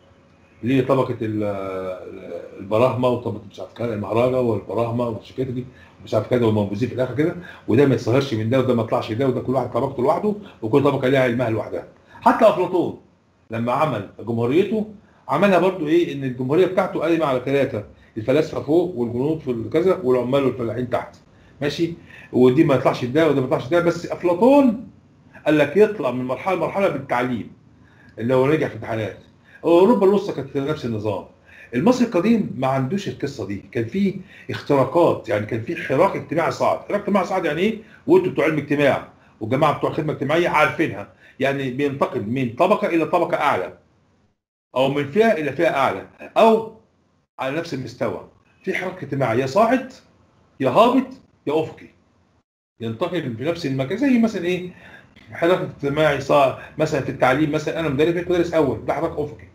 S1: ليه طبقه ال- ال- البراهمه وطبقه مش عارف كذا المهرجه والبراهمه والشكايه دي مش عارف كذا والمنبوذين في الاخر كده وده ما يتسهرش من ده وده ما يطلعش ده وده كل واحد طبقته لوحده وكل طبقه ليها علمها لوحدها حتى افلاطون لما عمل جمهوريته عملها برضو ايه ان الجمهوريه بتاعته قايمه على ثلاثه الفلاسفه فوق والجنود في الكذا والعمال والفلاحين تحت ماشي ودي ما يطلعش ده وده ما يطلعش ده بس افلاطون قال لك يطلع من مرحله لمرحله بالتعليم اللي هو نجح في امتحانات اوروبا الوسطى كانت نفس النظام المصري القديم ما عندوش القصه دي كان في اختراقات يعني كان في حراك اجتماعي صاعد حراك اجتماعي صاعد يعني ايه وانتوا بتوع علم اجتماع والجماعه بتوع خدمه اجتماعيه عارفينها يعني بينتقل من طبقه الى طبقه اعلى او من فئه الى فئه اعلى او على نفس المستوى في حراك اجتماعي يا صاعد يا هابط يا افقي ينتقل في نفس المكان زي مثلا ايه حراك اجتماعي صار مثلا في التعليم مثلا انا مدرس مدرس اول ده حراك افقي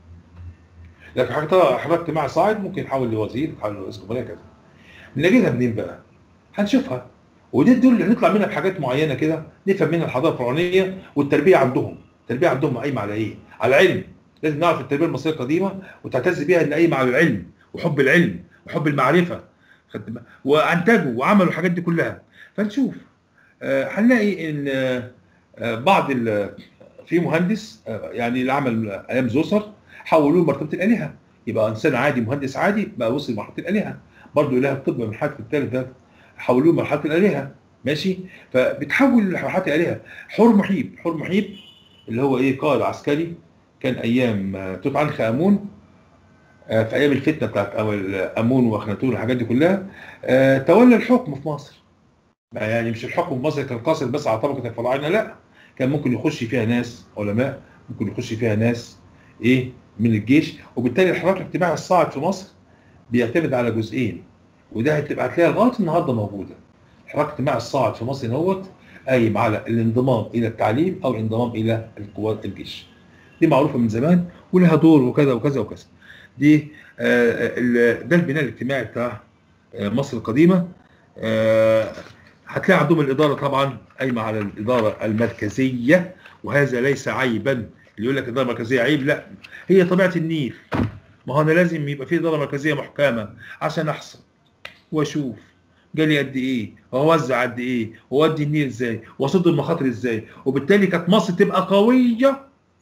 S1: لكن حراك حراك اجتماعي صاعد ممكن يحول لوزير يحول لرئيس جمهوريه كذا نجدها منين بقى؟ هنشوفها ودي دول اللي هنطلع منها بحاجات معينه كده نفهم منها الحضاره الفرعونيه والتربيه عندهم التربيه عندهم قايمه على ايه؟ على علم لازم نعرف التربيه المصريه القديمه وتعتز بيها ان قايمه على العلم وحب العلم وحب المعرفه خدت بالك؟ وانتجوا وعملوا الحاجات دي كلها فنشوف آه، هنلاقي ان آه، آه، بعض ال- في مهندس آه، يعني اللي عمل ايام زوسر حولوه لمرتبه الالهه يبقى انسان عادي مهندس عادي بقى وصل لمرحله الالهه برضه اله الطب من الحاج الثالث ده حولوه لمرحله الالهه ماشي فبتحول لمرحله الالهه حور محيب حور محيب اللي هو ايه قائد عسكري كان ايام آه، توت عنخ امون آه، في ايام الفتنه بتاعت أول- امون واخناتون والحاجات دي كلها آه، تولى الحكم في مصر ما يعني مش الحكم في مصر كان قاصر بس على طبقه الفراعنه لا كان ممكن يخش فيها ناس علماء ممكن يخش فيها ناس ايه من الجيش وبالتالي الحراك الاجتماعي الصاعد في مصر بيعتمد على جزئين وده هتبقى هتلاقيها لغايه النهارده موجوده الحراك الاجتماعي الصاعد في مصر نوت قايم على الانضمام الى التعليم او الانضمام الى القوات الجيش دي معروفه من زمان ولها دور وكذا وكذا وكذا دي آه، ال- ده البناء الاجتماعي بتاع آه، مصر القديمه آه، هتلاقي عندهم الاداره طبعا قايمه على الاداره المركزيه وهذا ليس عيبا اللي يقول لك الاداره المركزيه عيب لا هي طبيعه النيل ما هو انا لازم يبقى في اداره مركزيه محكمه عشان احصل واشوف جالي قد ايه واوزع قد ايه واودي النيل ازاي واصد المخاطر ازاي وبالتالي كانت مصر تبقى قويه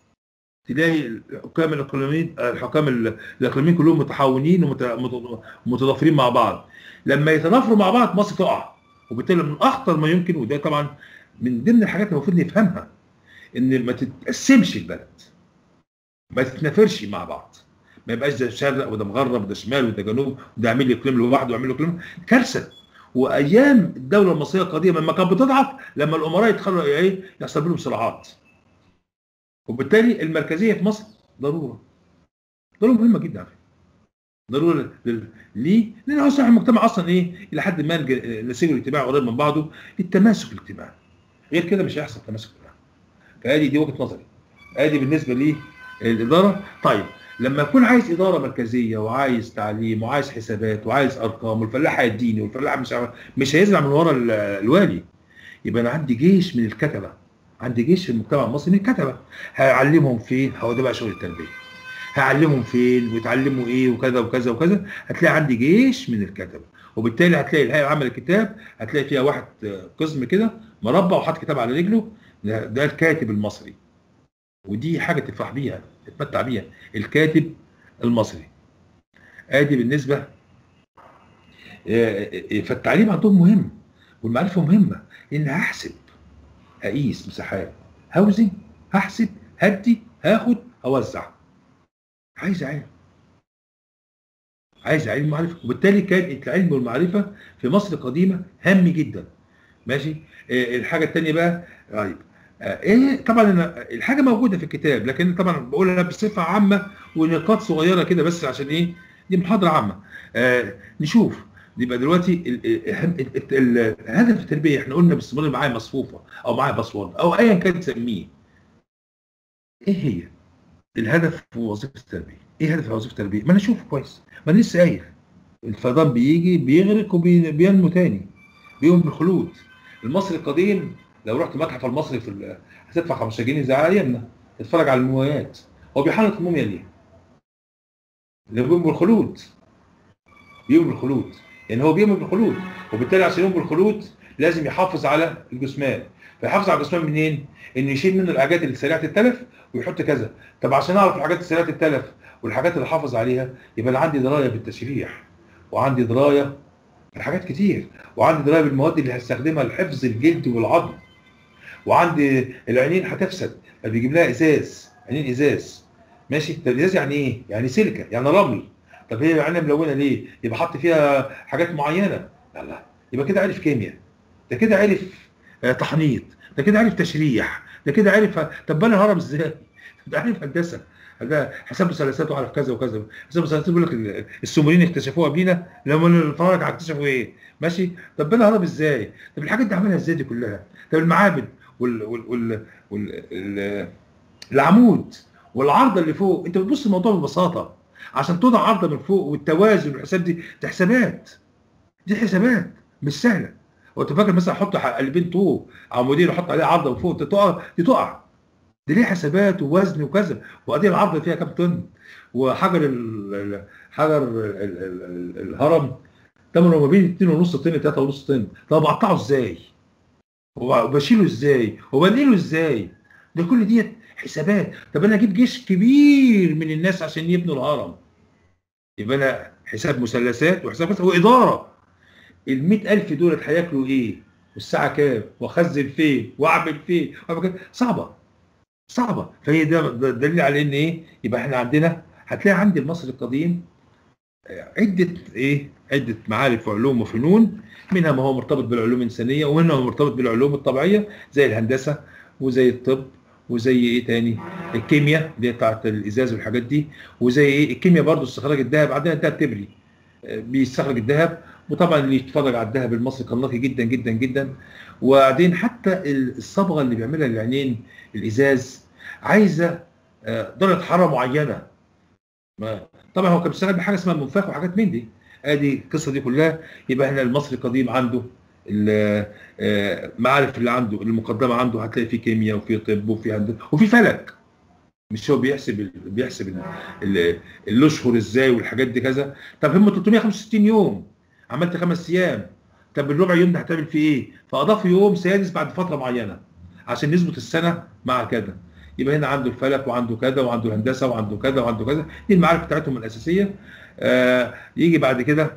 S1: تلاقي الحكام الاقليميين الحكام ال- الاقليميين كلهم متعاونين ومتضافرين مع بعض لما يتضافروا مع بعض مصر تقع وبالتالي من اخطر ما يمكن وده طبعا من ضمن الحاجات اللي المفروض نفهمها ان ما تتقسمش البلد ما تتنافرش مع بعض ما يبقاش ده شرق وده مغرب وده شمال وده جنوب وده عامل لي اقليم لوحده وعامل له اقليم كارثه وايام الدوله المصريه القديمه لما كانت بتضعف لما الامراء يدخلوا ايه يحصل بينهم صراعات وبالتالي المركزيه في مصر ضروره ضروره مهمه جدا على فكرة. ضروره لل- ليه؟ لان اصلا المجتمع اصلا ايه الى حد ما الج- النسيج الاجتماعي قريب من بعضه التماسك الاجتماعي غير كده مش هيحصل تماسك اجتماعي فادي دي وجهه نظري ادي بالنسبه للاداره طيب لما يكون عايز اداره مركزيه وعايز تعليم وعايز حسابات وعايز ارقام والفلاح هيديني والفلاح مش عارف- مش هيزرع من ورا ال- الوالي يبقى انا عندي جيش من الكتبه عندي جيش في المجتمع المصري من الكتبه هعلمهم فين هو ده بقى شغل التربيه هعلمهم فين ويتعلموا ايه وكذا وكذا وكذا هتلاقي عندي جيش من الكتبه وبالتالي هتلاقي الهيئه العامه للكتاب هتلاقي فيها واحد آه، قسم كده مربع وحاطط كتاب على رجله ده ده الكاتب المصري ودي حاجه تفرح بيها تتمتع بيها الكاتب المصري ادي بالنسبه آه، آه، فالتعليم عندهم مهم والمعرفه مهمه ان هحسب هقيس مساحات هوزن هحسب هدي هاخد هوزع عايز علم عايز علم ومعرفه وبالتالي كان العلم والمعرفه في مصر القديمه هام جدا ماشي آه، الحاجه الثانيه بقى طيب آه، ايه طبعا أنا الحاجه موجوده في الكتاب لكن طبعا بقولها بصفه عامه ونقاط صغيره كده بس عشان ايه دي محاضره عامه آه نشوف يبقى دلوقتي ال- ال- ال- ال- هدف التربيه احنا قلنا باستمرار معايا مصفوفه او معايا باسورد او ايا كان تسميه ايه هي الهدف في وظيفه التربيه ايه هدف وظيفه التربيه ما انا اشوفه كويس ما انا لسه قايل الفيضان بيجي بيغرق وبينمو تاني بيقوم بالخلود المصري القديم لو رحت المتحف المصري في ال- هتدفع 15 جنيه زي ايامنا تتفرج على المومياوات هو بيحرك الموميا ليه؟ اللي بيقوم بالخلود بيقوم بالخلود يعني هو بيقوم بالخلود وبالتالي عشان يقوم بالخلود لازم يحافظ على الجثمان فيحافظ على الجثمان منين؟ انه يشيل منه الحاجات اللي سريعه التلف ويحط كذا طب عشان اعرف الحاجات اللي سريعه التلف والحاجات اللي حافظ عليها يبقى انا عندي درايه بالتشريح وعندي درايه بحاجات كتير وعندي درايه بالمواد اللي هستخدمها لحفظ الجلد والعظم وعندي العينين هتفسد فبيجيب لها ازاز عينين ازاز ماشي طب الازاز يعني ايه؟ يعني سيليكا يعني رمل طب هي عينها ملونه ليه؟ يبقى حط فيها حاجات معينه لا لا يبقى كده عرف كيمياء ده كده عرف آه، تحنيط ده كده عرف تشريح ده كده عرف طب بنى الهرم ازاي؟ ده عارف هندسه ده حساب مثلثاته عارف كذا وكذا حساب مثلثاته بيقول لك ال- السومريين اكتشفوها قبلينا لما الفراعنه اكتشفوا ايه؟ ماشي طب بنى الهرم ازاي؟ طب الحاجات دي عملها ازاي دي كلها؟ طب المعابد وال وال وال, وال... ال- العمود والعرضه اللي فوق انت بتبص الموضوع ببساطه عشان توضع عرضه من فوق والتوازن والحساب دي دي حسابات دي حسابات مش سهله هو انت فاكر مثلا احط ح- قلبين طوب عمودين واحط عليه عرضه من فوق تقع دي تقع دي ليه حسابات ووزن وكذا وقضيه العرضه فيها كام طن وحجر ال... ال- حجر ال... ال... ال... ال- الهرم ثمنه ما بين 2.5 طن 3.5 طن طب اقطعه ازاي؟ وبشيله ازاي؟ وبنقله ازاي؟ ده كل ديت حسابات طب انا اجيب جيش كبير من الناس عشان يبنوا الهرم يبقى انا حساب مثلثات وحساب مثلثات واداره ال 100000 دولت هياكلوا ايه؟ والساعه كام؟ واخزن فين؟ واعمل فين؟ وأعمل كده. صعبه صعبه فهي ده ده دليل على ان ايه؟ يبقى احنا عندنا هتلاقي عند المصري القديم عده ايه؟ عده معارف وعلوم وفنون منها ما هو مرتبط بالعلوم الانسانيه ومنها ما هو مرتبط بالعلوم الطبيعيه زي الهندسه وزي الطب وزي ايه تاني؟ الكيمياء اللي هي بتاعت الازاز والحاجات دي وزي ايه؟ الكيمياء برضو استخراج الذهب عندنا الذهب تبري آه، بيستخرج الذهب وطبعا اللي يتفرج على الذهب المصري كان نقي جدا جدا جدا وبعدين حتى الصبغه اللي بيعملها العينين الازاز عايزه آه، درجه حراره معينه ما طبعا هو كان بيشتغل بحاجه اسمها المنفاخ وحاجات من دي ادي القصه دي كلها يبقى احنا المصري القديم عنده ال- آه، المعارف اللي عنده المقدمه عنده هتلاقي فيه كيمياء وفي طب وفي هندسه وفي فلك مش هو بيحسب ال- بيحسب ال- ال- الاشهر ازاي والحاجات دي كذا طب هم 365 يوم عملت خمس ايام طب الربع يوم ده هتعمل فيه ايه؟ فاضاف يوم سادس بعد فتره معينه عشان يظبط السنه مع كذا يبقى هنا عنده الفلك وعنده كذا وعنده الهندسه وعنده كذا وعنده كذا دي المعارف بتاعتهم الاساسيه آه يجي بعد كده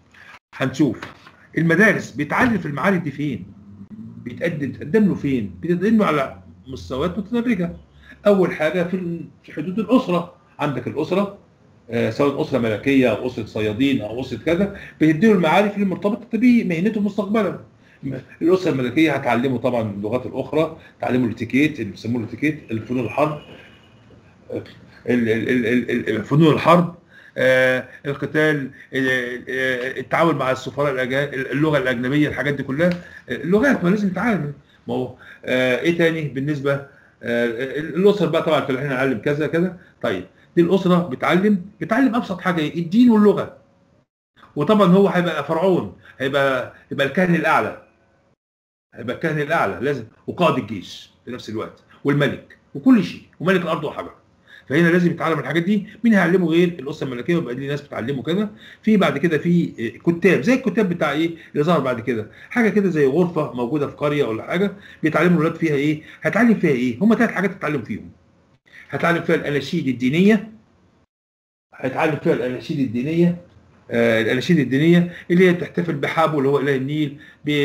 S1: هنشوف المدارس بيتعلم في المعارف دي فين؟ بيتقدم تقدم له فين؟ بيتقدم له على مستويات متدرجه اول حاجه في في حدود الاسره عندك الاسره آه، سواء اسره ملكيه او اسره صيادين او اسره كذا بتديله المعارف اللي مرتبطه بمهنته مستقبلا الاسره الملكيه هتعلمه طبعا اللغات الاخرى تعلمه الاتيكيت اللي بيسموه الاتيكيت الفنون الحرب ال- ال- ال- ال- ال- فنون الحرب آه، القتال ال- آه، التعامل مع السفراء الأجا- اللغه الاجنبيه الحاجات دي كلها اللغات ما لازم تتعلم ما هو آه، ايه تاني بالنسبه آه، الاسر بقى طبعا الفلاحين هنعلم كذا كذا طيب دي الاسره بتعلم بتعلم ابسط حاجه ايه الدين واللغه وطبعا هو هيبقى فرعون هيبقى يبقى الكاهن الاعلى هيبقى الكاهن الاعلى لازم وقائد الجيش في نفس الوقت والملك وكل شيء وملك الارض وحجر فهنا لازم يتعلم الحاجات دي مين هيعلمه غير الاسره الملكيه ويبقى دي ناس بتعلمه كده في بعد كده في كتاب زي الكتاب بتاع ايه اللي ظهر بعد كده حاجه كده زي غرفه موجوده في قريه ولا حاجه بيتعلموا الولاد فيها ايه هتعلم فيها ايه هم ثلاث حاجات تتعلم فيهم هتعلم فيها الاناشيد الدينيه هيتعلم فيها الاناشيد الدينيه آه الاناشيد الدينيه اللي هي تحتفل بحابه اللي هو اله النيل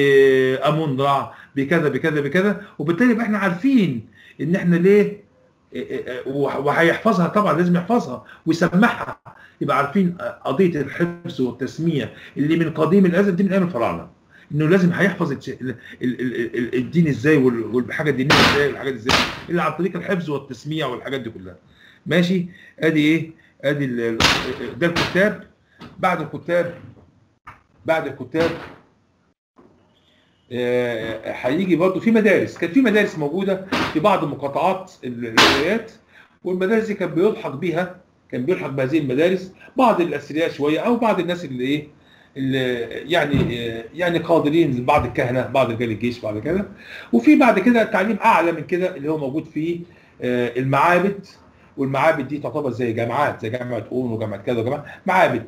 S1: بامون رع بكذا بكذا بكذا وبالتالي يبقى احنا عارفين ان احنا ليه وهيحفظها طبعا لازم يحفظها ويسمعها يبقى عارفين قضيه الحفظ والتسميع اللي من قديم الازل دي من ايام الفراعنه انه لازم هيحفظ الش- ال- ال- ال- ال- الدين ازاي وال- والحاجه الدينيه ازاي والحاجات ازاي الا عن طريق الحفظ والتسميع والحاجات دي كلها ماشي ادي ايه ادي ال- ال- ده الكتاب بعد الكتاب بعد الكتاب آه، هيجي برضو في مدارس كانت في مدارس موجوده في بعض مقاطعات الروايات والمدارس دي كان بيلحق بيها كان بيلحق بهذه المدارس بعض الاثرياء شويه او بعض الناس اللي ايه اللي يعني آه، يعني قادرين بعض الكهنه بعض رجال الجيش بعض كده وفي بعد كده تعليم اعلى من كده اللي هو موجود في آه، المعابد والمعابد دي تعتبر زي جامعات زي جامعه اون وجامعه كذا وجامعه معابد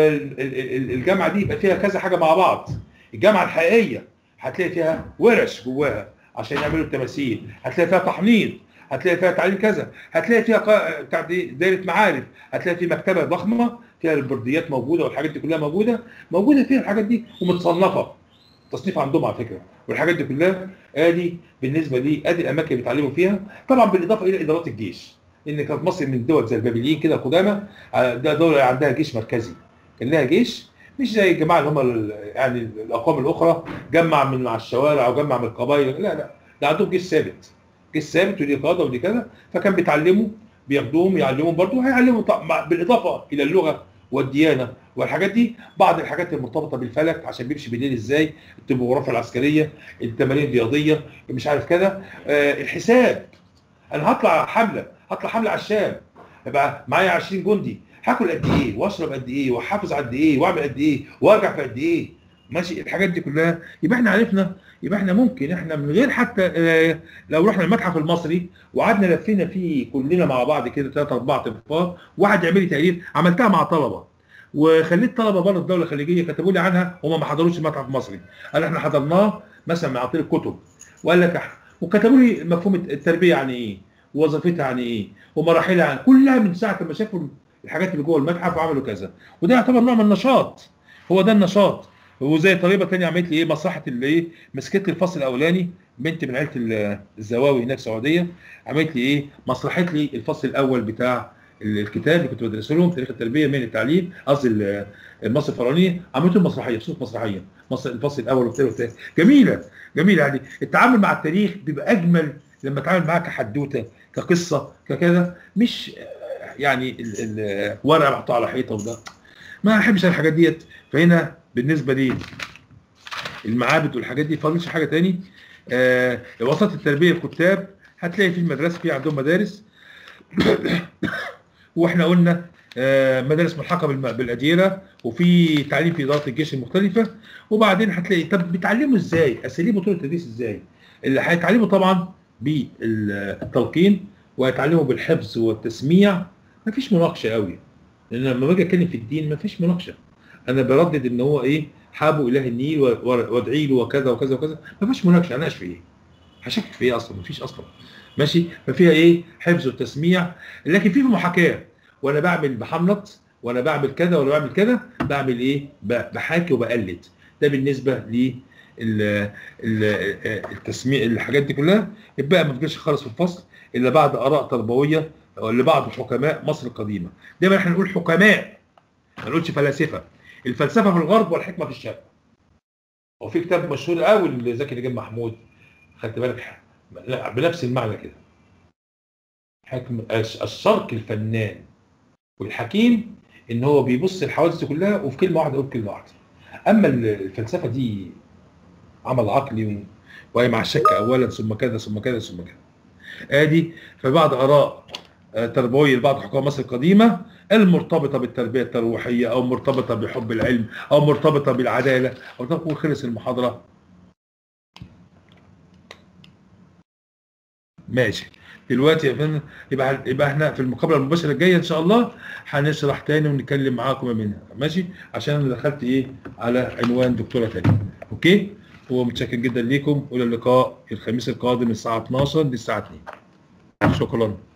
S1: والجامعه دي يبقى فيها كذا حاجه مع بعض الجامعه الحقيقيه هتلاقي فيها ورش جواها عشان يعملوا التماثيل هتلاقي فيها تحنيط هتلاقي فيها تعليم كذا هتلاقي فيها قا- بتاع دي- دايره معارف هتلاقي في مكتبه ضخمه فيها البرديات موجوده والحاجات دي كلها موجوده موجوده فيها الحاجات دي ومتصنفه تصنيف عندهم على فكره والحاجات دي كلها ادي بالنسبه لي ادي الاماكن اللي بيتعلموا فيها طبعا بالاضافه الى ادارات الجيش لان كانت مصر من الدول زي البابليين كده قدامى آه، ده دوله عندها جيش مركزي كان لها جيش مش زي الجماعه اللي هم ال- يعني الاقوام الاخرى جمع من على الشوارع او جمع من القبائل لا لا ده عندهم جيش ثابت جيش ثابت ودي قاده ودي كذا فكان بيتعلموا بياخدوهم يعلموهم برضه هيعلموا طب- مع- بالاضافه الى اللغه والديانه والحاجات دي بعض الحاجات المرتبطه بالفلك عشان بيمشي بالليل ازاي التopography العسكريه التمارين الرياضيه مش عارف كذا آه الحساب انا هطلع حمله هطلع حمله على الشام يبقى معايا 20 جندي هاكل قد ايه واشرب قد ايه واحافظ قد ايه واعمل قد ايه وارجع في قد ايه ماشي الحاجات دي كلها يبقى احنا عرفنا يبقى احنا ممكن احنا من غير حتى آه، لو رحنا المتحف المصري وقعدنا لفينا فيه كلنا مع بعض كده ثلاثة أربعة تنفار واحد يعمل لي تقرير عملتها مع طلبة وخليت طلبة بره الدولة الخليجية كتبوا لي عنها هم ما حضروش المتحف المصري قال احنا حضرناه مثلا من عطير الكتب وقال لك أح- وكتبوا لي مفهوم التربية يعني ايه ووظيفتها يعني ايه ومراحلها يعني كلها من ساعة ما شافوا الحاجات اللي جوه المتحف وعملوا كذا وده يعتبر نوع من النشاط هو ده النشاط وزي طريقه تانية عملت لي ايه مصلحه اللي ايه مسكت لي الفصل الاولاني بنت من عيله ال- الزواوي هناك سعوديه عملت لي ايه مصلحت لي الفصل الاول بتاع ال- الكتاب اللي كنت بدرسه لهم تاريخ التربيه من التعليم قصدي ال- المصر الفرعونيه عملت لهم مسرحيه صوت مسرحيه مصر الفصل الاول والثاني والثالث جميله جميله يعني التعامل مع التاريخ بيبقى اجمل لما اتعامل معاه كحدوته كقصه ككذا مش آه، يعني ال- ال- ورقه محطوطه على حيطه وده ما احبش الحاجات ديت فهنا بالنسبه لي المعابد والحاجات دي فاضلش حاجه تاني آه وسط التربيه الكتاب هتلاقي في المدرسه في عندهم مدارس واحنا قلنا آه مدارس ملحقه بالم- بالاديره وفي تعليم في اداره الجيش المختلفه وبعدين هتلاقي طب بيتعلموا ازاي؟ اساليب وطرق التدريس ازاي؟ اللي هيتعلموا طبعا بالتلقين وهيتعلموا بالحفظ والتسميع مفيش مناقشه قوي لان لما باجي اتكلم في الدين مفيش مناقشه انا بردد ان هو ايه حابوا اله النيل و- و- وادعي له وكذا وكذا وكذا مفيش مناقشه انا في ايه هشكك في ايه اصلا مفيش اصلا ماشي ففيها ايه حفظ وتسميع لكن في محاكاه وانا بعمل بحنط وانا بعمل كذا وانا بعمل كذا بعمل ايه ب- بحاكي وبقلد ده بالنسبه ل التسميع الحاجات دي كلها يبقى ما تجيش خالص في الفصل الا بعد اراء تربويه لبعض حكماء مصر القديمه دايما احنا نقول حكماء ما نقولش فلاسفه الفلسفه في الغرب والحكمه في الشرق وفي كتاب مشهور قوي لزكي نجيب محمود خدت بالك لا، بنفس المعنى كده حكم الش- الشرق الفنان والحكيم ان هو بيبص الحوادث دي كلها وفي كلمه واحده يقول كلمه واحده اما الفلسفه دي عمل عقلي وهي مع الشك اولا ثم كذا ثم كذا ثم كذا ادي فبعض اراء آه، تربويه لبعض حكام مصر القديمه المرتبطه بالتربيه الترويحيه او مرتبطه بحب العلم او مرتبطه بالعداله او تكون خلص المحاضره ماشي دلوقتي يا فندم يبقى يبقى احنا في المقابله المباشره الجايه ان شاء الله هنشرح تاني ونتكلم معاكم منها ماشي عشان انا دخلت ايه على عنوان دكتوره تاني اوكي ومتشكر جدا ليكم والى اللقاء الخميس القادم الساعه 12 للساعه 2 شكرا